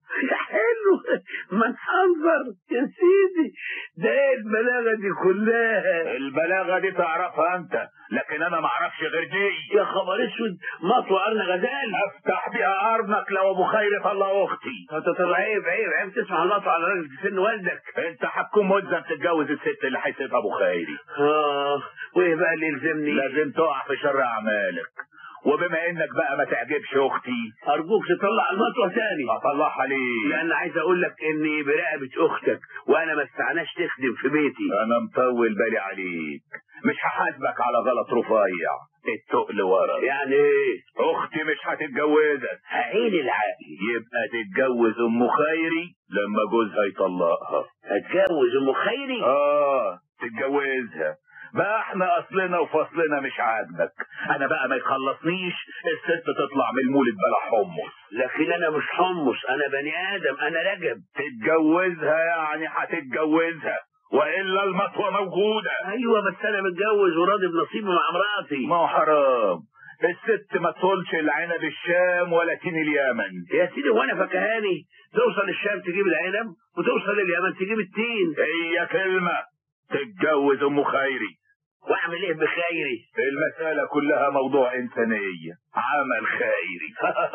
حلو ما تنظر يا سيدي ده ايه البلاغه دي كلها البلاغه دي تعرفها انت لكن انا ما اعرفش غير دي يا خبر اسود مطوى قرن غزال افتح بيها ارنك لو ابو خير طلع اختي طب عيب عيب عيب تسمع المطوى على راجل في سن والدك انت هتكون ملزم تتجوز الست اللي هيسيبها ابو خيري اه وايه بقى اللي يلزمني لازم تقع في شر اعمالك وبما انك بقى ما تعجبش اختي ارجوك تطلع المطوى تاني اطلعها ليه لان عايز اقول لك اني برقبه اختك وانا ما استعناش تخدم في بيتي انا مطول بالي عليك مش هحاسبك على غلط رفيع التقل ورا يعني ايه اختي مش هتتجوزك عين العقل يبقى تتجوز ام خيري لما جوزها يطلقها اتجوز ام خيري اه تتجوزها بقى احنا اصلنا وفصلنا مش عاجبك انا بقى ما يخلصنيش الست تطلع من المولد بلا حمص لكن انا مش حمص انا بني ادم انا رجب تتجوزها يعني هتتجوزها والا المطوه موجوده ايوه بس انا متجوز وراضي بنصيبي مع مراتي ما هو حرام الست ما تقولش العنب الشام ولا تين اليمن يا سيدي وانا فكهاني توصل الشام تجيب العنب وتوصل اليمن تجيب التين هي كلمه تتجوز ام خيري واعمل ايه بخيري المسألة كلها موضوع إنسانية عمل خيري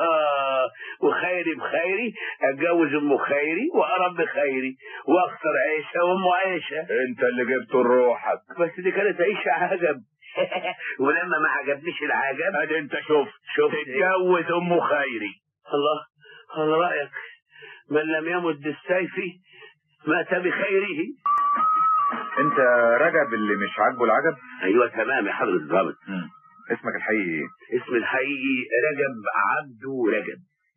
وخيري بخيري اتجوز ام خيري واقرب بخيري واخسر عيشه وام عيشه انت اللي جبته لروحك بس دي كانت عيشه عجب ولما ما عجبنيش العجب ادي انت شفت شفت تتجوز ام خيري الله على رايك من لم يمد بالسيف مات بخيره انت رجب اللي مش عاجبه العجب ايوه تمام يا حضرة الضابط اسمك الحقيقي ايه اسم الحقيقي رجب عبده رجب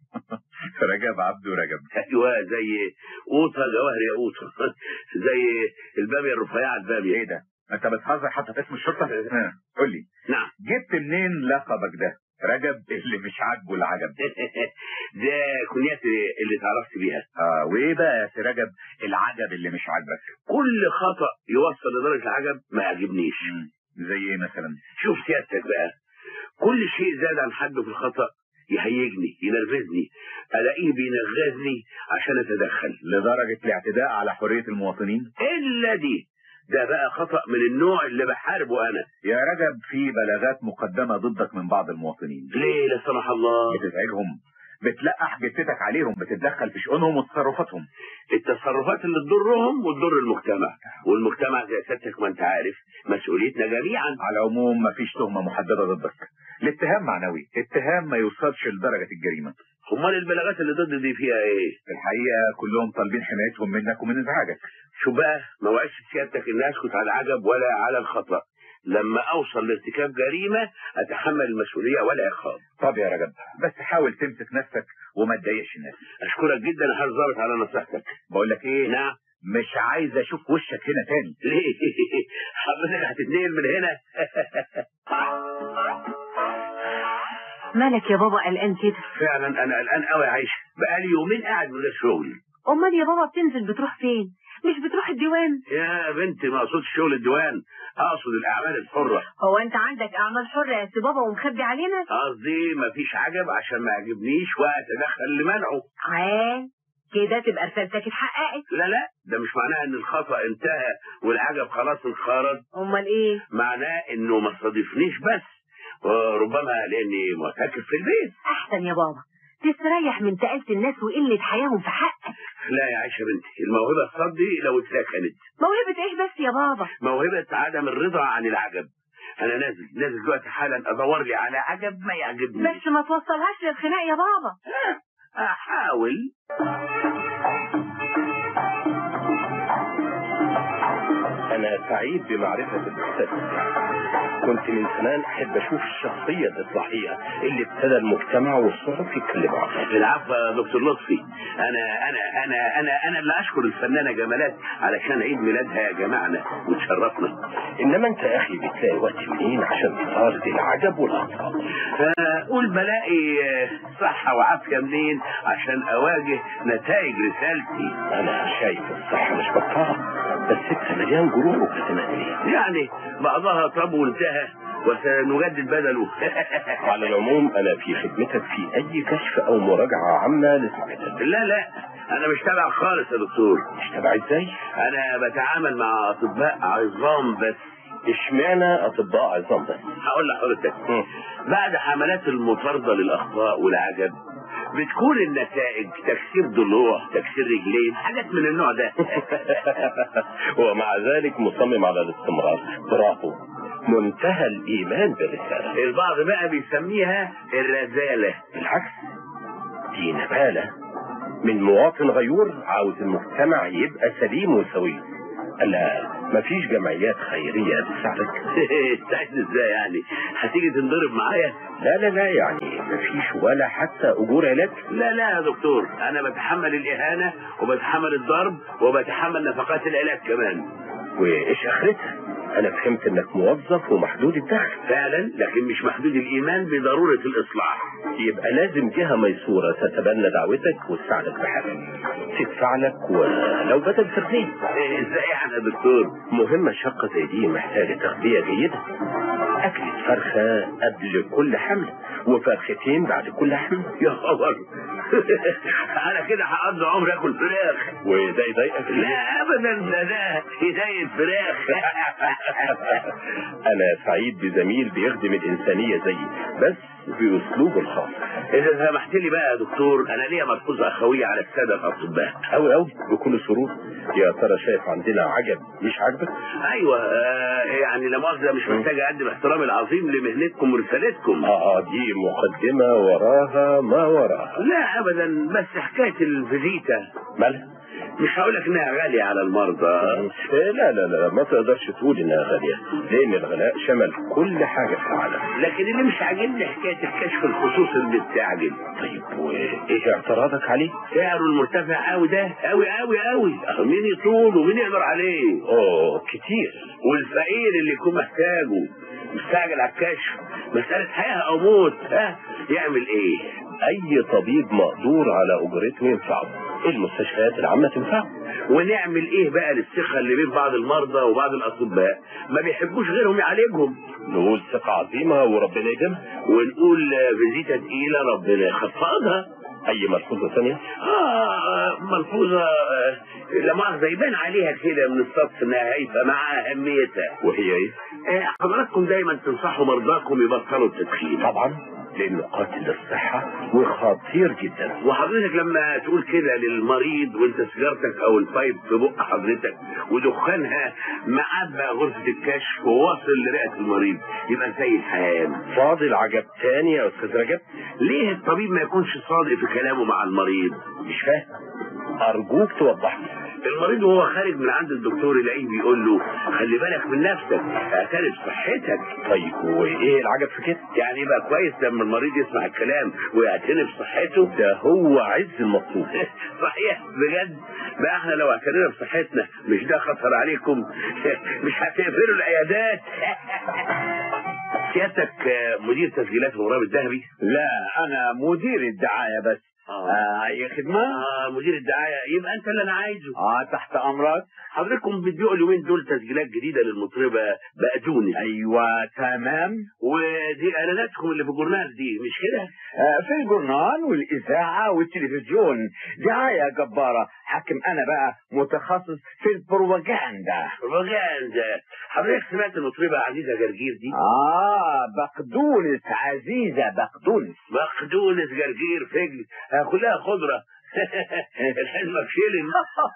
رجب عبده رجب ايوه زي قوطه جواهر يا قوطه زي الباميه الرفيعه الباميه ايه ده انت بتهزر حتى في اسم الشرطه اه، قول لي نعم جبت منين لقبك ده رجب اللي مش عاجبه العجب ده كنياتي اللي اتعرفت بيها اه وايه بقى يا سي رجب العجب اللي مش عاجبك كل خطا يوصل لدرجه العجب ما يعجبنيش زي ايه مثلا شوف سيادتك بقى كل شيء زاد عن حده في الخطا يهيجني ينرفزني الاقيه بينغزني عشان اتدخل لدرجه الاعتداء على حريه المواطنين الا دي ده بقى خطا من النوع اللي بحاربه انا يا رجب في بلاغات مقدمه ضدك من بعض المواطنين ليه لا سمح الله بتزعجهم بتلقح جثتك عليهم بتتدخل في شؤونهم وتصرفاتهم التصرفات اللي تضرهم وتضر المجتمع والمجتمع زي سيادتك ما انت عارف مسؤوليتنا جميعا على العموم مفيش تهمه محدده ضدك الاتهام معنوي اتهام ما يوصلش لدرجه الجريمه امال البلاغات اللي ضد دي فيها ايه الحقيقة كلهم طالبين حمايتهم منك ومن ازعاجك شو بقى ما وعدش سيادتك ان اسكت على العجب ولا على الخطأ لما اوصل لارتكاب جريمة اتحمل المسؤولية ولا عقاب طب يا رجب بس حاول تمسك نفسك وما تضايقش الناس اشكرك جدا يا حاج ظابط على نصيحتك بقول لك ايه نعم مش عايز اشوف وشك هنا تاني ليه حضرتك هتتنقل من هنا مالك يا بابا قلقان كده فعلا انا قلقان قوي يا عيشه بقالي يومين قاعد من غير شغل امال يا بابا بتنزل بتروح فين مش بتروح الديوان يا بنتي ما اقصدش شغل الديوان اقصد الاعمال الحره هو انت عندك اعمال حرة يا سي بابا ومخبي علينا قصدي مفيش عجب عشان ما يعجبنيش واتدخل لمنعه عال كده تبقى رسالتك اتحققت لا لا ده مش معناه ان الخطأ انتهى والعجب خلاص انخرط امال ايه معناه انه ما استضيفنيش بس وربما لاني معتكف في البيت احسن يا بابا تستريح من تقالة الناس وقلة حياهم في حقك لا يا عائشه بنتي الموهبه تصدي لو اتسكنت موهبة ايه بس يا بابا موهبه عدم الرضا عن العجب انا نازل نازل دلوقتي حالا ادور لي على عجب ما يعجبني بس ما توصلهاش للخناق يا بابا احاول أنا سعيد بمعرفة الأستاذ كنت من زمان أحب أشوف الشخصية الإصلاحية اللي ابتدى المجتمع والصحف يتكلموا عنها العفو يا دكتور لطفي انا انا انا انا انا اللي اشكر الفنانه جمالات علشان عيد ميلادها جمعنا وتشرفنا إنما أنت يا أخي بتلاقي وقت منين عشان تطارد العجب والأخطاء فقول بلاقي صحة وعافية منين عشان أواجه نتائج رسالتي أنا شايف الصحة مش بطالة بس أنت مليان جروح وكتمات ليه يعني بعضها طب وانتهى وسنجدد بدله على العموم أنا في خدمتك في أي كشف أو مراجعة عامة لصحتك لا لا أنا مش تابع خالص يا دكتور مش تبع إزاي؟ أنا بتعامل مع أطباء عظام بس اشمعنى أطباء عظام بس؟ هقول لحضرتك بعد حملات المطاردة للأخطاء والعجب بتكون النتائج تكسير ضلوع تكسير رجلين حاجات من النوع ده ومع ذلك مصمم على الاستمرار برافو منتهى الإيمان بالرسالة البعض بقى بيسميها الرزالة بالعكس دي نبالة من مواطن غيور عاوز المجتمع يبقى سليم وسوي ألا مفيش جمعيات خيرية تساعدك تساعدني ازاي يعني هتيجي تنضرب معايا لا لا لا يعني مفيش ولا حتى أجور علاج لا لا يا دكتور انا بتحمل الاهانة وبتحمل الضرب وبتحمل نفقات العلاج كمان وإيش آخرتها أنا فهمت إنك موظف ومحدود الدخل فعلا لكن مش محدود الايمان بضرورة الاصلاح يبقى لازم جهة ميسورة تتبنى دعوتك وتساعدك بحاجة تدفع لك ولو بدل تغذية إيه، ازاي يعني يا دكتور مهمة شقة زي دي محتاجة تغذية جيدة أكلة فرخة قبل كل حمل وفرختين بعد كل حمل يا خبر انا كده هقضي عمري اكل فراخ وده يضايقك لا ابدا ده ده هداية فراخ أنا سعيد بزميل بيخدم الإنسانية زيي بس بأسلوبه الخاص اذا سمحت لي بقى يا دكتور انا ليا ملحوظة اخوية على السادة الاطباء أوي أوي بكل سرور يا ترى شايف عندنا عجب مش عاجبك؟ ايوه آه يعني لا مؤاخذة مش محتاج اقدم احترامي العظيم لمهنتكم ورسالتكم آه دي مقدمة وراها ما وراها لا ابدا بس حكاية الفيزيتا مالها؟ مش هقول لك انها غالية على المرضى إيه لا لا لا ما تقدرش تقول انها غالية لان الغلاء شمل كل حاجة في العالم لكن اللي مش عاجبني حكاية الكشف الخصوصي اللي بتعجب طيب وايه اعتراضك عليه؟ سعره المرتفع قوي ده قوي قوي قوي مين يطول ومين يقدر عليه اوه كتير والفقير اللي يكون محتاجه مستعجل على الكشف مسألة حياة أو موت ها يعمل إيه؟ اي طبيب مقدور على اجرته ينفعه المستشفيات العامة تنفعه ونعمل إيه بقى للثقة اللي بين بعض المرضى وبعض الأطباء ما بيحبوش غيرهم يعالجهم نقول ثقة عظيمة وربنا يديمها ونقول فيزيتا تقيلة ربنا يخفضها اي ملحوظة ثانية آه ملحوظة آه، لا مؤاخذة يبان عليها كده من السطح انها هايفة مع اهميتها وهي ايه؟ آه، حضراتكم دايما تنصحوا مرضاكم يبطلوا التدخين طبعا لانه قاتل للصحة وخطير جدا وحضرتك لما تقول كده للمريض وانت سيجارتك او البايب في بق حضرتك ودخانها معبى غرفة الكشف وواصل لرئة المريض يبقى زي الحياة فاضل عجب تاني يا استاذ رجب ليه الطبيب ما يكونش صادق في كلامه مع المريض مش فاهم ارجوك توضح لي المريض وهو خارج من عند الدكتور يلاقيه بيقول له خلي بالك من نفسك اعترف بصحتك طيب وايه العجب في كده يعني يبقى كويس لما المريض يسمع الكلام ويعترف بصحته ده هو عز المطلوب صحيح بجد بقى احنا لو اعترفنا بصحتنا مش ده خطر عليكم مش هتقفلوا العيادات سيادتك آه، مدير تسجيلات الغراب الذهبي لا انا مدير الدعايه بس آه اي خدمه اه مدير الدعايه يبقى انت اللي انا عايزه اه تحت امرك حضرتكم بتبيعوا اليومين دول تسجيلات جديده للمطربه بقدونس ايوه تمام ودي اعلاناتكم اللي في الجورنال دي مش كده؟ آه في الجورنال والاذاعه والتلفزيون دعايه جباره حاكم انا بقى متخصص في البروباجندا بروباجندا حضرتك سمعت المطربه عزيزه جرجير دي؟ اه بقدونس عزيزه بقدونس بقدونس جرجير فجل آه، كلها خضره الحزمه بشيلن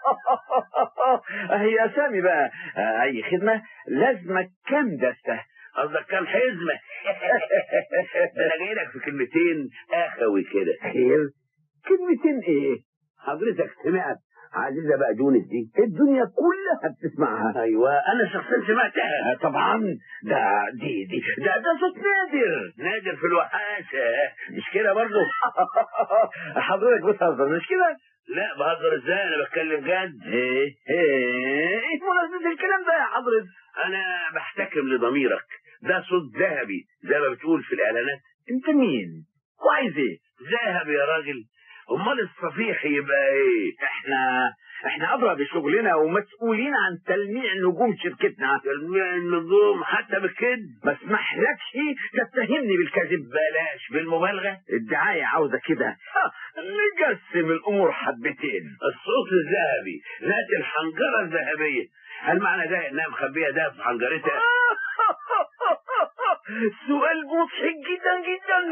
هي اسامي بقى آه اي خدمه لازمك كام دسته قصدك كام حزمه ده انا جاي لك في كلمتين اخوي كده خير كلمتين ايه حضرتك سمعت عزيزه بقدونس دي الدنيا كلها بتسمعها ايوه انا شخصيا سمعتها آه طبعا ده دي دي ده ده صوت نادر نادر في الوحاشه مش كده برضه حضرتك بتهزر مش كده لا بهزر ازاي انا بتكلم جد ايه ايه ايه مناسبة الكلام ده يا حضرتك انا بحتكم لضميرك ده صوت ذهبي زي ما بتقول في الاعلانات انت مين وعايز ايه ذهب يا راجل امال الصفيح يبقى ايه احنا احنا ادرى بشغلنا ومسؤولين عن تلميع نجوم شركتنا تلميع النجوم حتى بالكذب ما اسمحلكش تتهمني بالكذب بلاش بالمبالغه الدعايه عاوزه كده ها، نقسم الامور حبتين الصوت الذهبي ذات الحنجره الذهبيه هل معنى ده انها مخبيه ده في حنجرتها سؤال مضحك جدا جدا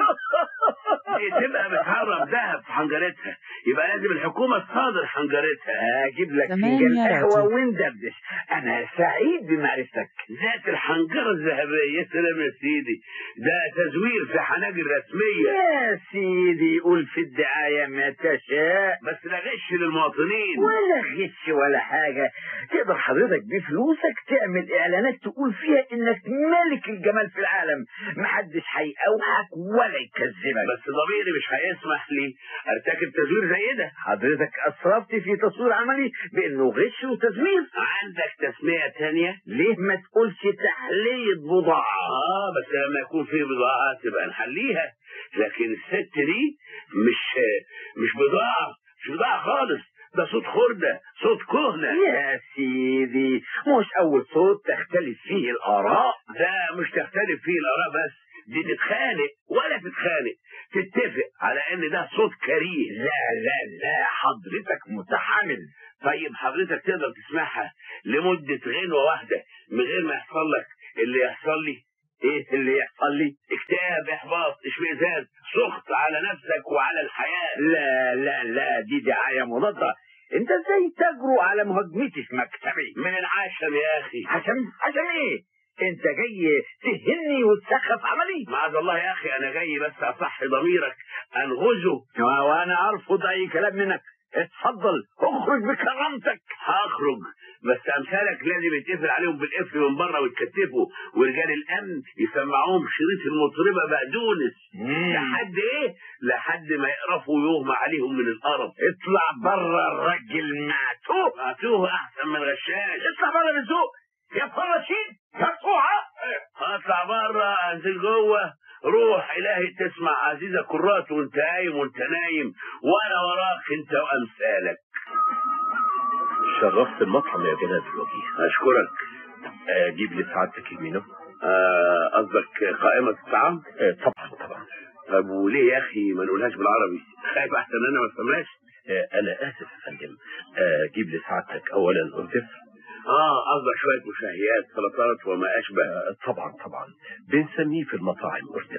دي تبقى بتهرب ذهب في حنجرتها يبقى لازم الحكومه تصادر حنجرتها اجيب لك تمام فنجان يا قهوه راجل. وندردش انا سعيد بمعرفتك ذات الحنجره الذهبيه يا سلام يا سيدي ده تزوير في حناجر رسميه يا سيدي قول في الدعايه ما تشاء بس لا غش للمواطنين ولا غش ولا حاجة تقدر حضرتك بفلوسك تعمل اعلانات تقول فيها انك ملك الجمال في العالم محدش هيقوحك ولا يكذبك بس ضميري مش هيسمح لي ارتكب تزوير زي ده حضرتك اسرفت في تصوير عملي بانه غش وتزوير عندك تسميه تانية ليه ما تقولش تحلية بضاعة اه بس لما يكون في بضاعه تبقى نحليها لكن الست دي مش مش بضاعه مش بضاعه خالص ده صوت خردة صوت كهنة يا سيدي مش اول صوت تختلف فيه الاراء ده مش تختلف فيه الآراء بس دي تتخانق ولا تتخانق تتفق على ان ده صوت كريه لا لا لا حضرتك متحامل طيب حضرتك تقدر تسمعها لمدة غنوة واحدة من غير ما يحصل لك اللي يحصل لي ايه اللي يحصل لي اكتئاب احباط اشمئزاز سخط على نفسك وعلى الحياة لا لا لا دي دعاية مضادة انت ازاي تجرؤ على مهاجمتي في مكتبي من العشم يا اخي عشان عشان ايه انت جاي تهني وتسخف عملي معاذ الله يا اخي انا جاي بس اصحي ضميرك انغزه وانا ارفض اي كلام منك اتفضل اخرج بكرامتك هخرج بس امثالك لازم يتقفل عليهم بالقفل من بره ويتكتفوا ورجال الامن يسمعوهم شريط المطربه بقدونس لحد ايه لحد ما يقرفوا ويغمى عليهم من القرف اطلع بره الراجل معتوه معتوه احسن من غشاش اطلع بره من السوق يا فراشين مرفوعه اطلع بره انزل جوه روح الهي تسمع عزيزة كرات وانت قايم وانت نايم وانا وراك انت وامثالك شرفت المطعم يا جناب الوجيه اشكرك اجيب لي سعادتك المينو آه، قصدك قائمة الطعام آه، طبعا طبعا طب وليه يا اخي ما نقولهاش بالعربي خايف احسن انا ما افهمهاش آه، انا اسف يا فندم آه، اجيب لي سعادتك اولا اردف اه قصدك شوية مشاهيات سلطات وما اشبه آه، طبعا طبعا بنسميه في المطاعم اردف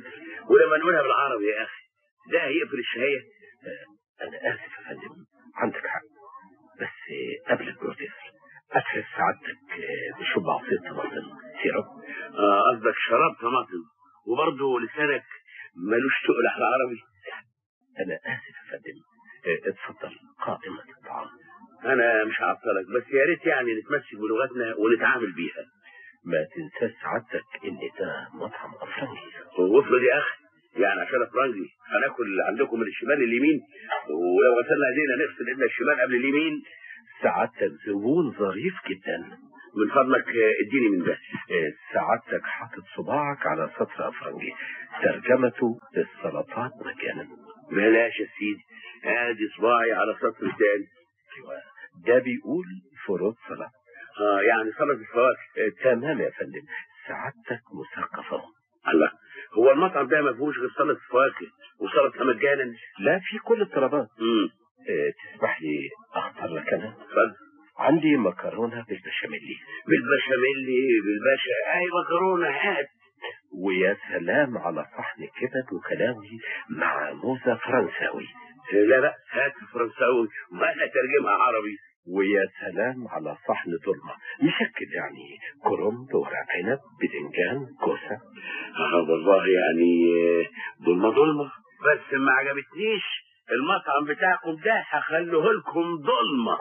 ولما نقولها بالعربي يا اخي ده هيقفل الشهيه انا اسف يا فندم عندك حق بس آه، قبل البروفيسور اترك سعادتك آه، بشوب عصير طماطم سيرب اه قصدك شراب طماطم وبرضه لسانك ملوش تقل على العربي انا اسف يا فندم آه، اتفضل قائمة الطعام انا مش هعطلك بس يا ريت يعني نتمسك بلغتنا ونتعامل بيها ما تنساش سعادتك ان ده مطعم افرنجي وافرض يا اخي يعني عشان افرنجي هناكل عندكم من الشمال اليمين ولو غسلنا ايدينا نغسل ايدنا الشمال قبل اليمين سعادتك زبون ظريف جدا من فضلك آه، اديني من ده آه، سعادتك حاطط صباعك على سطر افرنجي ترجمته السلطات مجانا بلاش يا سيدي ادي صباعي على سطر الثاني ايوه ده بيقول فروض سلطة اه يعني سلطه الفواكه آه، تمام يا فندم سعادتك مثقف اهو الله هو المطعم ده ما فيهوش غير سلطه فواكه وسلطه مجانا لا في كل الطلبات امم آه، تسمح لي اختار لك انا اتفضل عندي مكرونه بالبشاميل بالبشاميل بالباشا اي مكرونه هات ويا سلام على صحن كبد وكلاوي مع موزه فرنساوي لا لا هات فرنساوي وانا ترجمها عربي ويا سلام على صحن ضلمه مشكل يعني كرنب ورق عنب بدنجان كوسه اه والله يعني آه، ضلمه ضلمه بس ما عجبتنيش المطعم بتاعكم ده هخليه لكم ضلمه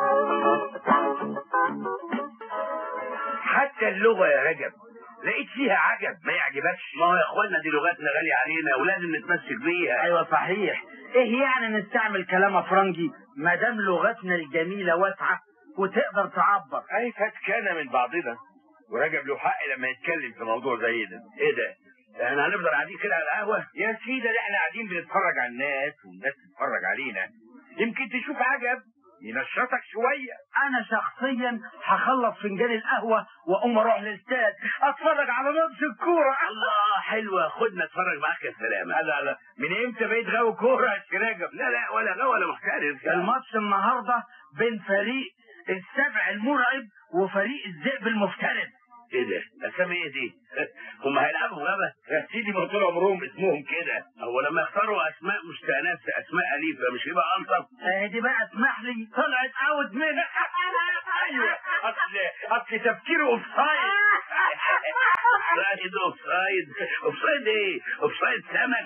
حتى اللغة يا رجب لقيت فيها عجب ما يعجبكش ما هو يا اخوانا دي لغتنا غاليه علينا ولازم نتمسك بيها ايوه صحيح ايه يعني نستعمل كلام افرنجي ما دام لغتنا الجميله واسعه وتقدر تعبر اي فتكنا من بعضنا ورجب له حق لما يتكلم في موضوع زي ده ايه ده احنا هنفضل قاعدين كده على القهوه يا سيدي ده احنا قاعدين بنتفرج على الناس والناس تتفرج علينا يمكن تشوف عجب ينشطك شوية انا شخصيا هخلص فنجان القهوه واقوم اروح الاستاد اتفرج على ماتش الكوره الله حلوه خدنا اتفرج معاك يا سلامه لا لا من امتى بقيت غاوي كورة يا سي رجب لا لا ولا غا ولا محترف الماتش النهارده بين فريق السبع المرعب وفريق الذئب المفترس ايه ده اسامي ايه دي هم هيلعبوا غابه يا سيدي ما طول عمرهم اسمهم كده هو لما يختاروا اسماء مستانسه اسماء اليفه مش يبقى الطف آه دي بقى اسمح لي طلعت اوت منها ايوه اصل اصل تفكيره اوف سايد اوفسايد اوفسايد اوفسايد ايه اوفسايد سمك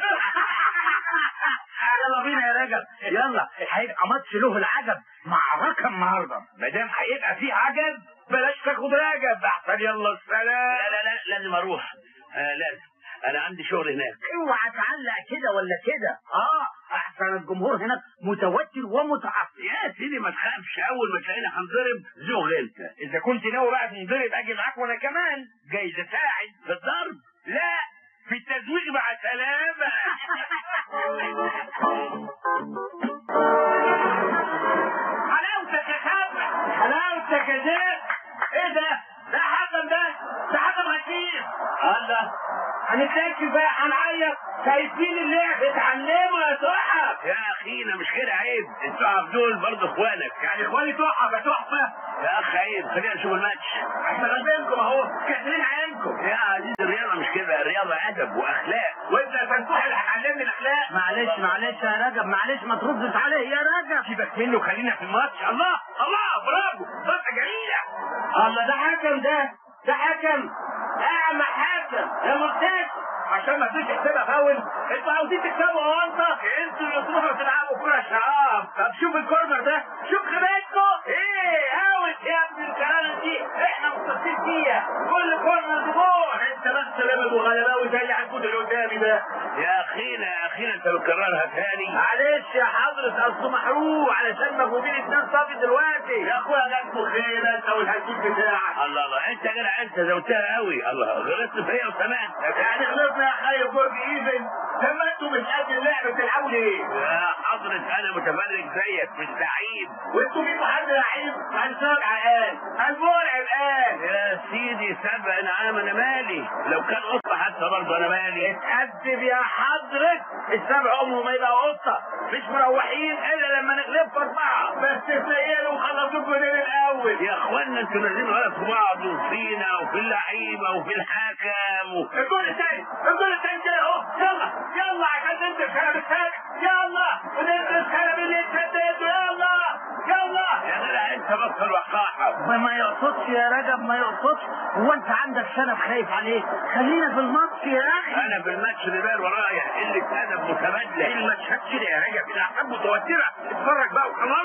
يلا بينا يا رجب يلا هيبقى ماتش له العجب معركه النهارده ما دام هيبقى فيه عجب بلاش تاخد رجب احسن يلا السلام لا لا لا لازم اروح آه لازم انا عندي شغل هناك اوعى تعلق كده ولا كده اه احسن الجمهور هناك متوتر ومتعصب يا سيدي ما تخافش اول ما تلاقينا هنضرب زوغ انت اذا كنت ناوي بقى تنضرب اجي معاك وانا كمان جايز اساعد في الضرب لا في التزويج مع سلامة حلاوتك يا سامع حلاوتك يا زين ايه ده ده حكم ده ده حكم غشيم الله هنتاكل بقى هنعيط شايفين اللعب اتعلموا يا تحف يا اخينا مش كده عيب التحف دول برضه اخوانك يعني اخواني تحف يا تحفه يا اخ عيب خلينا نشوف الماتش احنا غلبينكم اهو كاترين عينكم يا عزيز الرياضه مش كده الرياضه ادب واخلاق وانت يا فنكوح اللي هتعلمني الاخلاق معلش معلش يا رجب معلش ما تردش عليه يا رجب سيبك منه خلينا في الماتش الله الله برافو ضربه جميله الله ده حكم ده ده حكم اعمى حكم يا مرتاح عشان ما فيش حسابها فاول انتوا عاوزين تكسبوا هو انت انتوا اللي تروحوا تلعبوا كوره شراب طب شوف الكورنر ده شوف خبايتكم ايه اوت يا ابن الكلام دي احنا مختصين فيها كل كورنر جول انت بس لابد وغلباوي زي العنكود اللي قدامي ده يا اخينا يا اخينا انت بتكررها تاني معلش يا حضرة اصله محروق علشان مجهودين اتنين صافي دلوقتي يا اخويا جت مخيلة انت والهجوم بتاعك الله الله انت يا جدع انت زودتها قوي الله غلطت فيا وسمعت يعني غلطنا يا خي جورج ايفن لما انتوا مش قد اللعبه بتلعبوا ليه؟ يا حضرة انا متفرج زيك مش لعيب وانتوا مين حد لعيب؟ هنساب عقال المرعب قال يا سيدي سبع نعام انا مالي لو كان قطه حتى برضه انا مالي اتأدب يا حضرة السبع عمره ما يبقى قطة مش مروحين الا لما نغلب اربعة بس تلاقيهم وخلصوك من الاول يا اخوانا انتوا نازلين غلط في بعض وفينا وفي اللعيبه وفي الحكم و... الجول الثاني الجول الثاني كده اهو يلا يلا عشان ننزل كلام الثاني يلا وننزل كلام اللي انت اديته يلا يلا يا جدع انت بطل وقاحه ما, ما يقصدش يا رجب ما يقصدش هو انت عندك شنب خايف عليه خلينا في الماتش يا اخي انا في الماتش اللي بال ورايا قله ادب متبادله الماتشات كده يا رجب الاعصاب متوترة اتفرج بقى وخلاص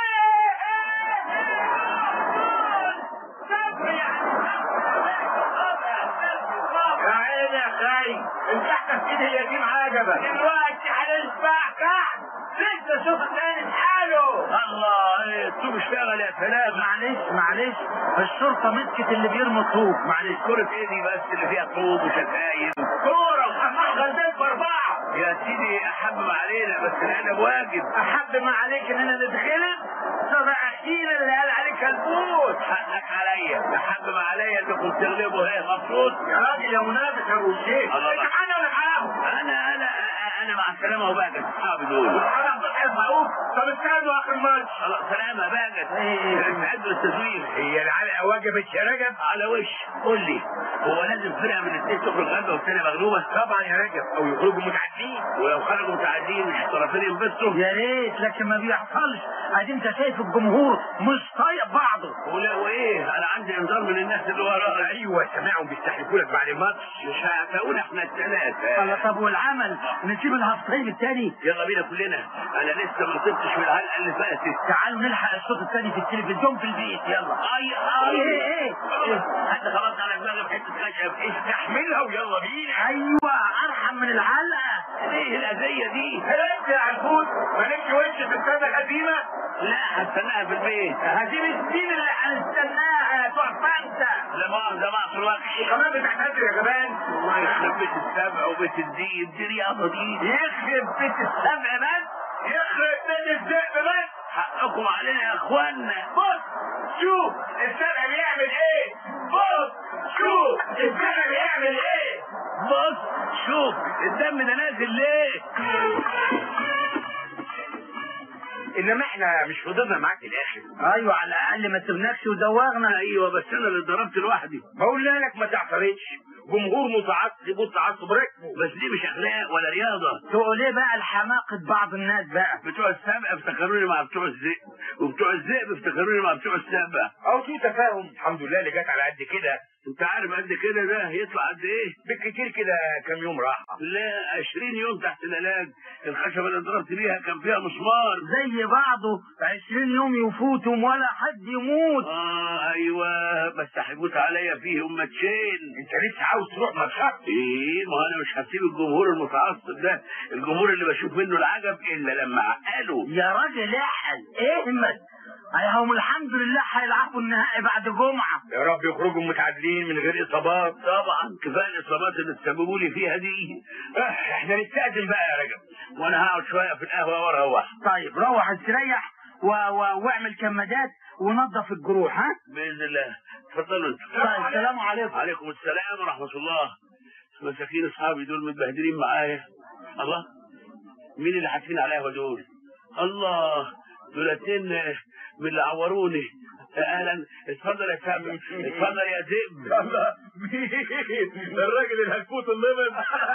يا عيني يا خاي الكحكة في ايدي يتيم عجبة دلوقتي هنسبحك لسه شوف الثاني حاله الله ايه الطوب اشتغل يا سلام معلش معلش الشرطة مسكت اللي بيرمي الطوب معلش كرة ايه دي بس اللي فيها طوب وشتايم كورة وحماح غلبان باربعة يا سيدي احبب علينا بس الادب واجب احب ما عليك اننا نتغلب صدى اخيرا اللي قال عليك البوت حقك عليا احبب عليا انكم تغلبوا ايه مبسوط يا راجل يا منافق يا ابو الشيخ الله. انت معانا ولا معاهم انا انا انا مع السلامه وباجت اصحابي دول انا ضحي معروف طب استنوا اخر ماتش خلاص سلامه باجت استعدوا للتزوير هي العلقه وجبت يا رجب على وش قول لي هو لازم فرقه من الاثنين تخرج غلبه والثانيه مغلوبه طبعا يا رجب او يخرجوا متعدين ولو خرجوا متعادلين مش الطرفين ينبسطوا يا ريت لكن ما بيحصلش ادي انت شايف الجمهور مش طايق بعضه ولا وايه انا عندي انذار من الناس اللي ورايا ايوه سامعهم بيستحلفوا لك بعد الماتش مش هيعتقونا احنا الثلاثه الله طب والعمل نسيب الهفتين التاني يلا بينا كلنا انا لسه ما طبتش من العلقه اللي فاتت تعالوا نلحق الصوت التاني في التلفزيون في البيت يلا اي ايه اي ايه ايه حتى خلاص على دماغي بحته خشب استحملها ويلا بينا ايوه ارحم من العلقه ايه الاذيه دي هلبت يا عبود مالكش وش في السنه القديمه لا هستناها في البيت هجيب السين اللي هنستناها تحفه انت لا مؤاخذه ما اقصر وكمان بتعتذر يا جبان الله يخرب بيت السبع وبيت الدين دي رياضه دي يخرب بيت السبع بس يخرب بيت الذئب بس حقكم علينا يا اخوانا بص شوف السبع بيعمل ايه بص شوف السبع بيعمل ايه بص شوف الدم ده نازل ليه انما احنا مش فضلنا معاك الاخر ايوه على الاقل ما سبناكش ودوغنا ايوه بس انا اللي ضربت لوحدي بقول لك ما تعترضش جمهور متعصب والتعصب ركبه بس دي مش اخلاق ولا رياضه تقول ايه بقى الحماقة بعض الناس بقى بتوع السبع افتكروني مع بتوع الذئب وبتوع الذئب افتكروني مع بتوع السبع او في تفاهم الحمد لله اللي جت على قد كده انت عارف قد كده ده يطلع قد ايه بالكتير كده كام يوم راحه لا 20 يوم تحت العلاج الخشبه اللي ضربت بيها كان فيها مسمار زي بعضه 20 يوم يفوتهم ولا حد يموت اه ايوه بس هيفوت عليا فيهم ماتشين انت لسه عاوز تروح ماتشات ايه ما انا مش هسيب الجمهور المتعصب ده الجمهور اللي بشوف منه العجب الا لما عقله يا راجل احل اهمل هم الحمد لله هيلعبوا النهائي بعد جمعة يا رب يخرجوا متعادلين من غير اصابات طبعا كفايه الاصابات اللي تسببوا لي فيها دي اه احنا نستأذن بقى يا رجب وانا هقعد شويه في القهوه واروح طيب روح استريح و... و... واعمل كمادات ونظف الجروح ها باذن الله اتفضلوا انتوا طيب السلام عليكم عليكم السلام ورحمه الله مساكين اصحابي دول متبهدلين معايا الله مين اللي حاطين على القهوه دول الله دول اتنين من اللي عوروني اهلا اتفضل يا سامي اتفضل يا ذئب الله مين الراجل الهلفوت اللبن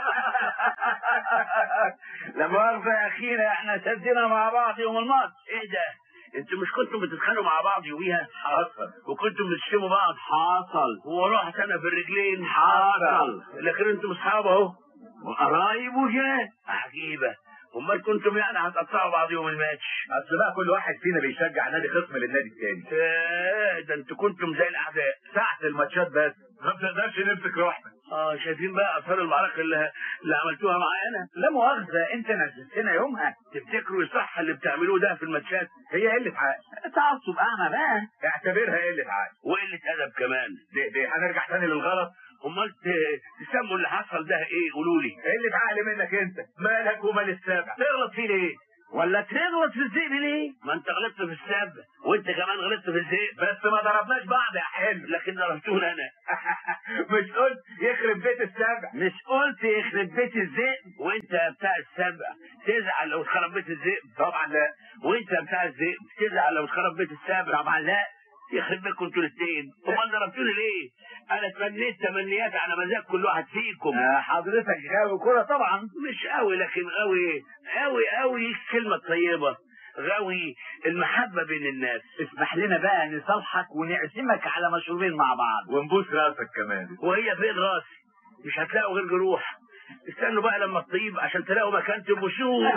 لا مؤاخذة يا اخينا احنا شدينا مع بعض يوم الماتش ايه ده انتوا مش كنتوا بتتخانقوا مع بعض يوميها حصل وكنتوا بتشتموا بعض حصل ورحت انا في الرجلين حصل. لكن انتوا اصحاب اهو وقرايب وجاه عجيبه امال كنتم يعني هتقطعوا بعض يوم الماتش اصل بقى كل واحد فينا بيشجع نادي خصم للنادي التاني آه، ده انتوا كنتم زي الاعداء ساعة الماتشات بس ما بتقدرش نمسك روحنا اه شايفين بقى اثار المعركه اللي, اللي عملتوها معانا لا مؤاخذة انت نزلتنا يومها تفتكروا يصح اللي بتعملوه ده في الماتشات هي قلة عقل تعصب اعمى بقى اعتبرها قلة عقل وقله ادب كمان دي دي هنرجع تاني للغلط امال ت- تسموا اللي حصل ده ايه قولوا لي قلة عقل منك انت مالك ومال السابع تغلط فيه ليه ولا تغلط في الذئب ليه؟ ما انت غلطت في السبع وانت كمان غلطت في الذئب بس ما ضربناش بعض يا حلو لكن ضربتوني انا مش قلت يخرب بيت السبع مش قلت يخرب بيت الذئب وانت بتاع السبع تزعل لو اتخرب بيت الذئب طبعا لا وانت بتاع الذئب تزعل لو اتخرب بيت السبع طبعا لا يخرب بيتكم انتوا الاثنين امال ضربتوني ليه؟ انا تمنيت تمنيات على مزاج كل واحد فيكم آه، حضرتك غاوي كرة طبعا مش قوي لكن قوي قوي قوي الكلمة الطيبة غاوي المحبة بين الناس اسمح لنا بقى نصالحك ونعزمك على مشروبين مع بعض ونبوس راسك كمان وهي فين راسي مش هتلاقوا غير جروح استنوا بقى لما تطيب عشان تلاقوا مكان تبوشوه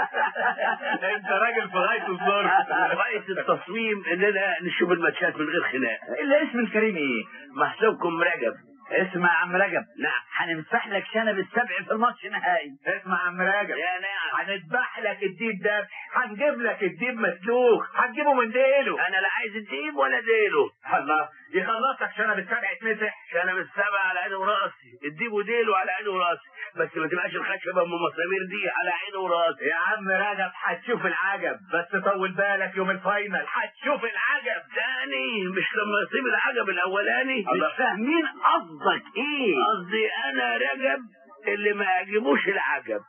انت راجل في غايه الظرف غاية التصميم اننا نشوف الماتشات من غير خناق الا اسم الكريم ايه؟ محسوبكم رجب اسمع يا عم رجب نعم هنمسح لك شنب السبع في الماتش نهائي اسمع يا عم راجل يا نعم هنذبح لك الديب ده هنجيب لك الديب مسلوخ هتجيبه من ديله انا لا عايز الديب ولا ديله الله يخلصك شنب السبع يتمسح انا بالسبع على عيني وراسي الديب وديله على عيني وراسي بس ما تبقاش الخشبه ام مسامير دي على عيني وراسي يا عم رجب هتشوف العجب بس طول بالك يوم الفاينل هتشوف العجب تاني مش لما يصيب العجب الاولاني مش فاهمين قصدك ايه؟ قصدي انا رجب اللي ما يعجبوش العجب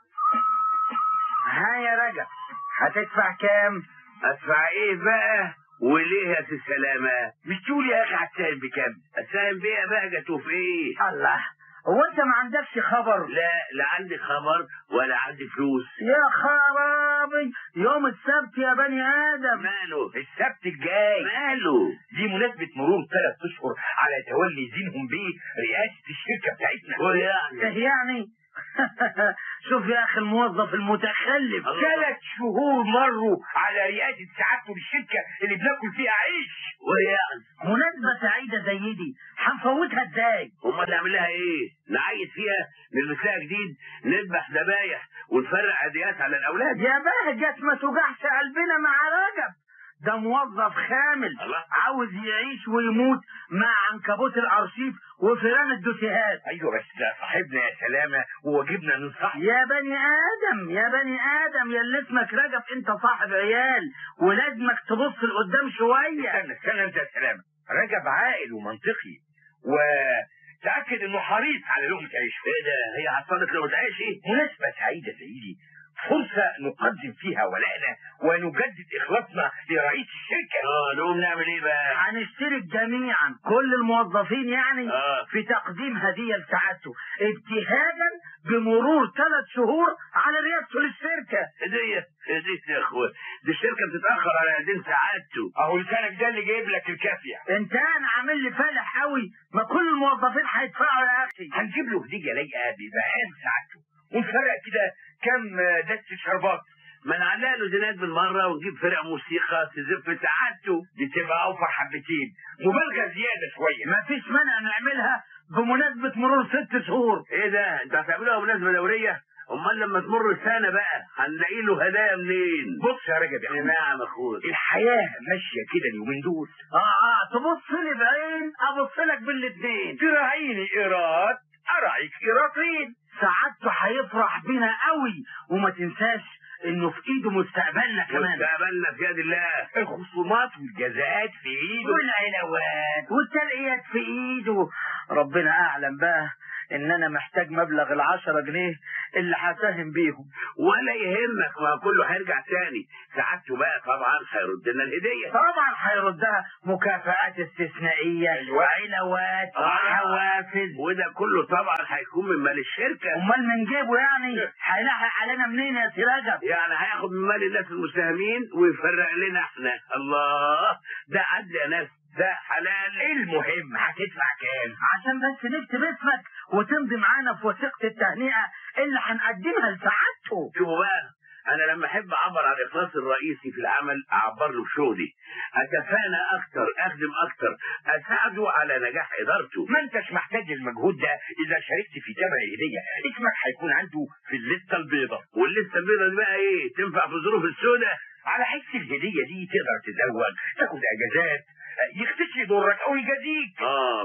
ها يا رجب هتدفع كام؟ ادفع ايه بقى وليه يا سي سلامة مش تقول يا اخي هتساهم بكام؟ اساهم بيها بقى جاتوا في ايه الله هو انت ما عندكش خبر؟ لا لا عندي خبر ولا عندي فلوس يا خرابي يوم السبت يا بني ادم ماله السبت الجاي ماله دي مناسبة مرور ثلاث أشهر على تولي زينهم بيه رئاسة الشركة بتاعتنا ويعني ايه يعني؟ شوف يا اخي الموظف المتخلف ثلاث شهور مروا على رئاسة سعادته للشركة اللي بناكل فيها عيش ويعني مناسبة سعيدة زي دي هنفوتها ازاي؟ امال نعمل لها ايه نعيد فيها نلبس لها جديد نذبح ذبايح ونفرع عيديات على الاولاد يا بهجت ما توجعش قلبنا مع رجب ده موظف خامل الله. عاوز يعيش ويموت مع عنكبوت الارشيف وفيران الدوسيهات أيوة بس ده صاحبنا يا سلامة وواجبنا ننصحه يا بني ادم يا بني ادم يا اللي اسمك رجب انت صاحب عيال ولازمك تبص لقدام شويه استنى استنى أنت يا سلامة رجب عاقل ومنطقي وتأكد إنه حريص على لقمة عيشه ايه ده هي حصلت لو تعيش ايه مناسبة سعيدة سيدي فرصة نقدم فيها ولائنا ونجدد إخلاصنا لرئيس الشركة اه نقوم نعمل ايه بقى هنشترك جميعا كل الموظفين يعني اه في تقديم هدية لسعادته ابتهاجا بمرور ثلاث شهور على رئاسته للشركة هدية هدية يا اخويا دي الشركة بتتأخر على ايدين سعادته أهو لسانك ده اللي جايب لك الكافية انت انا عامل لي فالح قوي ما كل الموظفين هيدفعوا يا اخي هنجيب له هدية لايقة بمقام سعادته ونفرق كده كم دست شربات ما نعلق له زناد بالمرة ونجيب فرق موسيقى تزف سعادته دي تبقى أوفر حبتين مبالغة زيادة شوية ما فيش مانع نعملها بمناسبة مرور ست شهور ايه ده انت هتعملوها مناسبة دورية امال لما تمر السنة بقى هنلاقي له هدايا منين بص يا رجب يا أخويا نعم اخويا الحياة ماشية كده اليومين دول اه اه تبص لي بعين ابص لك بالاتنين تراعيني إيراد أراعيك إيرادين سعادته هيفرح بينا قوي وما تنساش انه في ايده مستقبلنا كمان مستقبلنا في يد الله الخصومات والجزاءات في ايده والعلاوات والترقيات في ايده ربنا اعلم بقى ان انا محتاج مبلغ العشرة جنيه اللي هساهم بيهم ولا يهمك ما كله هيرجع تاني سعادته بقى طبعا هيرد لنا الهدية طبعا هيردها مكافآت استثنائية أيوة. علاوات آه. حوافز وده كله طبعا هيكون من مال الشركة امال من جيبه يعني هيلحق علينا منين يا سي رجب يعني هياخد من مال الناس المساهمين ويفرق لنا احنا الله ده عدل يا ناس ده حلال المهم هتدفع كام عشان بس نكتب اسمك وتمضي معانا في وثيقة التهنئة اللي هنقدمها لسعادته شوفوا بقى انا لما احب اعبر عن اخلاص الرئيسي في العمل اعبر له بشغلي اتفانى اكتر اخدم اكتر اساعده على نجاح ادارته ما انتش محتاج المجهود ده اذا شاركت في جمع الهدية اسمك هيكون عنده في الليستة البيضاء واللسه البيضه دي بقى ايه تنفع في ظروف السوداء على حس الهدية دي تقدر تزوج تاخد اجازات يختشي ضرك او يجازيك اه بقى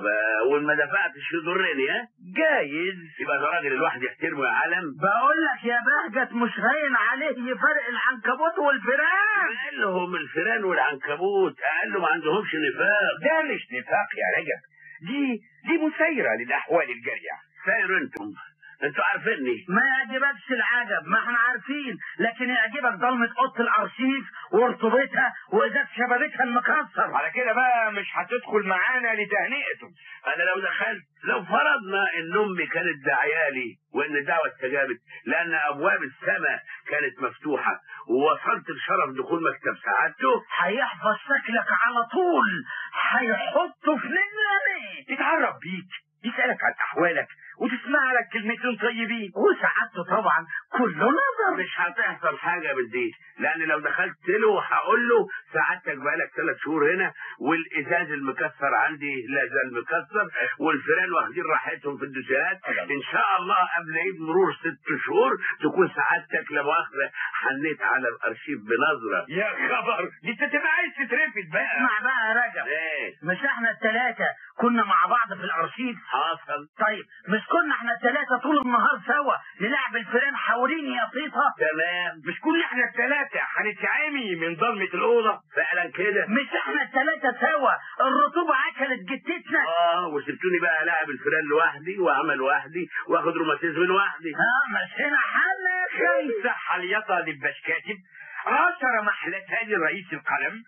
اول ما دفعتش يضرني ها جايز يبقى ده راجل الواحد يحترمه يا عالم بقول لك يا بهجت مش هين عليه يفرق العنكبوت والفيران قال لهم الفيران والعنكبوت قال له ما عندهمش نفاق ده مش نفاق يا رجب دي دي مسيرة للأحوال الجارية ساير انتم انتوا عارفيني ما يعجبكش العجب ما احنا عارفين لكن يعجبك ضلمة اوضه الارشيف ورطوبتها وازاز شبابيكها المكسر على كده بقى مش هتدخل معانا لتهنئته انا لو دخلت لو فرضنا ان امي كانت داعيالي وان الدعوه استجابت لان ابواب السماء كانت مفتوحه ووصلت لشرف دخول مكتب سعادته هيحفظ شكلك على طول هيحطه في نمرة تتعرف بيك يسألك عن أحوالك وتسمع لك كلمتين طيبين وسعادته طبعا كله نظر مش هتحصل حاجه من دي لان لو دخلت له هقول له سعادتك بقالك ثلاث شهور هنا والازاز المكسر عندي لا زال مكسر والفيران واخدين راحتهم في الدوسيات ان شاء الله قبل عيد مرور ست شهور تكون سعادتك لا مؤاخذه حنيت على الارشيف بنظره يا خبر دي انت تبقى عايز تترفد بقى اسمع بقى يا رجب ايه مش احنا الثلاثة كنا مع بعض في الارشيف حصل طيب مش كنا احنا الثلاثة طول النهار سوا نلعب الفيران حوالين يا طيطة تمام مش كل احنا الثلاثة هنتعامي من ضلمة الأوضة فعلا كده مش احنا الثلاثة سوا الرطوبة اكلت جتتنا اه وسبتوني بقى العب الفيران لوحدي واعمل لوحدي واخد روماتيزم لوحدي اه مش هنا حل يا اخي خمسة حليطة للباش كاتب عشرة محلتها لرئيس القلم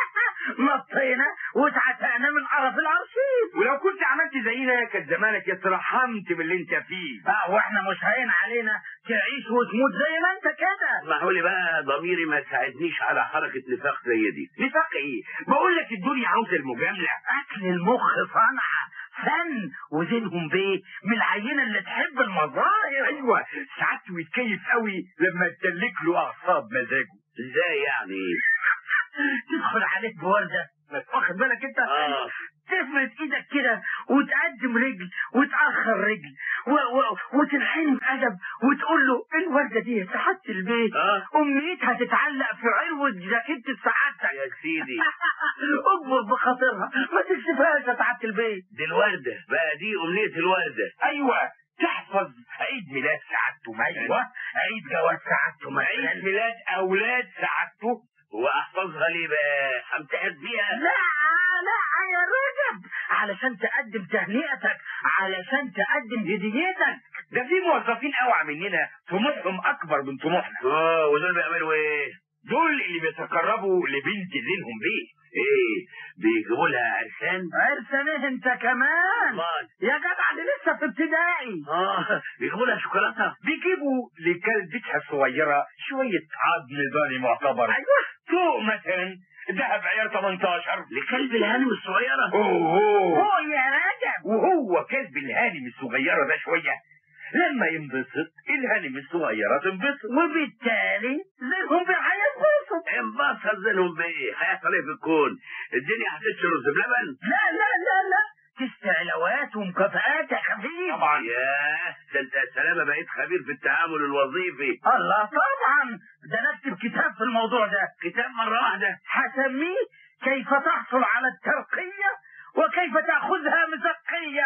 نطينا واتعتقنا من قرف الارشيف ولو كنت عملت زينا كان زمانك اترحمت باللي انت فيه اه واحنا مش هين علينا تعيش وتموت زي ما انت كده اسمحوا لي بقى ضميري ما ساعدنيش على حركه نفاق زي دي نفاق ايه بقول لك الدنيا عاوزة المجاملة اكل المخ صنعة فن وزينهم بيه من العينة اللي تحب المظاهر ايوه سعادته يتكيف قوي لما تدلك له اعصاب مزاجه ازاي يعني تدخل عليك بوردة واخد بالك انت اه تفرد ايدك كده وتقدم رجل وتأخر رجل و... و... وتنحني بأدب وتقول له الوردة دي يا سعادة البيت اه أمنيتها تتعلق في عروة جاكيتة سعادتك يا سيدي اكبر بخاطرها ما تكشفهاش يا سعادة البيت دي الوردة بقى دي أمنية الوردة ايوه تحفظ عيد ميلاد سعادته مثلا ايوه عيد جواز سعادته عيد مثلا ميلاد اولاد سعادته وأحفظها ليه بقى همتحن فيها لا لا يا رجب علشان تقدم تهنئتك علشان تقدم هديتك ده في موظفين اوعى مننا طموحهم اكبر من طموحنا اه ودول بيعملوا ايه دول اللي بيتقربوا لبنت زينهم بيه ايه بيجيبوا لها عرسان عرسان ايه انت كمان امال يا جدع دي لسه في ابتدائي اه بيجيبوا لها شوكولاته بيجيبوا لكلبتها الصغيرة شوية عظم ضاني معتبر ايوه فوق مثلا ذهب عيار 18 لكلب الهانم الصغيره اوه هو يا رجب وهو كلب الهانم الصغيرة ده شوية لما ينبسط الهانم الصغيرة تنبسط وبالتالي زيهم هينبسطوا انبسط زينهم بايه هيحصل ايه في الكون الدنيا هتشرب رز بلبن لا لا لا لا استعلاوات ومكافآت يا خفيف طبعا ياه ده انت يا سلامه بقيت خبير في التعامل الوظيفي الله طبعا ده نكتب كتاب في الموضوع ده كتاب مره واحده هسميه كيف تحصل على الترقية وكيف تأخذها مزقية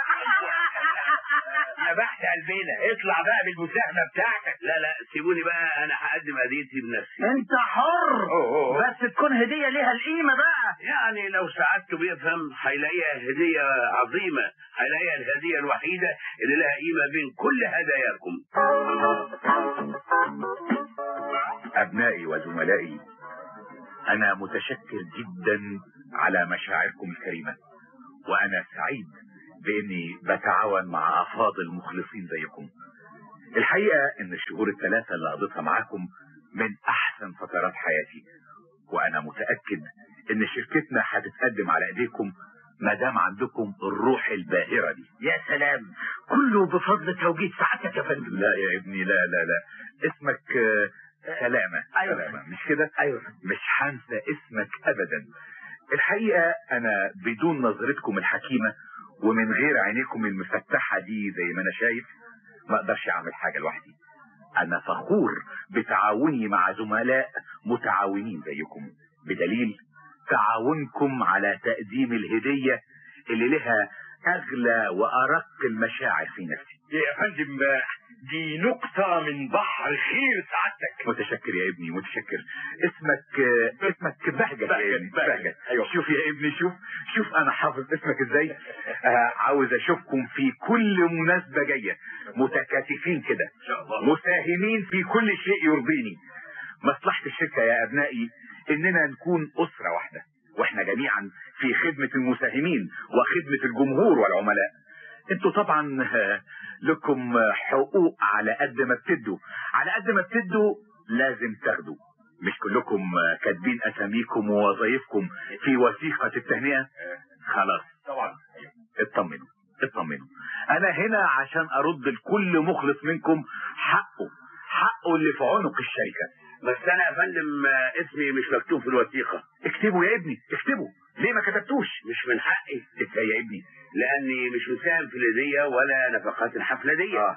نبحت قلبنا اطلع بقى بالمساهمة بتاعتك لا لا سيبوني بقى انا هقدم هديتي بنفسي انت حر أوه. بس تكون هدية ليها القيمة بقى يعني لو سعادته بيفهم هيلاقيها هدية عظيمة هيلاقيها الهدية الوحيدة اللي لها قيمة بين كل هداياكم أبنائي وزملائي أنا متشكر جدا على مشاعركم الكريمة وأنا سعيد بإني بتعاون مع أفاضل مخلصين زيكم الحقيقة إن الشهور الثلاثة اللي قضيتها معاكم من أحسن فترات حياتي وأنا متأكد إن شركتنا هتتقدم على إيديكم ما دام عندكم الروح الباهرة دي يا سلام كله بفضل توجيه سعادتك يا فندم لا يا ابني لا لا لا اسمك آه، سلامة أيوة. سلامة مش كده ايوه مش هنسى اسمك ابدا الحقيقة انا بدون نظرتكم الحكيمة ومن غير عينيكم المفتحة دي زي ما انا شايف ما اقدرش اعمل حاجة لوحدي انا فخور بتعاوني مع زملاء متعاونين زيكم بدليل تعاونكم على تقديم الهدية اللي لها اغلى وارق المشاعر في نفسي يا فندم دي نقطة من بحر خير سعادتك متشكر يا ابني متشكر اسمك اسمك بهجت يا ابني بهجت أيوة. شوف يا ابني شوف شوف انا حافظ اسمك ازاي آه عاوز اشوفكم في كل مناسبة جاية متكاتفين كده إن شاء الله مساهمين في كل شيء يرضيني مصلحة الشركة يا ابنائي اننا نكون اسرة واحدة واحنا جميعا في خدمة المساهمين وخدمة الجمهور والعملاء انتوا طبعا آه، لكم آه، حقوق على قد ما بتدوا على قد ما بتدوا لازم تاخدوا مش كلكم آه، كاتبين اساميكم ووظائفكم في وثيقة التهنئة خلاص طبعا اطمنوا اطمنوا انا هنا عشان ارد لكل مخلص منكم حقه حقه اللي في عنق الشركة بس انا يا فندم آه، اسمي مش مكتوب في الوثيقه اكتبوا يا ابني اكتبوا ليه ما كتبتوش مش من حقي ازاي يا ابني لاني مش مساهم في الهديه ولا نفقات الحفله دي آه.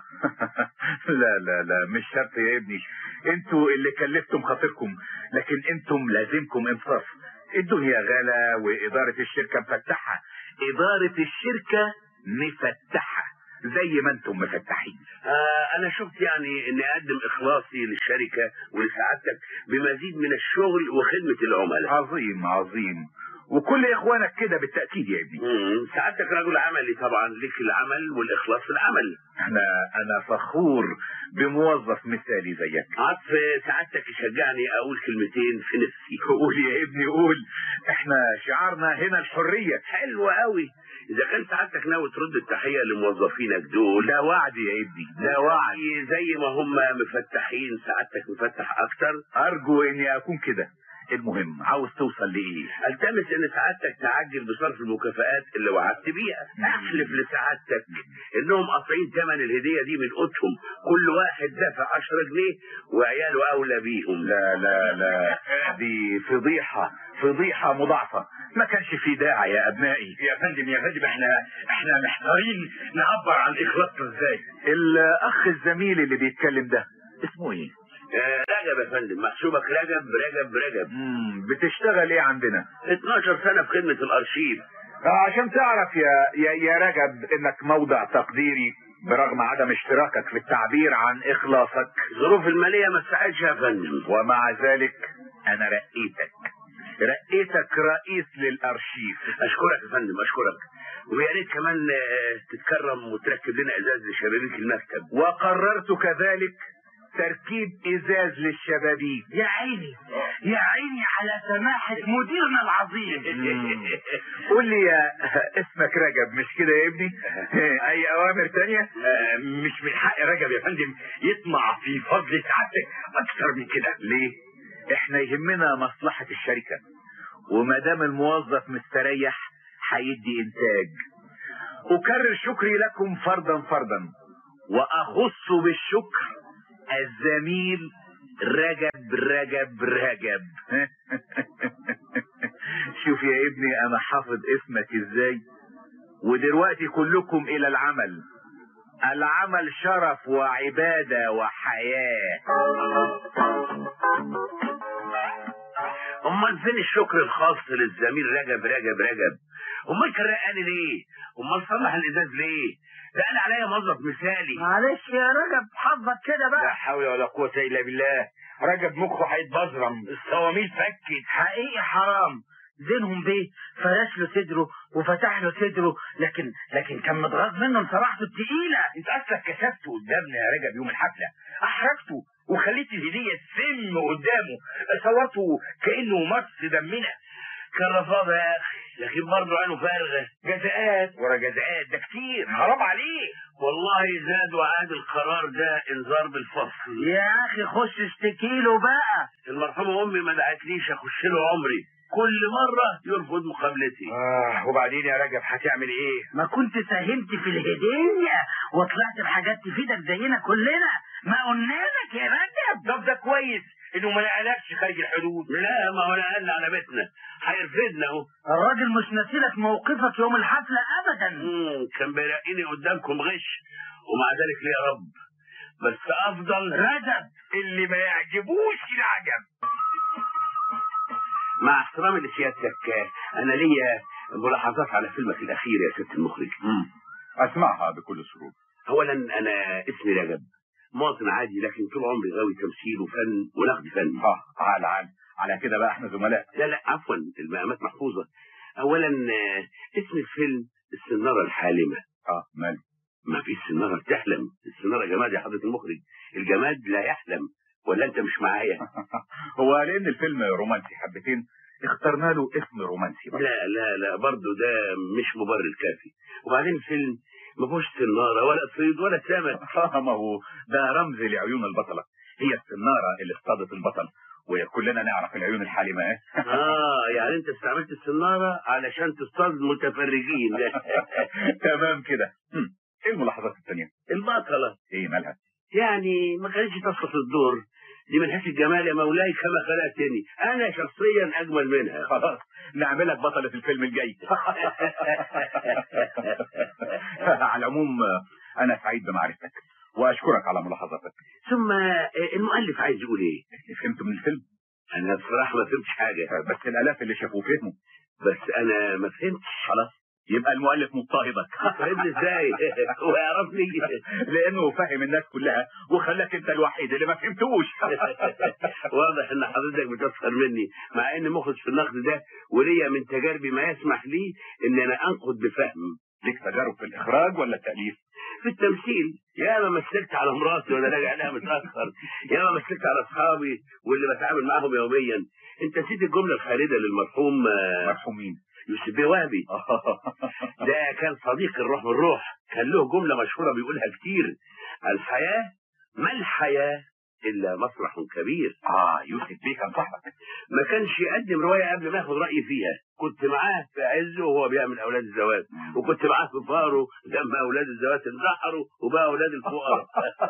لا لا لا مش شرط يا ابني انتوا اللي كلفتم خاطركم لكن انتم لازمكم انصاف الدنيا غلا وادارة الشركة مفتحة ادارة الشركة مفتحة زي ما انتم مفتحين آه انا شفت يعني اني اقدم اخلاصي للشركه ولسعادتك بمزيد من الشغل وخدمه العملاء عظيم عظيم وكل اخوانك كده بالتأكيد يا ابني مم، سعادتك رجل عملي طبعا لك العمل والاخلاص في العمل انا انا فخور بموظف مثالي زيك عطف سعادتك يشجعني اقول كلمتين في نفسي قول يا ابني قول احنا شعارنا هنا الحرية حلو قوي اذا كان سعادتك ناوي ترد التحيه لموظفينك دول ده وعد يا ابني ده وعد زي ما هم مفتحين سعادتك مفتح اكتر ارجو اني اكون كده المهم عاوز توصل لايه التمس ان سعادتك تعجل بصرف المكافآت اللي وعدت بيها احلف لسعادتك انهم قاطعين ثمن الهديه دي من قوتهم كل واحد دفع 10 جنيه وعياله اولى بيهم لا لا لا دي فضيحة فضيحة مضاعفة ما كانش في داعي يا ابنائي يا فندم يا فندم احنا احنا محتارين نعبر عن اخلاصنا ازاي الاخ الزميل اللي بيتكلم ده اسمه ايه آه، رجب يا فندم محسوبك رجب رجب رجب مم، بتشتغل ايه عندنا 12 سنه في خدمه الارشيف آه، عشان تعرف يا يا, يا رجب انك موضع تقديري برغم عدم اشتراكك في التعبير عن اخلاصك الظروف الماليه ما تساعدش يا فندم ومع ذلك انا رقيتك رقيتك رئيس للارشيف اشكرك يا فندم اشكرك ويا ريت كمان آه، تتكرم وتركب لنا ازاز لشبابيك المكتب وقررت كذلك تركيب ازاز للشبابيك يا عيني يا عيني على سماحة مديرنا العظيم قول لي يا اسمك رجب مش كده يا ابني اي اوامر تانية آه، مش من حق رجب يا فندم يطمع في فضل سعادتك اكتر من كده ليه احنا يهمنا مصلحة الشركة وما دام الموظف مستريح هيدي انتاج اكرر شكري لكم فردا فردا واخص بالشكر الزميل رجب رجب رجب شوف يا ابني انا حافظ اسمك ازاي ودلوقتي كلكم الى العمل العمل شرف وعبادة وحياة امال فين الشكر الخاص للزميل رجب رجب رجب امال كان رقاني ليه امال صلح الازاز ليه ده انا عليا موظف مثالي معلش يا رجب حظك كده لا بقى حول ولا قوة الا بالله رجب مخه هيتبزرم الصواميل فكت حقيقي حرام زينهم بيه فرش له صدره وفتح له صدره لكن لكن كان متغاظ منه بصراحته التقيله انت اصلك كشفته قدامنا يا رجب يوم الحفلة احرجته وخليت الهدية تسم قدامه صورته كأنه مص دمنا كان رفاضه يا اخي لكن برضه عينه فارغه جزاءات ورا جزاءات ده كتير حرام عليه والله زاد وعاد القرار ده انذار بالفصل يا اخي خش اشتكي له بقى المرحومه امي ما دعتليش اخش له عمري كل مره يرفض مقابلتي اه وبعدين يا رجب هتعمل ايه ما كنت ساهمت في الهديه وطلعت بحاجات تفيدك زينا كلنا ما قلنا لك يا رجب طب ده كويس انه ما نقلكش خارج الحدود لا ما هو نقلنا على بيتنا هيرفدنا اهو الراجل مش ناسيلك موقفك يوم الحفله ابدا مم، كان بيلاقيني قدامكم غش ومع ذلك ليه يا رب بس افضل رجب اللي ما يعجبوش العجب مع احترامي لسيادتك انا ليا ملاحظات على فيلمك الاخير يا ست المخرج اسمعها بكل سرور اولا انا اسمي رجب مواطن عادي لكن طول عمري غاوي تمثيل وفن ونقد فني اه عال عال على كده بقى احنا زملاء لا لا عفوا المقامات محفوظه اولا آه، اسم الفيلم السناره الحالمه اه ماله ما فيش سناره بتحلم السناره جماد يا حضره المخرج الجماد لا يحلم ولا انت مش معايا هو لان الفيلم رومانسي حبتين اخترنا له اسم رومانسي بقى. لا لا لا برضه ده مش مبرر كافي وبعدين الفيلم ما فيهوش سناره ولا صيد ولا سمك آه، ما هو ده رمز لعيون البطلة هي السنارة اللي اصطادت البطل وكلنا نعرف العيون الحالمة ايه اه يعني انت استعملت السناره علشان تصطاد المتفرجين تمام كده هم، ايه الملاحظات التانية البطله ايه مالها يعني ما كانتش تسقط الدور دي من حيث الجمال يا مولاي كما خلقتني انا شخصيا اجمل منها خلاص نعملك بطلة الفيلم الجاي على العموم آه، انا سعيد بمعرفتك واشكرك على ملاحظاتك ثم آه، المؤلف عايز يقول ايه اللي فهمته من الفيلم انا بصراحه ما فهمتش حاجه بس الالاف اللي شافوه فهموا بس انا ما فهمتش خلاص يبقى المؤلف مضطهدك فهمني ازاي هو يعرفني لانه فهم الناس كلها وخلاك انت الوحيد اللي ما فهمتوش واضح ان حضرتك بتسخر مني مع ان مخرج في النقد ده وليا من تجاربي ما يسمح لي ان انا انقد بفهم ليك تجارب في الاخراج ولا التاليف في التمثيل يا ما مثلت على مراتي وانا راجع لها متاخر يا ما مثلت على اصحابي واللي بتعامل معاهم يوميا انت نسيت الجمله الخالده للمرحوم آه، مرحوم مين يوسف بيه وهبي ده كان صديق الروح بالروح كان له جمله مشهوره بيقولها كتير الحياه ما الحياه الا مسرح كبير اه يوسف بيه كان صاحبك ما كانش يقدم روايه قبل ما ياخد رايي فيها كنت معاه في عزه وهو بيعمل اولاد الزواج وكنت معاه في فاره لما اولاد الزواج انتحروا وبقى اولاد الفقراء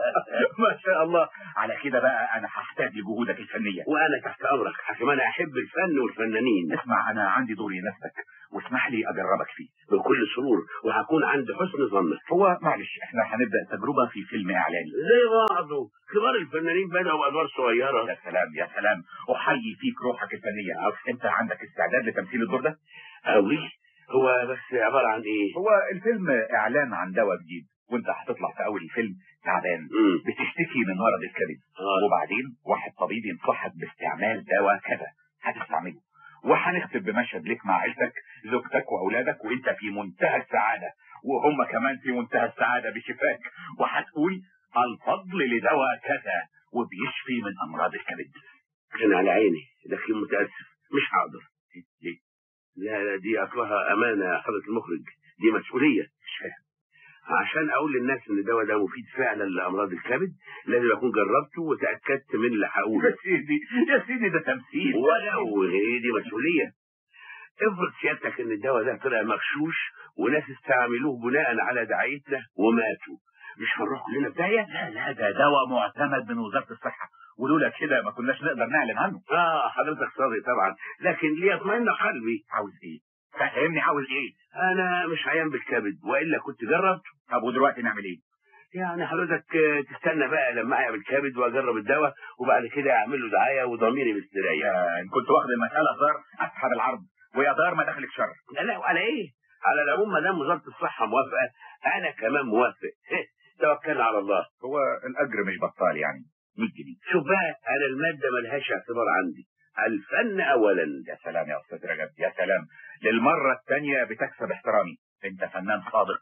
ما شاء الله على كده بقى انا هحتاج لجهودك الفنيه وانا تحت امرك حكم انا احب الفن والفنانين اسمع انا عندي دور يناسبك واسمح لي اجربك فيه بكل سرور وهكون عند حسن ظنك هو معلش احنا هنبدا تجربه في فيلم اعلاني زي بعضه كبار الفنانين بدأوا بادوار صغيره يا سلام يا سلام احيي فيك روحك الفنيه انت عندك استعداد لتمثيل الدور ده قوي هو بس عباره عن ايه هو الفيلم اعلان عن دواء جديد وانت هتطلع في اول الفيلم تعبان مم. بتشتكي من مرض الكبد آه. وبعدين واحد طبيب ينصحك باستعمال دواء كذا هتستعمله وهنختم بمشهد لك مع عيلتك زوجتك واولادك وانت في منتهى السعاده وهم كمان في منتهى السعاده بشفاك وهتقول الفضل لدواء كذا وبيشفي من امراض الكبد كان على عيني لكن متاسف مش هقدر ليه؟ لا لا دي اصلها امانه يا حضره المخرج دي مسؤوليه مش فاهم عشان اقول للناس ان الدواء ده مفيد فعلا لامراض الكبد لازم اكون جربته وتاكدت من اللي هقوله يا سيدي يا سيدي ده تمثيل ولو هي دي مسؤوليه افرض سيادتك ان الدواء ده طلع مغشوش وناس استعملوه بناء على دعايتنا وماتوا مش هنروح كلنا في داهيه لا لا ده دواء معتمد من وزاره الصحه ولولا كده ما كناش نقدر نعلن عنه اه حضرتك صادق طبعا لكن ليطمئن قلبي عاوز ايه فهمني عاوز ايه انا مش عيان بالكبد والا كنت جربت طب ودلوقتي نعمل ايه يعني حضرتك آه، تستنى بقى لما اعمل كبد واجرب الدواء وبعد كده اعمل له دعايه وضميري مستريح يا ان كنت واخد المساله دار اسحب العرض ويا دار ما دخلك شر لا لا وعلى ايه على العموم ما دام وزاره الصحه موافقه انا كمان موافق توكلنا على الله هو الاجر مش بطال يعني 100 جنيه شوف بقى انا الماده ملهاش اعتبار عندي الفن اولا يا سلام يا استاذ رجب يا سلام للمره الثانيه بتكسب احترامي انت فنان صادق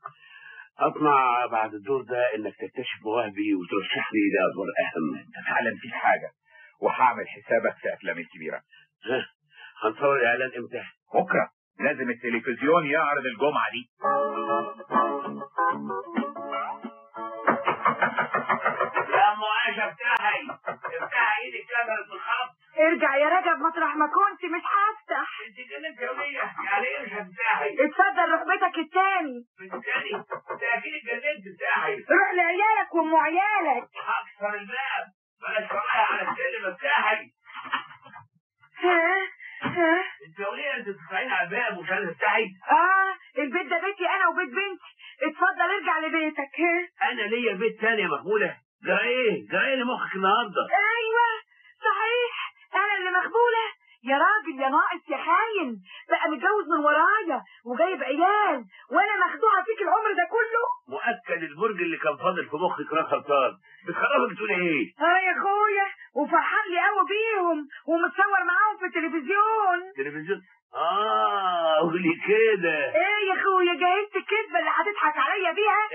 اطمع بعد الدور ده انك تكتشف مواهبي وترشحني لادوار اهم انت فعلا في حاجه وهعمل حسابك في افلامي الكبيره ها هنصور الاعلان امتى بكره لازم التلفزيون يعرض الجمعه دي يا معاشة افتحي افتحي ايدك كاميرا الخط ارجع يا رجب مطرح ما كنت مش هفتح انت جننت يومية يعني ايه مش هتفتحي اتفضل ركبتك التاني من تاني ده اكيد اتجننت افتحي روح لعيالك وام عيالك هكسر الباب بلاش ورايا على السلم افتحي ها ها انت وليه انت بتفتحين على الباب ومش عايز تفتحي اه البيت ده بيتي انا وبيت بنتي اتفضل ارجع لبيتك ها انا ليا بيت تاني يا مقبولة جرى ايه جرى ايه لمخك النهارده ايوه صحيح انا اللي مخبوله يا راجل يا ناقص يا خاين بقى متجوز من ورايا وجايب عيال وانا مخدوعه فيك العمر ده كله مؤكد البرج اللي كان فاضل في مخك راح غلطان بتخرجك بتقول ايه اه يا اخويا وفرحان لي قوي بيهم ومتصور معاهم في التلفزيون تلفزيون اه قولي كده ايه يا اخويا جهزت الكذبه اللي هتضحك عليا بيها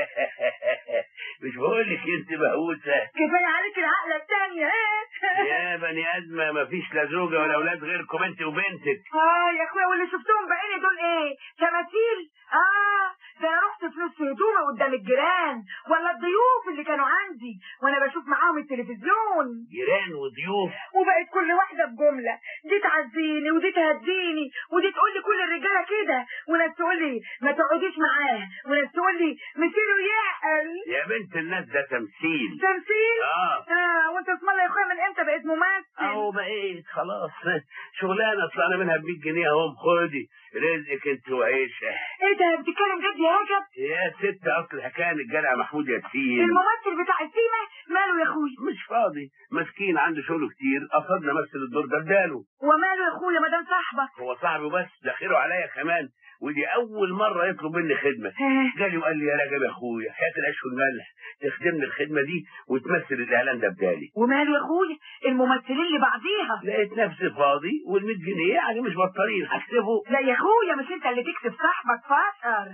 مش بقول لك انت مهووسه كفايه عليك العقله التانية ايه يا بني ادمه مفيش لا زوجه ولا اولاد غيركم انت وبنتك اه يا اخويا واللي شفتهم بعيني دول ايه تماثيل اه ده انا رحت فلوس في هدومي قدام الجيران ولا الضيوف اللي كانوا عندي وانا بشوف معاهم التلفزيون جيران وضيوف وبقت كل واحده بجمله دي تعزيني ودي تهديني ودي تقول لي كل الرجاله كده وناس تقول لي ما تقعديش معاه وناس تقول لي مثيله يعقل يا بنت الناس ده تمثيل تمثيل اه اه وانت اسم الله يا اخويا من امتى بقيت ممثل اهو بقيت خلاص شغلانه طلعنا منها ب 100 جنيه اهم خدي رزقك انت وعيشه ايه ده بتتكلم جد يا رجب يا ست اصل حكايه الجدع محمود ياسين الممثل بتاع السيما ماله يا اخويا مش فاضي مسكين عنده شغل كتير قصدنا مثل الدور ده اداله وماله يا اخويا ما دام صاحبك هو صاحبي بس ده خيره عليا كمان ودي اول مره يطلب مني خدمه جالي وقال لي يا رجب يا اخويا حياه العيش والملح تخدمني الخدمه دي وتمثل الاعلان ده بدالي وماله يا اخويا الممثلين اللي بعضيها لقيت نفسي فاضي وال 100 جنيه يعني مش بطالين هكسبه لا يا اخويا مش انت اللي تكسب صاحبك فاشر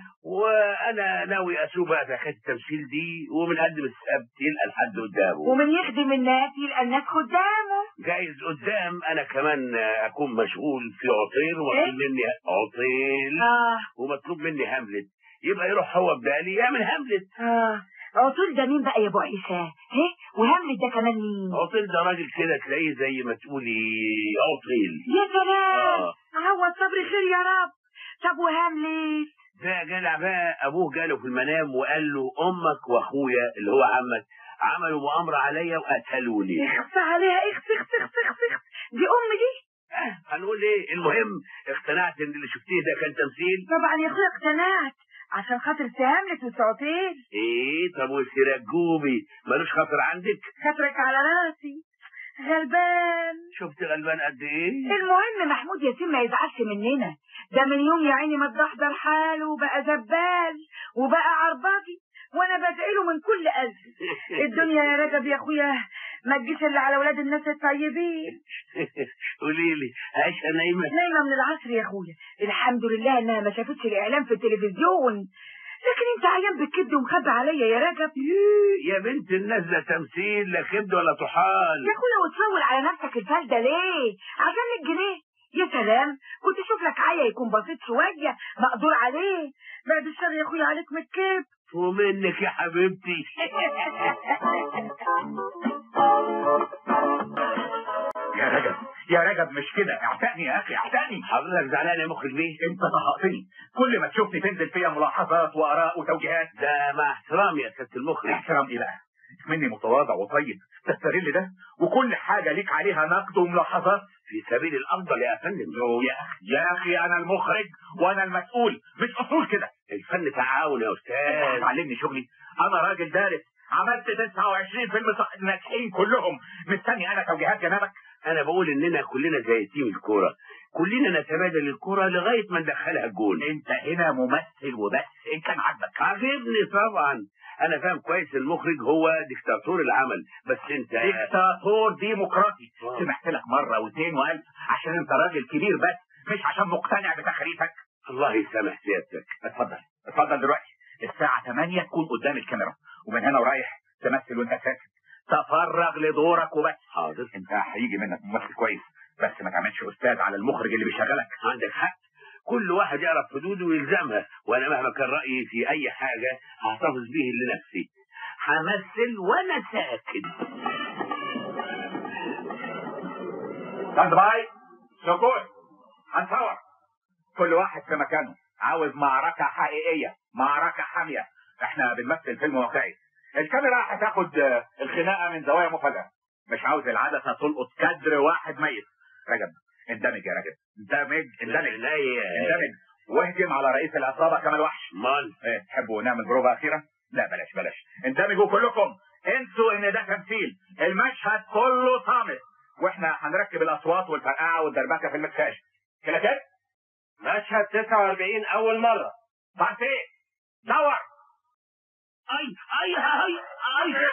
وانا ناوي اسوق بقى في حكايه التمثيل دي ومن قدم السبت يلقى لحد قدامه ومن يخدم الناس يلقى الناس قدامه جايز قدام انا كمان اكون مشغول في عطيل ومطلوب مني عطيل اه ومطلوب مني هملت يبقى يروح هو بدالي يعمل هملت اه عطول ده مين بقى يا ابو عيسى ايه وهملت ده كمان مين عطيل ده راجل كده تلاقيه زي ما تقولي عطيل يا سلام آه. عوض صبري خير يا رب طب وهملت ده جدع بقى ابوه جاله في المنام وقال له امك واخويا اللي هو عمك عملوا مؤامره عليا وقتلوني اخص عليها اخص اخص اخص اخص اخص دي ام دي آه، هنقول ايه المهم اقتنعت ان اللي شفتيه ده كان تمثيل طبعا يا اخويا اقتنعت عشان خاطر سهملت وسعطيل ايه طب والسراجوبي ملوش خاطر عندك خاطرك على راسي غلبان شفت غلبان قد ايه المهم محمود ياسين ما يزعلش مننا ده من يوم يا عيني ما اتدحضر حاله بقى زبال وبقى عرباجي وانا بدعي له من كل قلبي الدنيا يا رجب يا اخويا ما تجيش الا على ولاد الناس الطيبين قولي لي عايشه نايمه نايمه من العصر يا اخويا الحمد لله انها ما شافتش الاعلان في التلفزيون لكن انت عيان بالكبد ومخبي عليا يا رجب يا بنت الناس ده تمثيل لا كبد ولا طحال يا اخويا وتفول على نفسك الفلده ليه عشان الجنيه يا سلام كنت اشوف لك عيا يكون بسيط شويه مقدور عليه بعد الشر يا اخويا عليك من الكبد ومنك يا حبيبتي يا رجب يا رجب مش كده اعتقني يا اخي اعتقني حضرتك زعلان يا مخرج ليه انت طهقتني كل ما تشوفني تنزل فيا ملاحظات واراء وتوجيهات ده مع احترامي يا سياده المخرج احترام ايه بقى مني متواضع وطيب تستغل ده وكل حاجة ليك عليها نقد وملاحظات في سبيل الافضل يا فندم يو يا اخي يا اخي انا المخرج وانا المسؤول مش اصول كده الفن تعاون يا استاذ علمني شغلي انا راجل دارس عملت 29 فيلم صح- ناجحين كلهم مستني انا توجيهات جنابك انا بقول اننا كلنا زي تيم الكوره كلنا نتبادل الكرة لغاية ما ندخلها الجول انت هنا ممثل وبس ان كان عاجبك عاجبني طبعا انا فاهم كويس المخرج هو ديكتاتور العمل بس انت ديكتاتور ديمقراطي آه. سمحت لك مرة واثنين والف عشان انت راجل كبير بس مش عشان مقتنع بتخريفك الله يسامح سيادتك اتفضل اتفضل دلوقتي الساعة 8 تكون قدام الكاميرا ومن هنا ورايح تمثل وانت ساكت تفرغ لدورك وبس حاضر انت هيجي منك ممثل كويس بس ما تعملش استاذ على المخرج اللي بيشغلك عندك حق كل واحد يعرف حدوده ويلزمها وانا مهما كان رايي في اي حاجه هحتفظ به لنفسي همثل وانا ساكت ستاند باي سكوت هنصور كل واحد في مكانه عاوز معركة حقيقية معركة حامية احنا بنمثل فيلم واقعي الكاميرا هتاخد آه، الخناقة من زوايا مفاجأة مش عاوز العدسة تلقط كادر واحد ميت رجب اندمج يا رجب اندمج اندمج اندمج واهجم على رئيس العصابة كمال وحش مال ايه تحبوا نعمل بروفة أخيرة؟ لا بلاش بلاش اندمجوا كلكم انسوا ان ده تمثيل المشهد كله صامت واحنا هنركب الاصوات والفرقعه والدربكه في المكساج كده كده مشهد 49 اول مره بعد ايه دور اي اي اي اي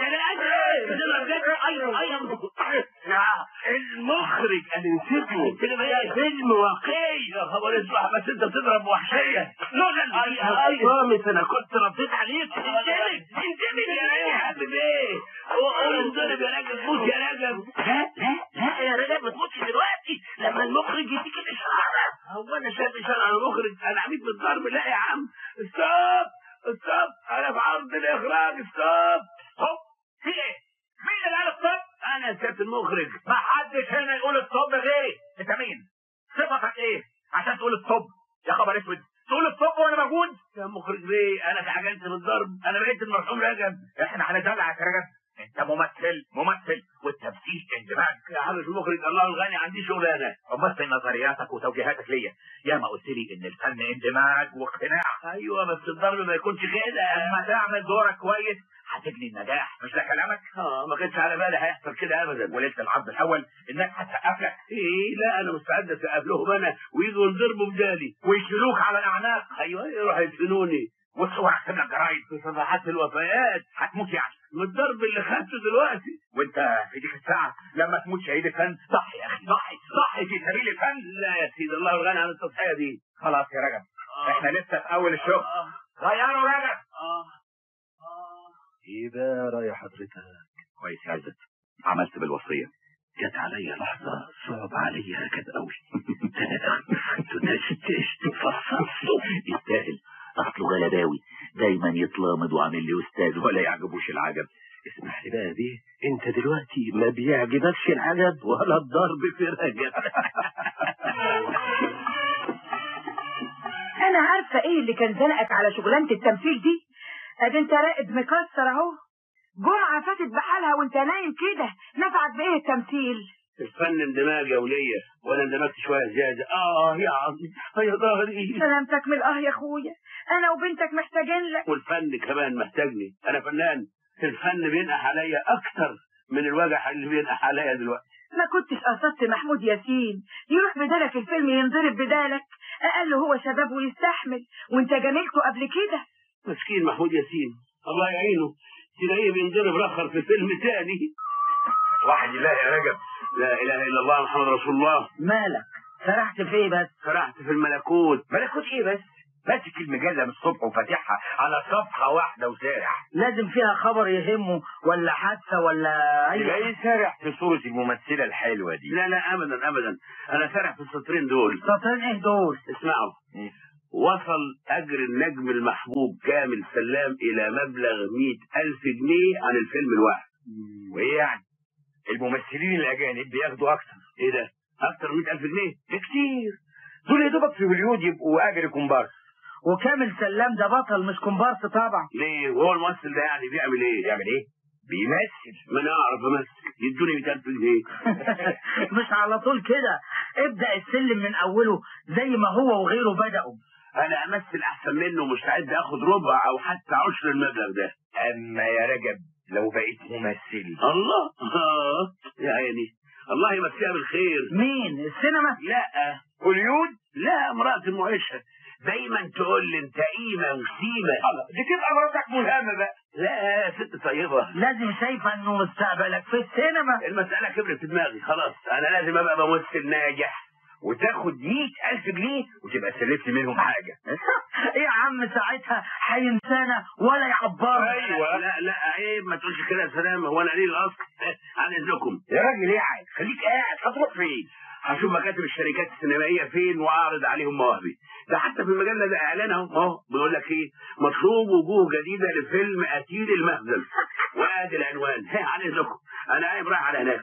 المخرج انا نسيته فيلم واقعي يا خبر اسمع بس انت بتضرب وحشيه لولا اي اي رامز انا كنت رديت عليك انتبه انتبه يا حبيبي ايه قول انضرب يا راجل موت يا راجل لا لا لا يا راجل ما تموتش دلوقتي لما المخرج يديك الاشاره هو انا شايف اشاره على المخرج انا عميد بالضرب لا يا عم ستوب ستوب انا في عرض الاخراج ستوب ستوب في ايه مين اللي قال ستوب انا سيادة المخرج ما حدش هنا يقول ستوب غيري انت مين صفتك ايه عشان تقول ستوب يا خبر اسود تقول ستوب وانا موجود يا مخرج ليه انا اتعجلت بالضرب انا بقيت المرحوم رجب احنا هندلعك يا رجب انت ممثل ممثل والتمثيل اندماج يا حضرة المخرج الله الغني عندي شغلانه ممثل نظرياتك وتوجيهاتك ليا يا ما قلت لي ان الفن اندماج واقتناع ايوه بس الضرب ما يكونش كده اما تعمل دورك كويس هتبني النجاح مش ده كلامك؟ اه ما كانش على بالي هيحصل كده ابدا وليله العرض الاول الناس هتسقف لك ايه لا انا مستعد اسقف لهم انا ويجوا ينضربوا بدالي ويشيلوك على الاعناق ايوه يروحوا يدفنوني والصور هكتب لك جرايد في صفحات الوفيات هتموت يعني من الضرب اللي خدته دلوقتي وانت في ديك الساعه لما تموت شهيد الفن ضحي يا اخي ضحي ضحي في سبيل الفن لا يا سيدي الله الغني عن التضحيه دي خلاص يا رجب آه. احنا لسه في اول الشغل آه. غيروا رجب آه. ايه بقى راي حضرتك كويس يا عزت عملت بالوصيه جت عليا لحظة صعب عليا ركب قوي انتوا ناس تفصصوا يستاهل اصله غلباوي دايما يتلامض وعامل لي استاذ ولا يعجبوش العجب اسمح لي بقى دي انت دلوقتي ما بيعجبكش العجب ولا الضرب في رجب انا عارفه ايه اللي كان زنقك على شغلانه التمثيل دي ادي انت راقد مكسر اهو جرعه فاتت بحالها وانت نايم كده نفعك بايه التمثيل الفن اندماج يا ولية وانا اندمجت شوية زيادة اه يا عظيم يا ظهري سلامتك من اه يا اخويا انا وبنتك محتاجين لك والفن كمان محتاجني انا فنان الفن بينقح عليا اكتر من الوجع اللي بينقح عليا دلوقتي ما كنتش قصدت محمود ياسين يروح بدالك الفيلم ينضرب بدالك اقل هو شباب ويستحمل وانت جميلته قبل كده مسكين محمود ياسين الله يعينه تلاقيه بينضرب رخر في فيلم تاني واحد الله يا رجب لا اله الا الله محمد رسول الله مالك سرحت في ايه بس سرحت في الملكوت ملكوت ايه بس ماسك المجله من الصبح وفاتحها على صفحه واحده وسارح لازم فيها خبر يهمه ولا حادثه ولا اي تلاقيه سارح في صوره الممثله الحلوه دي لا لا ابدا ابدا انا سارح في السطرين دول سطرين ايه دول اسمعوا وصل أجر النجم المحبوب كامل سلام إلى مبلغ مئة ألف جنيه عن الفيلم الواحد وإيه يعني؟ الممثلين الأجانب بياخدوا أكتر إيه ده؟ أكتر مئة ألف جنيه؟ ده كتير دول يا دوبك في هوليود يبقوا أجر كومبارس وكامل سلام ده بطل مش كومبارس طبعا ليه؟ وهو الممثل ده يعني بيعمل إيه؟ بيعمل إيه؟ بيمثل ما انا اعرف امثل يدوني 200000 جنيه مش على طول كده ابدا السلم من اوله زي ما هو وغيره بداوا انا امثل احسن منه مستعد اخد ربع او حتى عشر المبلغ ده اما يا رجب لو بقيت ممثل الله آه. يا عيني الله يمسيها بالخير مين السينما لا هوليود لا امرأة المعيشة دايما تقول لي انت قيمة وسيمة دي تبقى مراتك ملهمة بقى لا ست طيبة لازم شايفة انه مستقبلك في السينما المسألة كبرت في دماغي خلاص انا لازم ابقى ممثل ناجح وتاخد مئة ألف جنيه وتبقى سلفت منهم حاجة ايه يا عم ساعتها هينسانا ولا يعبرنا ايوه لا لا عيب ما تقولش كده يا سلام هو انا قليل الاصل عن اذنكم يا راجل قاعد خليك قاعد هتروح فين هشوف مكاتب الشركات السينمائيه فين واعرض عليهم مواهبي ده حتى في المجله ده اعلان اهو اهو بيقول لك ايه مطلوب وجوه جديده لفيلم قتيل المخزن وادي العنوان ها عن اذنكم انا قايم رايح على هناك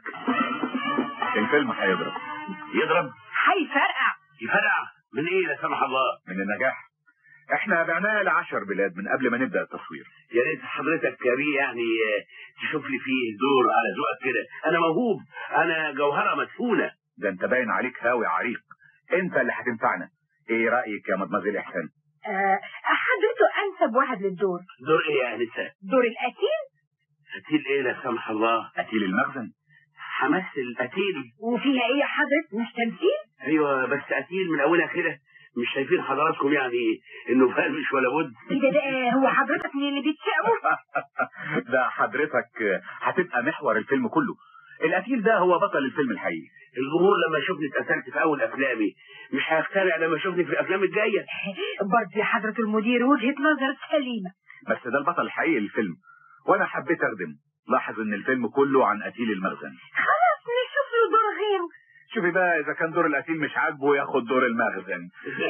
الفيلم هيضرب يضرب هيفرقع يفرقع من ايه لا سمح الله من النجاح احنا بعناه لعشر بلاد من قبل ما نبدا التصوير يا ريت حضرتك يا بيه يعني تشوف لي فيه دور على ذوقك كده انا موهوب انا جوهره مدفونه ده انت باين عليك هاوي عريق انت اللي هتنفعنا ايه رايك يا مدمزيل احسان آه حضرته انسب واحد للدور دور ايه يا انسه دور القتيل قتيل ايه لا سمح الله قتيل المخزن همثل قتيل وفيها ايه يا حضرة مش تمثيل ايوه بس قتيل من اولها كده مش شايفين حضراتكم يعني انه فالمش ولا بد ايه ده ده هو حضرتك من اللي بيتشقوا ده حضرتك هتبقى محور الفيلم كله القتيل ده هو بطل الفيلم الحقيقي الجمهور لما يشوفني اتقتلت في اول افلامي مش هيقتنع لما يشوفني في الافلام الجايه برضه يا حضرة المدير وجهة نظر سليمة بس ده البطل الحقيقي للفيلم وانا حبيت اخدم لاحظ ان الفيلم كله عن قتيل المخزن خلاص نشوف له دور غيره شوفي بقى اذا كان دور القتيل مش عاجبه ياخد دور المخزن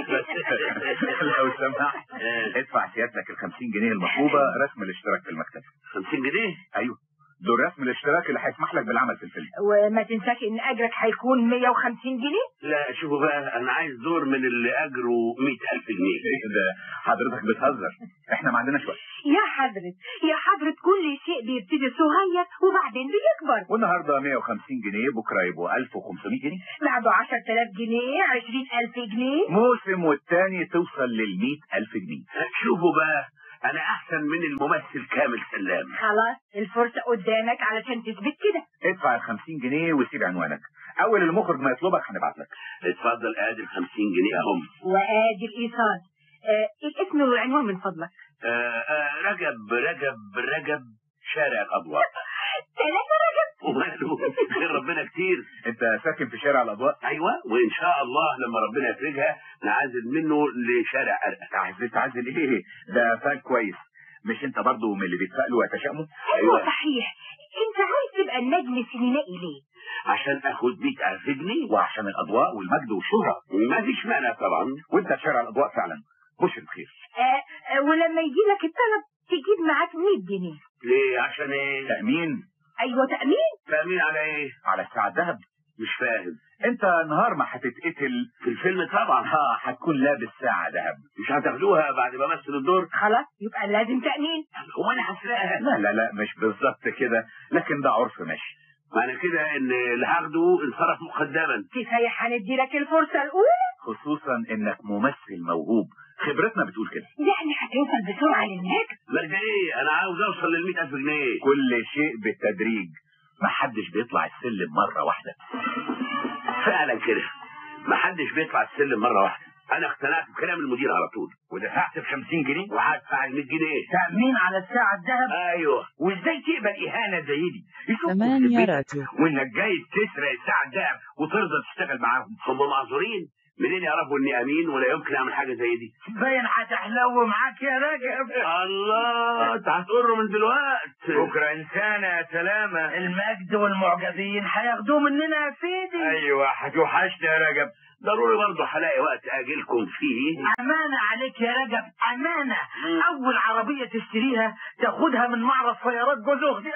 لو سمحت ادفع سيادتك ال 50 جنيه المطلوبه رسم الاشتراك في المكتب 50 جنيه ايوه دول رسم الاشتراك اللي هيسمح لك بالعمل في الفيلم وما تنساش ان اجرك هيكون 150 جنيه لا شوفوا بقى انا عايز دور من اللي اجره 100000 جنيه ده حضرتك بتهزر احنا ما عندناش وقت يا حضرة يا حضرة كل شيء بيبتدي صغير وبعدين بيكبر والنهارده 150 جنيه بكره يبقوا 1500 جنيه بعده 10000 جنيه 20000 جنيه موسم والتاني توصل لل 100000 جنيه شوفوا بقى انا احسن من الممثل كامل سلام خلاص الفرصة قدامك علشان تثبت كده ادفع ال 50 جنيه وسيب عنوانك اول المخرج ما يطلبك هنبعت لك اتفضل ادي ال 50 جنيه اهم وادي الايصال آه الاسم والعنوان من فضلك آه آه رجب رجب رجب شارع الاضواء ثلاثة رجب وماله خير ربنا كتير انت ساكن في شارع الاضواء ايوه وان شاء الله لما ربنا يفرجها نعزل منه لشارع ارقى تعزل تعزل ايه ده فال كويس مش انت برضو من اللي بيتفائلوا ويتشائموا ايوه صحيح انت عايز تبقى النجم السينمائي ليه عشان اخد 100000 جنيه وعشان الاضواء والمجد والشهرة ما فيش مانع طبعا وانت في شارع الاضواء فعلا بشر بخير آه آه ولما يجي لك الطلب تجيب معاك 100 جنيه ليه عشان ايه تأمين ايوه تأمين تأمين على ايه على الساعة الذهب مش فاهم انت نهار ما هتتقتل في الفيلم طبعا ها هتكون لابس ساعة ذهب مش هتاخدوها بعد ما امثل الدور خلاص يبقى لازم تأمين هو انا هسرقها لا لا لا مش بالظبط كده لكن ده عرف ماشي معنى كده ان اللي هاخده انصرف مقدما كفاية هندي لك الفرصة الأولى خصوصا انك ممثل موهوب خبرتنا بتقول كده يعني هتوصل بسرعة للنجم لك ده ايه انا عاوز اوصل لل 100000 جنيه كل شيء بالتدريج محدش بيطلع السلم مرة واحدة فعلا كده محدش بيطلع السلم مرة واحدة انا اقتنعت بكلام المدير على طول ودفعت ب 50 جنيه وهدفع ال 100 جنيه تأمين على الساعة الذهب ايوه وازاي تقبل اهانة زي دي يشوفوا في ثمانية بيتك راتب وانك جاي تسرق الساعة الذهب وترضى تشتغل معاهم هم معذورين منين يعرفوا اني امين ولا يمكن اعمل حاجه زي دي باين هتحلو معاك يا رجب الله انت هتقره من دلوقتي بكرة انسان يا سلامة المجد والمعجبين هياخدوه مننا يا سيدي ايوه هتوحشنا يا رجب ضروري برضه هلاقي وقت اجيلكم فيه أمانة عليك يا رجب أمانة أول عربية تشتريها تاخدها من معرض سيارات جوز أختي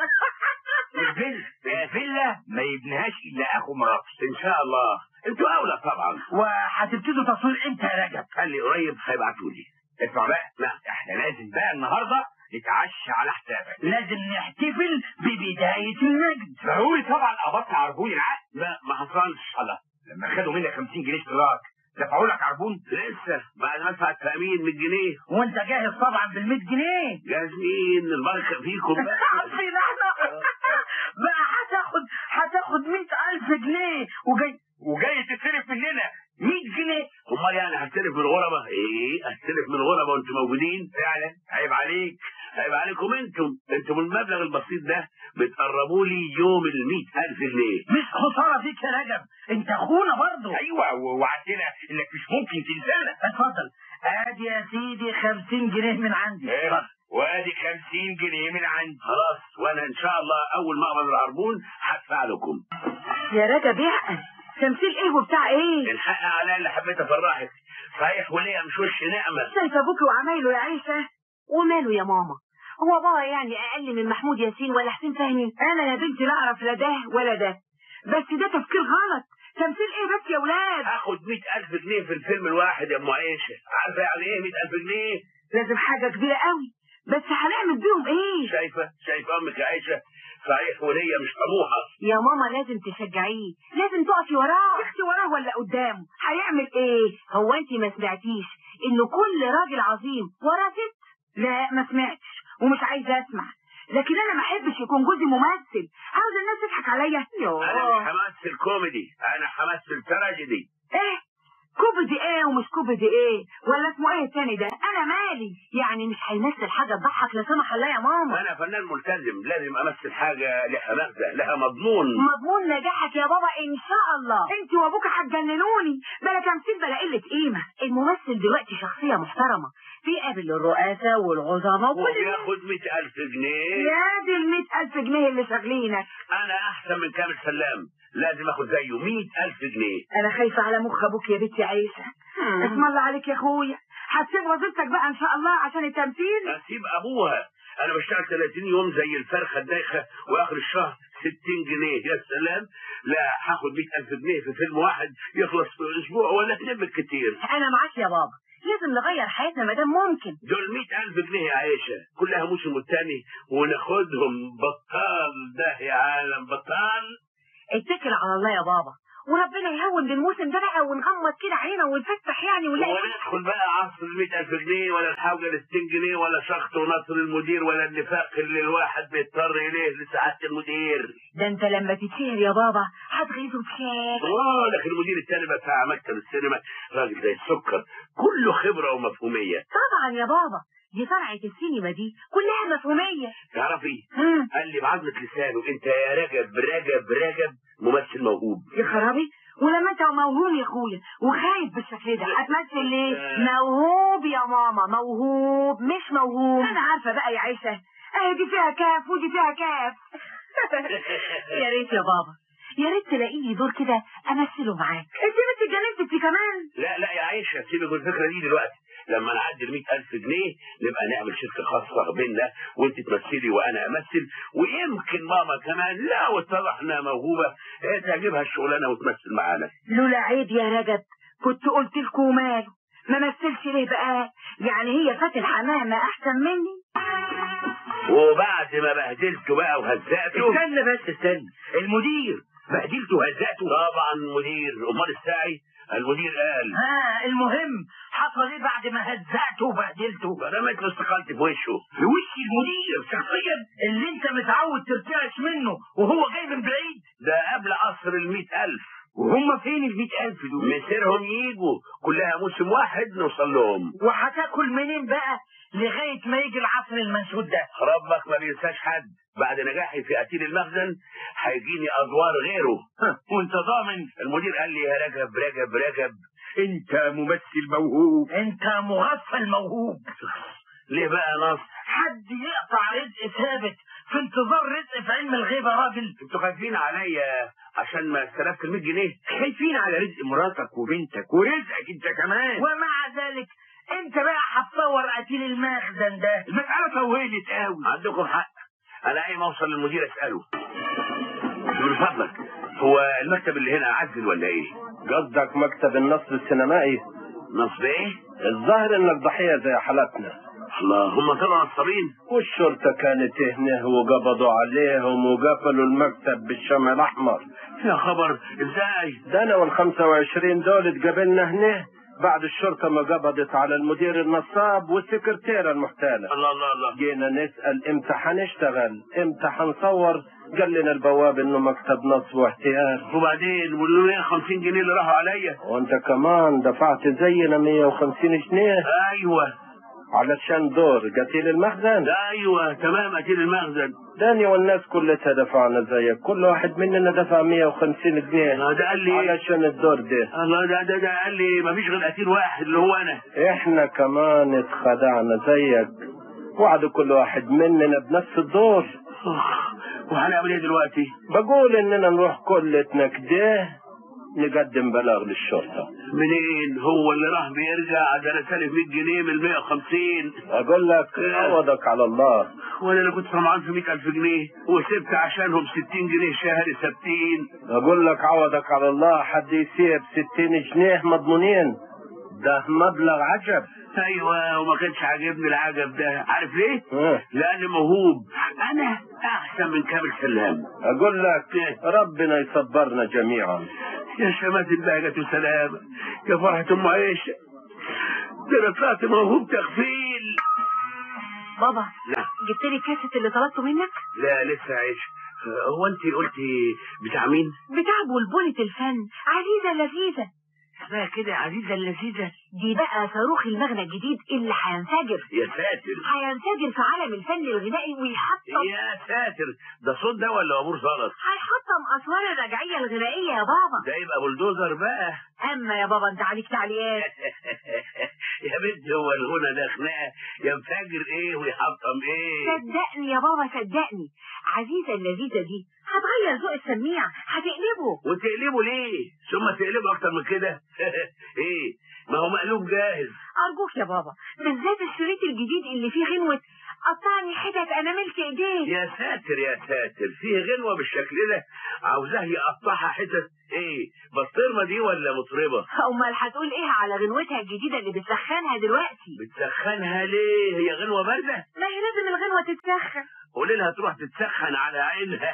الفيلا الفيلا ما يبنيهاش إلا أخو مراتي ان شاء الله انتوا اولى طبعا وهتبتدوا تصوير إمتى يا رجب؟ قال لي قريب هيبعتوا لي اسمع بقى لا احنا لازم بقى النهارده نتعشى على حسابك لازم نحتفل ببداية المجد ضروري طبعا قبضت عربون العقد لا ما حصلش الله لما خدوا منك 50 جنيه اشتراك دفعوا لك عربون لسه بعد ما ادفع التامين 100 جنيه وانت جاهز طبعا بال 100 جنيه جاهزين البركه فيكم بقى عارفين احنا بقى هتاخد هتاخد 100000 جنيه وجاي وجاي تستلف مننا 100 جنيه امال يعني هستلف من الغرباء ايه هستلف من الغرباء وانتم موجودين فعلا عيب عليك عيب عليكم انتم انتم المبلغ البسيط ده بتقربوا لي يوم ال 100000 جنيه مش خساره فيك يا رجب انت اخونا برضه ايوه ووعدتنا انك مش ممكن تنسانا اتفضل ادي يا سيدي 50 جنيه من عندي ايه وادي 50 جنيه من عندي خلاص وانا ان شاء الله اول ما اقبض العربون هدفع لكم يا رجب يعقل تمثيل ايه وبتاع ايه الحق على اللي حبيت افرحك صحيح وليا مش وش نعمه شايفه ابوكي وعمايله يا عيشه وماله يا ماما هو بابا يعني اقل من محمود ياسين ولا حسين فهمي انا يا بنتي لا اعرف لا ده ولا ده بس ده تفكير غلط تمثيل ايه بس يا ولاد هاخد 100000 جنيه في الفيلم الواحد يا ام عيشه عارفه يعني ايه 100000 جنيه لازم حاجه كبيره قوي بس هنعمل بيهم ايه شايفه شايفه امك يا عيشه صحيح وليا مش طموحه يا ماما لازم تشجعيه لازم تقفي وراه اختي وراه ولا قدامه هيعمل ايه هو انت ما سمعتيش انه كل راجل عظيم وراه ست لا ما سمعتش ومش عايزه اسمع لكن انا ما احبش يكون جوزي ممثل عاوز الناس تضحك عليا انا مش همثل كوميدي انا همثل تراجيدي ايه كوبيدي ايه ومش كوبيدي ايه ولا اسمه ايه التاني ده انا مالي يعني مش هيمثل حاجه تضحك لا سمح الله يا ماما انا فنان ملتزم لازم امثل حاجه لها مغزى لها مضمون مضمون نجاحك يا بابا ان شاء الله انت وابوك هتجننوني بلا تمثيل بلا قله قيمه الممثل دلوقتي شخصيه محترمه في قابل الرؤاسه والعظماء وكل وبياخد 100000 جنيه يا دي ال ألف جنيه اللي شاغلينك انا احسن من كامل سلام لازم اخد زيه 100000 جنيه انا خايفه على مخ ابوك يا بنتي عيشه اسم الله عليك يا اخويا هتسيب وظيفتك بقى ان شاء الله عشان التمثيل اسيب ابوها انا بشتغل 30 يوم زي الفرخه الدايخه واخر الشهر 60 جنيه يا سلام لا هاخد 100000 جنيه في فيلم واحد يخلص في اسبوع ولا اتنين بالكتير انا معاك يا بابا لازم نغير حياتنا ما دام ممكن دول 100000 جنيه يا عيشه كلها موسم والتاني وناخدهم بطال ده يا عالم بطال اتكل على الله يا بابا وربنا يهون بالموسم ده بقى ونغمض كده عينا ونفتح يعني ونلاقي ولا ندخل بقى عصر ال 100000 جنيه ولا الحوجه ال 60 جنيه ولا شخط ونصر المدير ولا النفاق اللي الواحد بيضطر اليه لسعاده المدير ده انت لما تتشهر يا بابا هتغيظه بشكل اه لكن المدير التاني بقى بتاع مكتب السينما راجل زي السكر كله خبره ومفهوميه طبعا يا بابا دي صنعة السينما دي كلها مفهومية تعرفي مم. قال لي بعظمه لسانه انت يا رجب رجب رجب ممثل موهوب يا خرابي ولما انت موهوب يا اخويا وخايف بالشكل ده هتمثل ليه موهوب يا ماما موهوب مش موهوب انا عارفه بقى يا عيشه اهي دي فيها كاف ودي فيها كاف يا ريت يا بابا يا ريت تلاقي لي دور كده امثله معاك انت بنت اتجننت انت كمان لا لا يا عيشه سيبك من الفكره دي دلوقتي لما نعدي ال 100000 جنيه نبقى نعمل شركه خاصه بيننا وانت تمثلي وانا امثل ويمكن ماما كمان لو اتضح انها موهوبه هي تعجبها الشغلانه وتمثل معانا لولا عيب يا رجب كنت قلت لكم ماله ما مثلش ليه بقى يعني هي فاتن حمامه احسن مني وبعد ما بهدلته بقى وهزقته استنى بس استنى المدير بهدلته وهزقته طبعا مدير امال الساعي المدير قال ها المهم حصل ايه بعد ما هزقته وبهدلته رميت له استقالتي في وشه في وش المدير شخصيا اللي انت متعود ترتعش منه وهو جاي من بعيد ده قبل قصر ال 100000 وهم فين ال 100000 دول مسيرهم يجوا كلها موسم واحد نوصل لهم وهتاكل منين بقى لغايه ما يجي العصر المنشود ده ربك ما بينساش حد بعد نجاحي في قتيل المخزن هيجيني ادوار غيره وانت ضامن المدير قال لي يا رجب رجب رجب انت ممثل موهوب انت مغفل موهوب ليه بقى يا نصر حد يقطع رزق ثابت في انتظار رزق في علم الغيب يا راجل انتوا خايفين عليا عشان ما استلفت ال 100 جنيه خايفين على رزق مراتك وبنتك ورزقك انت كمان ومع ذلك انت بقى هتصور قتيل المخزن ده المسألة طولت قوي عندكم حق انا اي ما اوصل للمدير اساله من فضلك هو المكتب اللي هنا عزل ولا ايه قصدك مكتب النصب السينمائي نصب ايه الظاهر انك ضحية زي حالتنا الله هم طلعوا نصابين والشرطة كانت هنا وقبضوا عليهم وقفلوا المكتب بالشمع الأحمر يا خبر ازاي ده أنا والخمسة وعشرين دول اتقابلنا هنا بعد الشرطة ما قبضت على المدير النصاب والسكرتيرة المحتالة الله الله الله جينا نسأل امتى حنشتغل امتى حنصور قال لنا البواب انه مكتب نصب واحتيال وبعدين وال 150 جنيه اللي راحوا عليا وانت كمان دفعت زينا 150 جنيه ايوه علشان دور قتيل المخزن ايوه تمام قتيل المخزن داني والناس كلها دفعنا زيك كل واحد مننا دفع 150 جنيه ده قال لي علشان الدور ده الله ده ده, ده قال لي مفيش غير قتيل واحد اللي هو انا احنا كمان اتخدعنا زيك وعد كل واحد مننا بنفس الدور وهنعمل ايه دلوقتي بقول اننا نروح كلتنا كده نقدم بلاغ للشرطة منين هو اللي راح بيرجع ده انا سالف 100 جنيه من 150 اقول لك عوضك على الله وانا اللي كنت طمعان في 100000 جنيه وسبت عشانهم 60 جنيه شهري ثابتين اقول لك عوضك على الله حد يسيب 60 جنيه مضمونين ده مبلغ عجب ايوه وما كانش عاجبني العجب ده عارف ليه؟ اه. لاني موهوب انا احسن من كامل سلام اقول لك ربنا يصبرنا جميعا يا شمات البهجة سلامة يا فرحة ام عيشة ده انا طلعت موهوب تغفيل بابا نعم جبت لي الكاسيت اللي طلبته منك لا لسه عايش هو انت قلتي بتاع مين؟ بتاع بلبلة الفن عزيزة لذيذة اسمها كده عزيزة اللذيذة دي بقى صاروخ المغنى الجديد اللي هينفجر يا ساتر هينفجر في عالم الفن الغنائي ويحطم يا ساتر ده صوت ده ولا امور غلط هيحطم اسوار الرجعيه الغنائيه يا بابا ده يبقى بلدوزر بقى اما يا بابا انت عليك تعليقات يا بنت هو الغنى ده خناقه ينفجر ايه ويحطم ايه صدقني يا بابا صدقني عزيزه اللذيذه دي هتغير ذوق السميع هتقلبه وتقلبه ليه ثم تقلبه اكتر من كده ايه ما هو مقلوب جاهز ارجوك يا بابا بالذات الشريط الجديد اللي فيه غنوه قطعني حتت انا ملك ايديك يا ساتر يا ساتر فيه غنوة بالشكل ده عاوزاه يقطعها حتت ايه بسطرمة دي ولا مطربة امال هتقول ايه على غنوتها الجديده اللي بتسخنها دلوقتي بتسخنها ليه هي غنوة باردة ما هي لازم الغنوه تتسخن قولي لها تروح تتسخن على عينها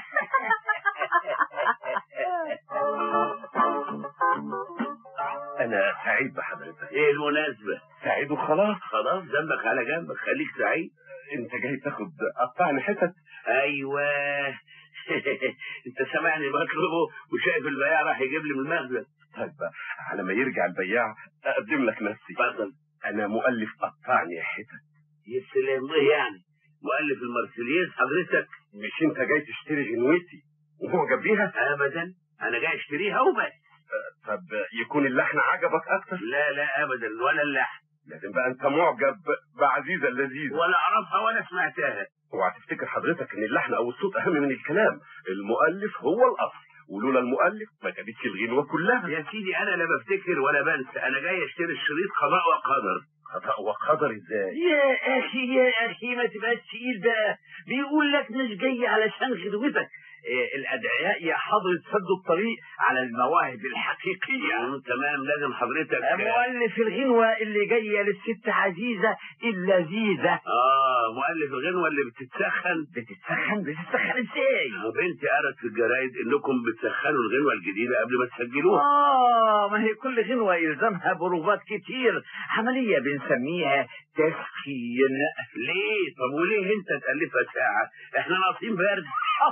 انا سعيد بحضرتك ايه المناسبة سعيد وخلاص خلاص جنبك على جنبك خليك سعيد انت جاي تاخد قطعني حتت ايوه انت سامعني بطلبه وشايف البياع راح يجيب لي من المخزن طيب على ما يرجع البياع اقدم لك نفسي اتفضل انا مؤلف قطعني حتت يا سلام ايه يعني مؤلف المرسيليز حضرتك مش انت جاي تشتري غنوتي وهو جنبيها ابدا انا جاي اشتريها وبس طب يكون اللحن عجبك اكتر لا لا ابدا ولا اللحن لازم بقى انت معجب بعزيزة اللذيذة ولا اعرفها ولا سمعتها اوعى تفتكر حضرتك ان اللحن او الصوت اهم من الكلام المؤلف هو الاصل ولولا المؤلف ما جابتش الغنوة كلها يا سيدي انا لا بفتكر ولا بنسى انا جاي اشتري الشريط قضاء وقدر قضاء وقدر ازاي يا اخي يا اخي ما تبقاش تقيل بقى بيقول لك مش جاي علشان غدوتك إيه الادعياء يا حضرة سدوا الطريق على المواهب الحقيقية مم، تمام لازم حضرتك مؤلف الغنوة اللي جاية للست عزيزة اللذيذة اه مؤلف الغنوة اللي بتتسخن بتتسخن بتتسخن ازاي بنتي قرت في الجرايد انكم بتسخنوا الغنوة الجديدة قبل ما تسجلوها اه ما هي كل غنوة يلزمها بروفات كتير عملية بنسميها تسخين ليه طب وليه انت تألفها ساعة احنا ناقصين برد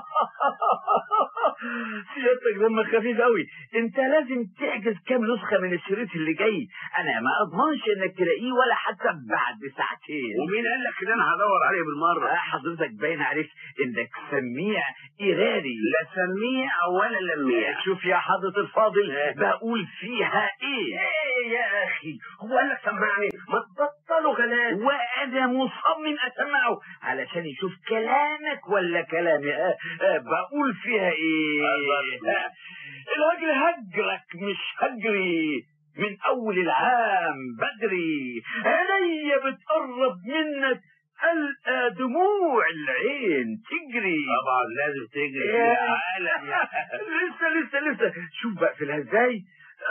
سيادتك دمك خفيف قوي انت لازم تحجز كام نسخة من الشريط اللي جاي انا ما اضمنش انك تلاقيه ولا حتى بعد ساعتين ومين قال لك ان انا هدور عليه بالمرة آه حضرتك باين عليك انك سميع ارادي لا سميع ولا لميع شوف يا حضرة الفاضل بقول فيها ايه ايه يا اخي هو قال لك سمعني ما تبطلوا غلات وانا مصمم اسمعه علشان يشوف كلامك ولا كلامي آه آه بقول فيها ايه آه الهجر هجرك مش هجري من اول العام بدري عينيا بتقرب منك ألقى دموع العين تجري طبعا لازم تجري في يا- العالم لسه لسه لسه شوف بقفلها ازاي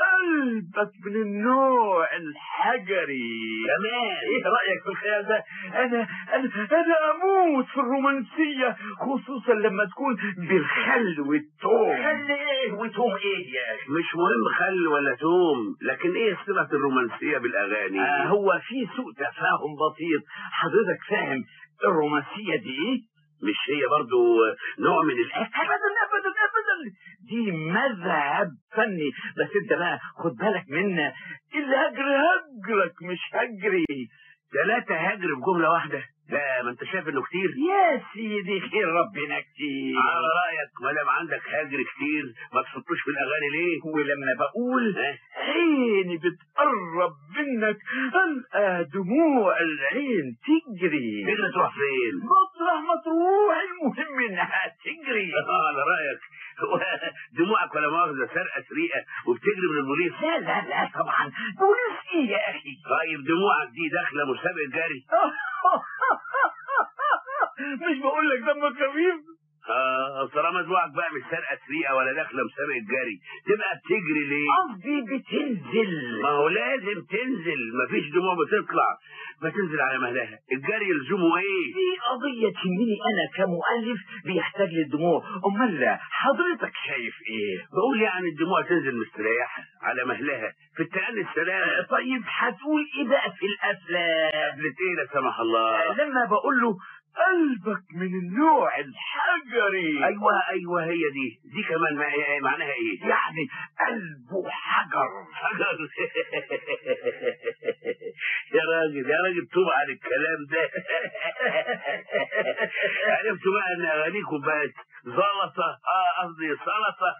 قلبك من النوع الحجري كمان ايه رأيك في الخيال ده انا انا انا اموت في الرومانسية خصوصا لما تكون بالخل والثوم خلي ايه وتوم ايه يا اخي مش مهم خل ولا توم لكن ايه صلة الرومانسية بالاغاني آه هو في سوء تفاهم بسيط حضرتك فاهم الرومانسية دي ايه مش هي برضو نوع من الاكل ابدا ابدا ابدا دي مذهب فني بس انت بقى خد بالك منا الهجر هجرك مش هجري ثلاثة هجر في جملة واحدة لا ما انت شايف انه كتير يا سيدي خير ربنا كتير على رأيك ما دام عندك هجر كتير ما تحطوش في الاغاني ليه ولما بقول ها؟ عيني بتقرب منك ألقى دموع العين تجري تجري تروح فين مطرح ما تروح المهم انها تجري اه على رأيك هو دموعك ولا مؤاخذة سرقة سريقة وبتجري من البوليس لا لا لا طبعا بوليس ايه يا اخي طيب دموعك دي داخلة مسابقة جري مش بقول لك دمك خفيف اه طالما دموعك بقى مش سارقه سريقه ولا داخله مسابق الجري تبقى بتجري ليه؟ قصدي بتنزل ما هو لازم تنزل مفيش دموع بتطلع ما تنزل على مهلها الجري يلزمه ايه؟ دي قضية تهمني أنا كمؤلف بيحتاج للدموع أمال لا حضرتك شايف إيه؟ بقول يعني الدموع تنزل مستريحة على مهلها في التأني السلام طيب هتقول إيه بقى في الأفلام؟ قبلت ايه لا سمح الله لما بقول له قلبك من النوع الحجري ايوه ايوه هي دي دي كمان ما- معناها ايه؟ يعني قلبه حجر حجر يا راجل يا راجل توب عن الكلام ده عرفت بقى ان اغانيكم بقت زلطه اه قصدي سلطه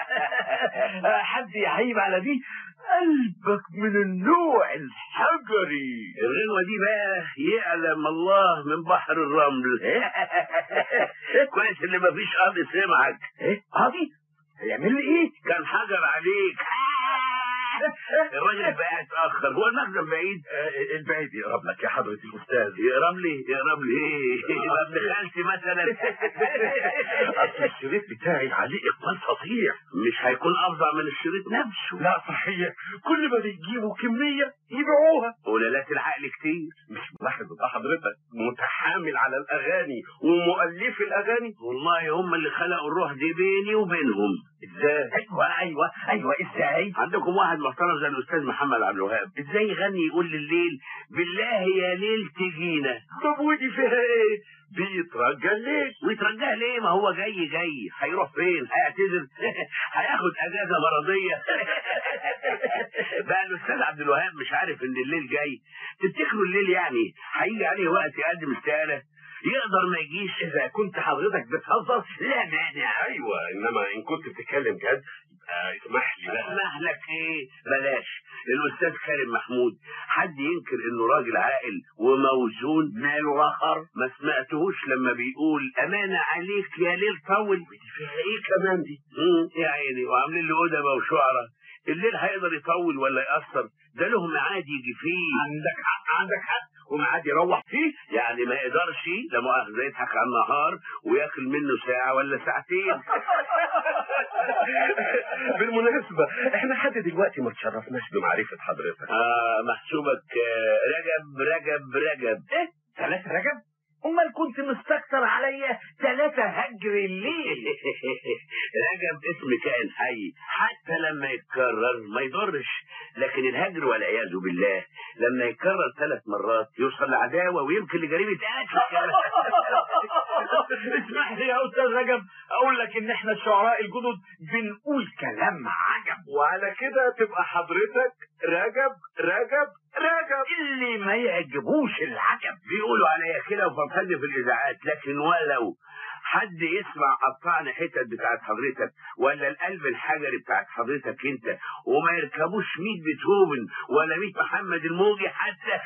حد يعيب على دي قلبك من النوع الحجري الغنوة دي بقى يعلم الله من بحر الرمل كويس اللي مفيش قاضي سمعك ايه قاضي هيعمل لي ايه كان حجر عليك الراجل بقى اتأخر هو المخزن بعيد البعيد يقرب لك يا حضرة الأستاذ يقرب لي يقرب لي ايه يبقى ابن خالتي مثلا أصل الشريط بتاعي عليه إقبال فظيع مش هيكون افظع من الشريط نفسه لا صحيح كل ما بيجيبوا كمية يبيعوها ولالات العقل كتير مش ملاحظ بقى حضرتك متحامل على الأغاني ومؤلف الأغاني والله هم اللي خلقوا الروح دي بيني وبينهم ازاي ايوه ايوه ايوه ازاي عندكم واحد محترم زي الاستاذ محمد عبد الوهاب ازاي يغني يقول لليل بالله يا ليل تجينا طب ودي فيها ايه بيترجى ليه ويترجاه ليه ما هو جاي جاي هيروح فين هيعتذر هياخد اجازه مرضيه بقى الاستاذ عبد الوهاب مش عارف ان الليل جاي تفتكروا الليل يعني هيجي عليه وقت يقدم استقاله يقدر ما يجيش اذا كنت حضرتك بتهزر لا مانع ايوه انما ان كنت بتتكلم جد يبقى اسمح لي بقى اسمح لك ايه بلاش الاستاذ كريم محمود حد ينكر انه راجل عاقل وموزون ماله اخر ما سمعتهوش لما بيقول امانه عليك يا ليل طول فيها ايه كمان دي مم، يا عيني وعاملين له ادبه وشعراء الليل هيقدر يطول ولا يأثر ده له ميعاد يجي فيه عندك حق عندك حق ومعاد يروح فيه يعني ما يقدرش لا مؤاخذة يضحك على النهار وياكل منه ساعة ولا ساعتين بالمناسبة احنا لحد دلوقتي ما تشرفناش بمعرفة حضرتك آه محسوبك آه رجب رجب رجب ايه ثلاثة رجب امال كنت مستكتر عليا ثلاثة هجر الليل رجب اسم كائن حي حتى لما يتكرر ما يضرش لكن الهجر والعياذ بالله لما يتكرر ثلاث مرات يوصل لعداوة ويمكن لجريمة قتل كمان اسمح لي يا استاذ رجب اقول لك ان احنا الشعراء الجدد بنقول كلام عجب وعلى كده تبقى حضرتك رجب رجب رجب اللي ما يعجبوش العجب بيقولوا عليا كده وفرحني في الاذاعات لكن ولو حد يسمع قطعنا حتت بتاعت حضرتك ولا القلب الحجري بتاعت حضرتك انت وما يركبوش 100 بيتهوفن ولا 100 محمد الموجي حتى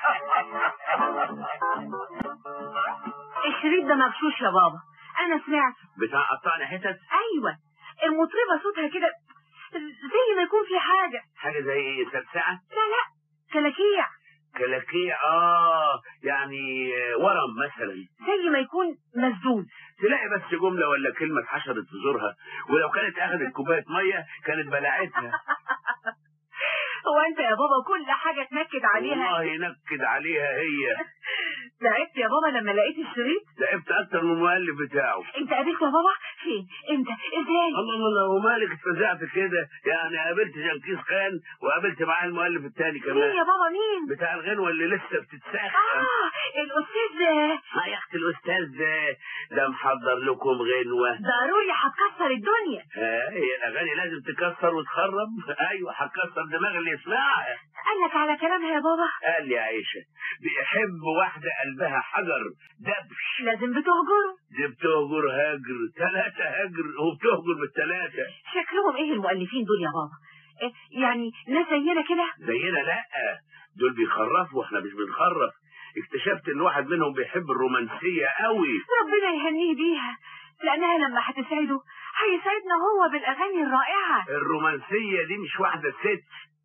الشريط ده مغشوش يا بابا انا سمعت بتاع قطعنا حتت ايوه المطربه صوتها كده زي ما يكون في حاجه حاجه زي ايه سلسعه لا لا كلاكيع كلاكيع اه يعني آه، ورم مثلا زي ما يكون مسدود تلاقي بس جمله ولا كلمه اتحشرت في زورها ولو كانت اخذت كوبايه ميه كانت بلعتها هو انت يا بابا كل حاجه تنكد عليها والله ينكد عليها هي تعبت يا بابا لما لقيت الشريط تعبت اكتر من المؤلف بتاعه انت قابلته يا بابا فين انت ازاي الله الله ومالك اتفزعت كده يعني قابلت جنكيز خان وقابلت معاه المؤلف الثاني مين كمان يا بابا مين بتاع الغنوه اللي لسه بتتسخن اه الاستاذ اه يا اختي الاستاذ ده ده محضر لكم غنوه ضروري هتكسر الدنيا ها هي الاغاني لازم تكسر وتخرب ايوه هتكسر دماغ اللي يسمعها قال لك على كلامها يا بابا قال لي يا عيشه بيحب واحده قلبها حجر دبش لازم بتهجره دي بتهجر هجر ثلاثه هجر وبتهجر بالثلاثه شكلهم ايه المؤلفين دول يا بابا إيه يعني ناس زينا كده زينا لا دول بيخرفوا واحنا مش بنخرف اكتشفت ان واحد منهم بيحب الرومانسيه قوي ربنا يهنيه بيها لانها لما هتسعده هيسعدنا هو بالاغاني الرائعه الرومانسيه دي مش واحده ست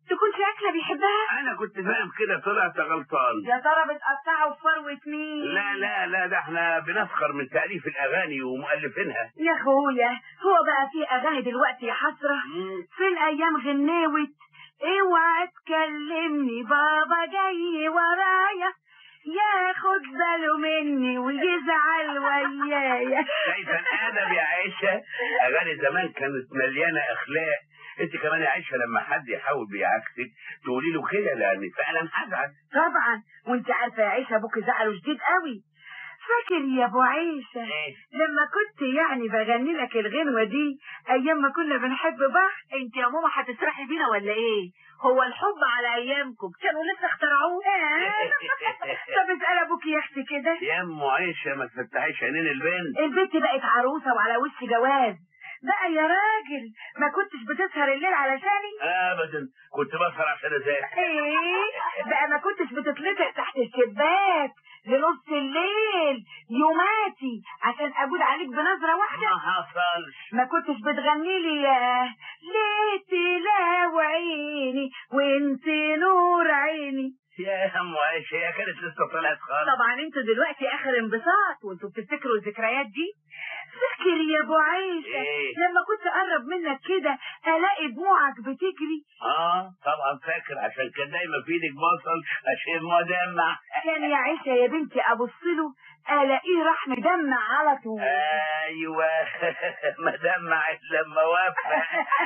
تكونش أكلة بيحبها انا كنت فاهم كده طلعت غلطان يا ترى بتقطعه في فروة مين لا لا لا ده احنا بنفخر من تأليف الأغاني ومؤلفينها يا اخويا هو بقى في اغاني دلوقتي يا حسره فين ايام غناوت اوعى تكلمني بابا جاي ورايا ياخد باله مني ويزعل ويايا شايفة الأدب يا عائشة أغاني زمان كانت مليانة أخلاق أنت كمان يا عائشة لما حد يحاول بيعكسك تقولي له كده لأن فعلا هزعل طبعا وانت عارفه يا عيشه ابوك زعله شديد قوي فاكر يا ابو عيشه لما كنت يعني بغني لك الغنوه دي ايام ما كنا بنحب بعض انت يا ماما هتسرحي بينا ولا ايه هو الحب على ايامكم كانوا لسه اخترعوه طب اسال ابوك يا اختي كده يا أم عائشة ما تفتحيش عينين البنت البنت بقت عروسه وعلى وش جواز بقى يا راجل ما كنتش بتسهر الليل علشاني أبدا كنت بسهر عشان أذاكر ايه بقى ما كنتش بتتلطق تحت الشباك لنص الليل يوماتي عشان ابود عليك بنظره واحده ما حصلش ما كنتش بتغني لي يا ليه تلاوي عيني وانت نور عيني يا أم عائشة هي كانت لسه طلعت خالص طبعا انتوا دلوقتي اخر انبساط وانتوا بتفتكروا الذكريات دي فاكر يا ابو عيشه إيه؟ لما كنت اقرب منك كده الاقي دموعك بتجري اه طبعا فاكر عشان كان دايما في ايدك بصل عشان مدمع كان يا عيشه يا بنتي ابص له الاقيه راح مدمع على طول ايوه مدمع لما وفى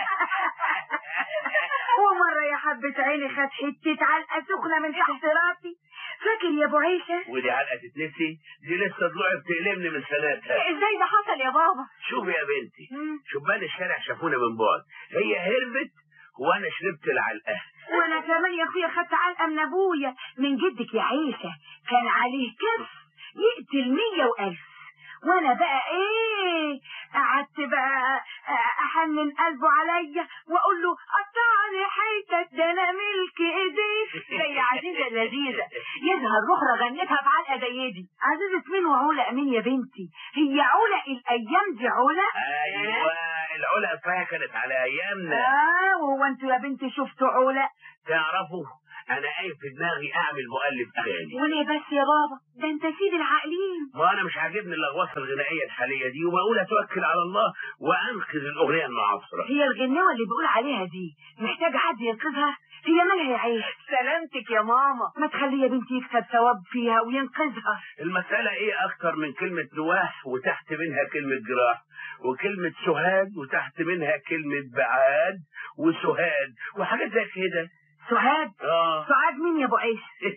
ومره يا حبه عيني خد حته علقه سخنه من تحت راسي فاكر يا ابو عيشه ودي علقه تتنسي دي لسه ضلوعي بتقلمني من سنتها ازاي ده حصل يا بابا شوف يا بنتي شبان الشارع شافونا من بعد هي هربت وانا شربت العلقه وانا كمان يا اخويا خدت علقه من ابويا من جدك يا عيشه كان عليه كف يقتل مية والف وانا بقى ايه قعدت بقى احنن قلبه عليا واقول له قطعني حيتك ده انا ملك ايديك زي عزيزه اللذيذه يظهر رخرة غنتها بعلقه زي دي عزيزه مين وعلا مين يا بنتي هي علا الايام دي علا ايوه العلا فيها كانت على ايامنا اه وهو انتوا يا بنتي شفتوا علا تعرفوا انا قايل في دماغي اعمل مؤلف اغاني وليه بس يا بابا ده انت سيد العاقلين ما انا مش عاجبني اللغوصه الغنائيه الحاليه دي وبقول اتوكل على الله وانقذ الاغنيه المعاصره هي الغنوه اللي بيقول عليها دي محتاجه حد ينقذها هي مالها يا عيش سلامتك يا ماما ما تخلي يا بنتي يكسب ثواب فيها وينقذها المساله ايه اكتر من كلمه نواح وتحت منها كلمه جراح وكلمه سهاد وتحت منها كلمه بعاد وسهاد وحاجات زي كده سعاد اه سعاد مين يا ابو عيش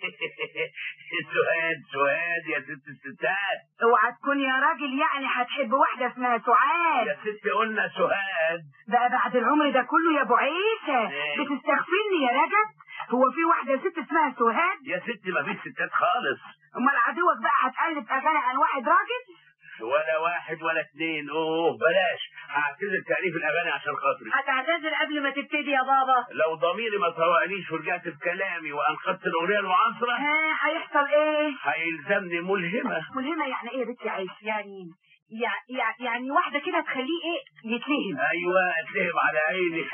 سهاد سهاد يا ست الستات اوعى تكون يا راجل يعني هتحب واحده اسمها سعاد يا ست قلنا سهاد بقى بعد العمر ده كله يا ابو عيشه إيه؟ بتستغفلني يا رجب هو في واحده ست اسمها سهاد يا ست ما فيش ستات خالص امال عدوك بقى هتقلب اغاني عن واحد راجل ولا واحد ولا اتنين اوه بلاش هعتذر تأليف الاغاني عشان خاطري هتعتذر قبل ما تبتدي يا بابا لو ضميري ما طوعنيش ورجعت في كلامي وانقذت الاغنيه المعاصره ها هيحصل ايه هيلزمني ملهمه ملهمه يعني ايه يا بنتي عيش يعني يع- يع- يعني واحده كده تخليه ايه يتلهم ايوه اتلهم على عيني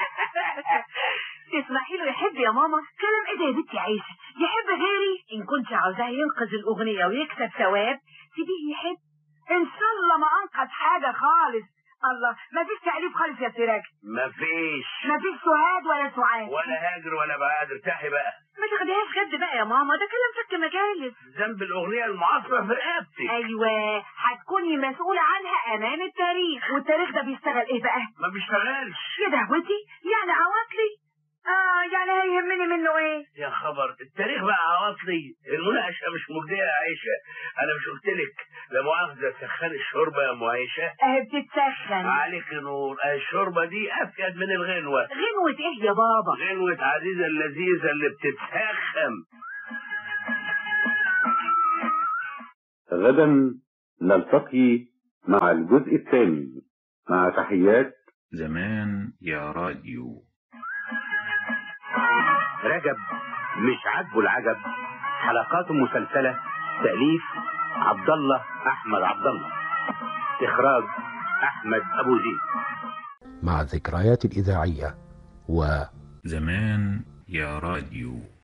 تسمحي له يحب يا ماما كلام ايه ده يا بنتي عيشه يحب غيري ان كنت عاوزاه ينقذ الاغنيه ويكسب ثواب سيبيه يحب ان شاء الله ما انقذ حاجه خالص الله ما فيش تأليف خالص يا سراج مفيش ما فيش سهاد ولا سعاد ولا هاجر ولا بعاد ارتاحي بقى ما تاخديهاش جد بقى يا ماما ده كلام فك مجالس ذنب الاغنيه المعاصره في رقبتك ايوه هتكوني مسؤولة عنها امام التاريخ والتاريخ ده بيشتغل ايه بقى ما بيشتغلش يا دهوتي يعني عواطلي اه يعني هيهمني منه ايه يا خبر التاريخ بقى عواطلي المناقشه مش مجديه يا عائشه انا مش قلت لك لا مؤاخذه سخان الشوربه يا ام عائشه اهي بتتسخن عليك نور الشوربه دي افيد من الغنوه غنوة ايه يا بابا غنوه عزيزه اللذيذه اللي بتتسخن غدا نلتقي مع الجزء الثاني مع تحيات زمان يا راديو رجب مش عاجبه العجب حلقات مسلسلة تأليف عبد الله أحمد عبد الله إخراج أحمد أبو زيد مع الذكريات الإذاعية و زمان يا راديو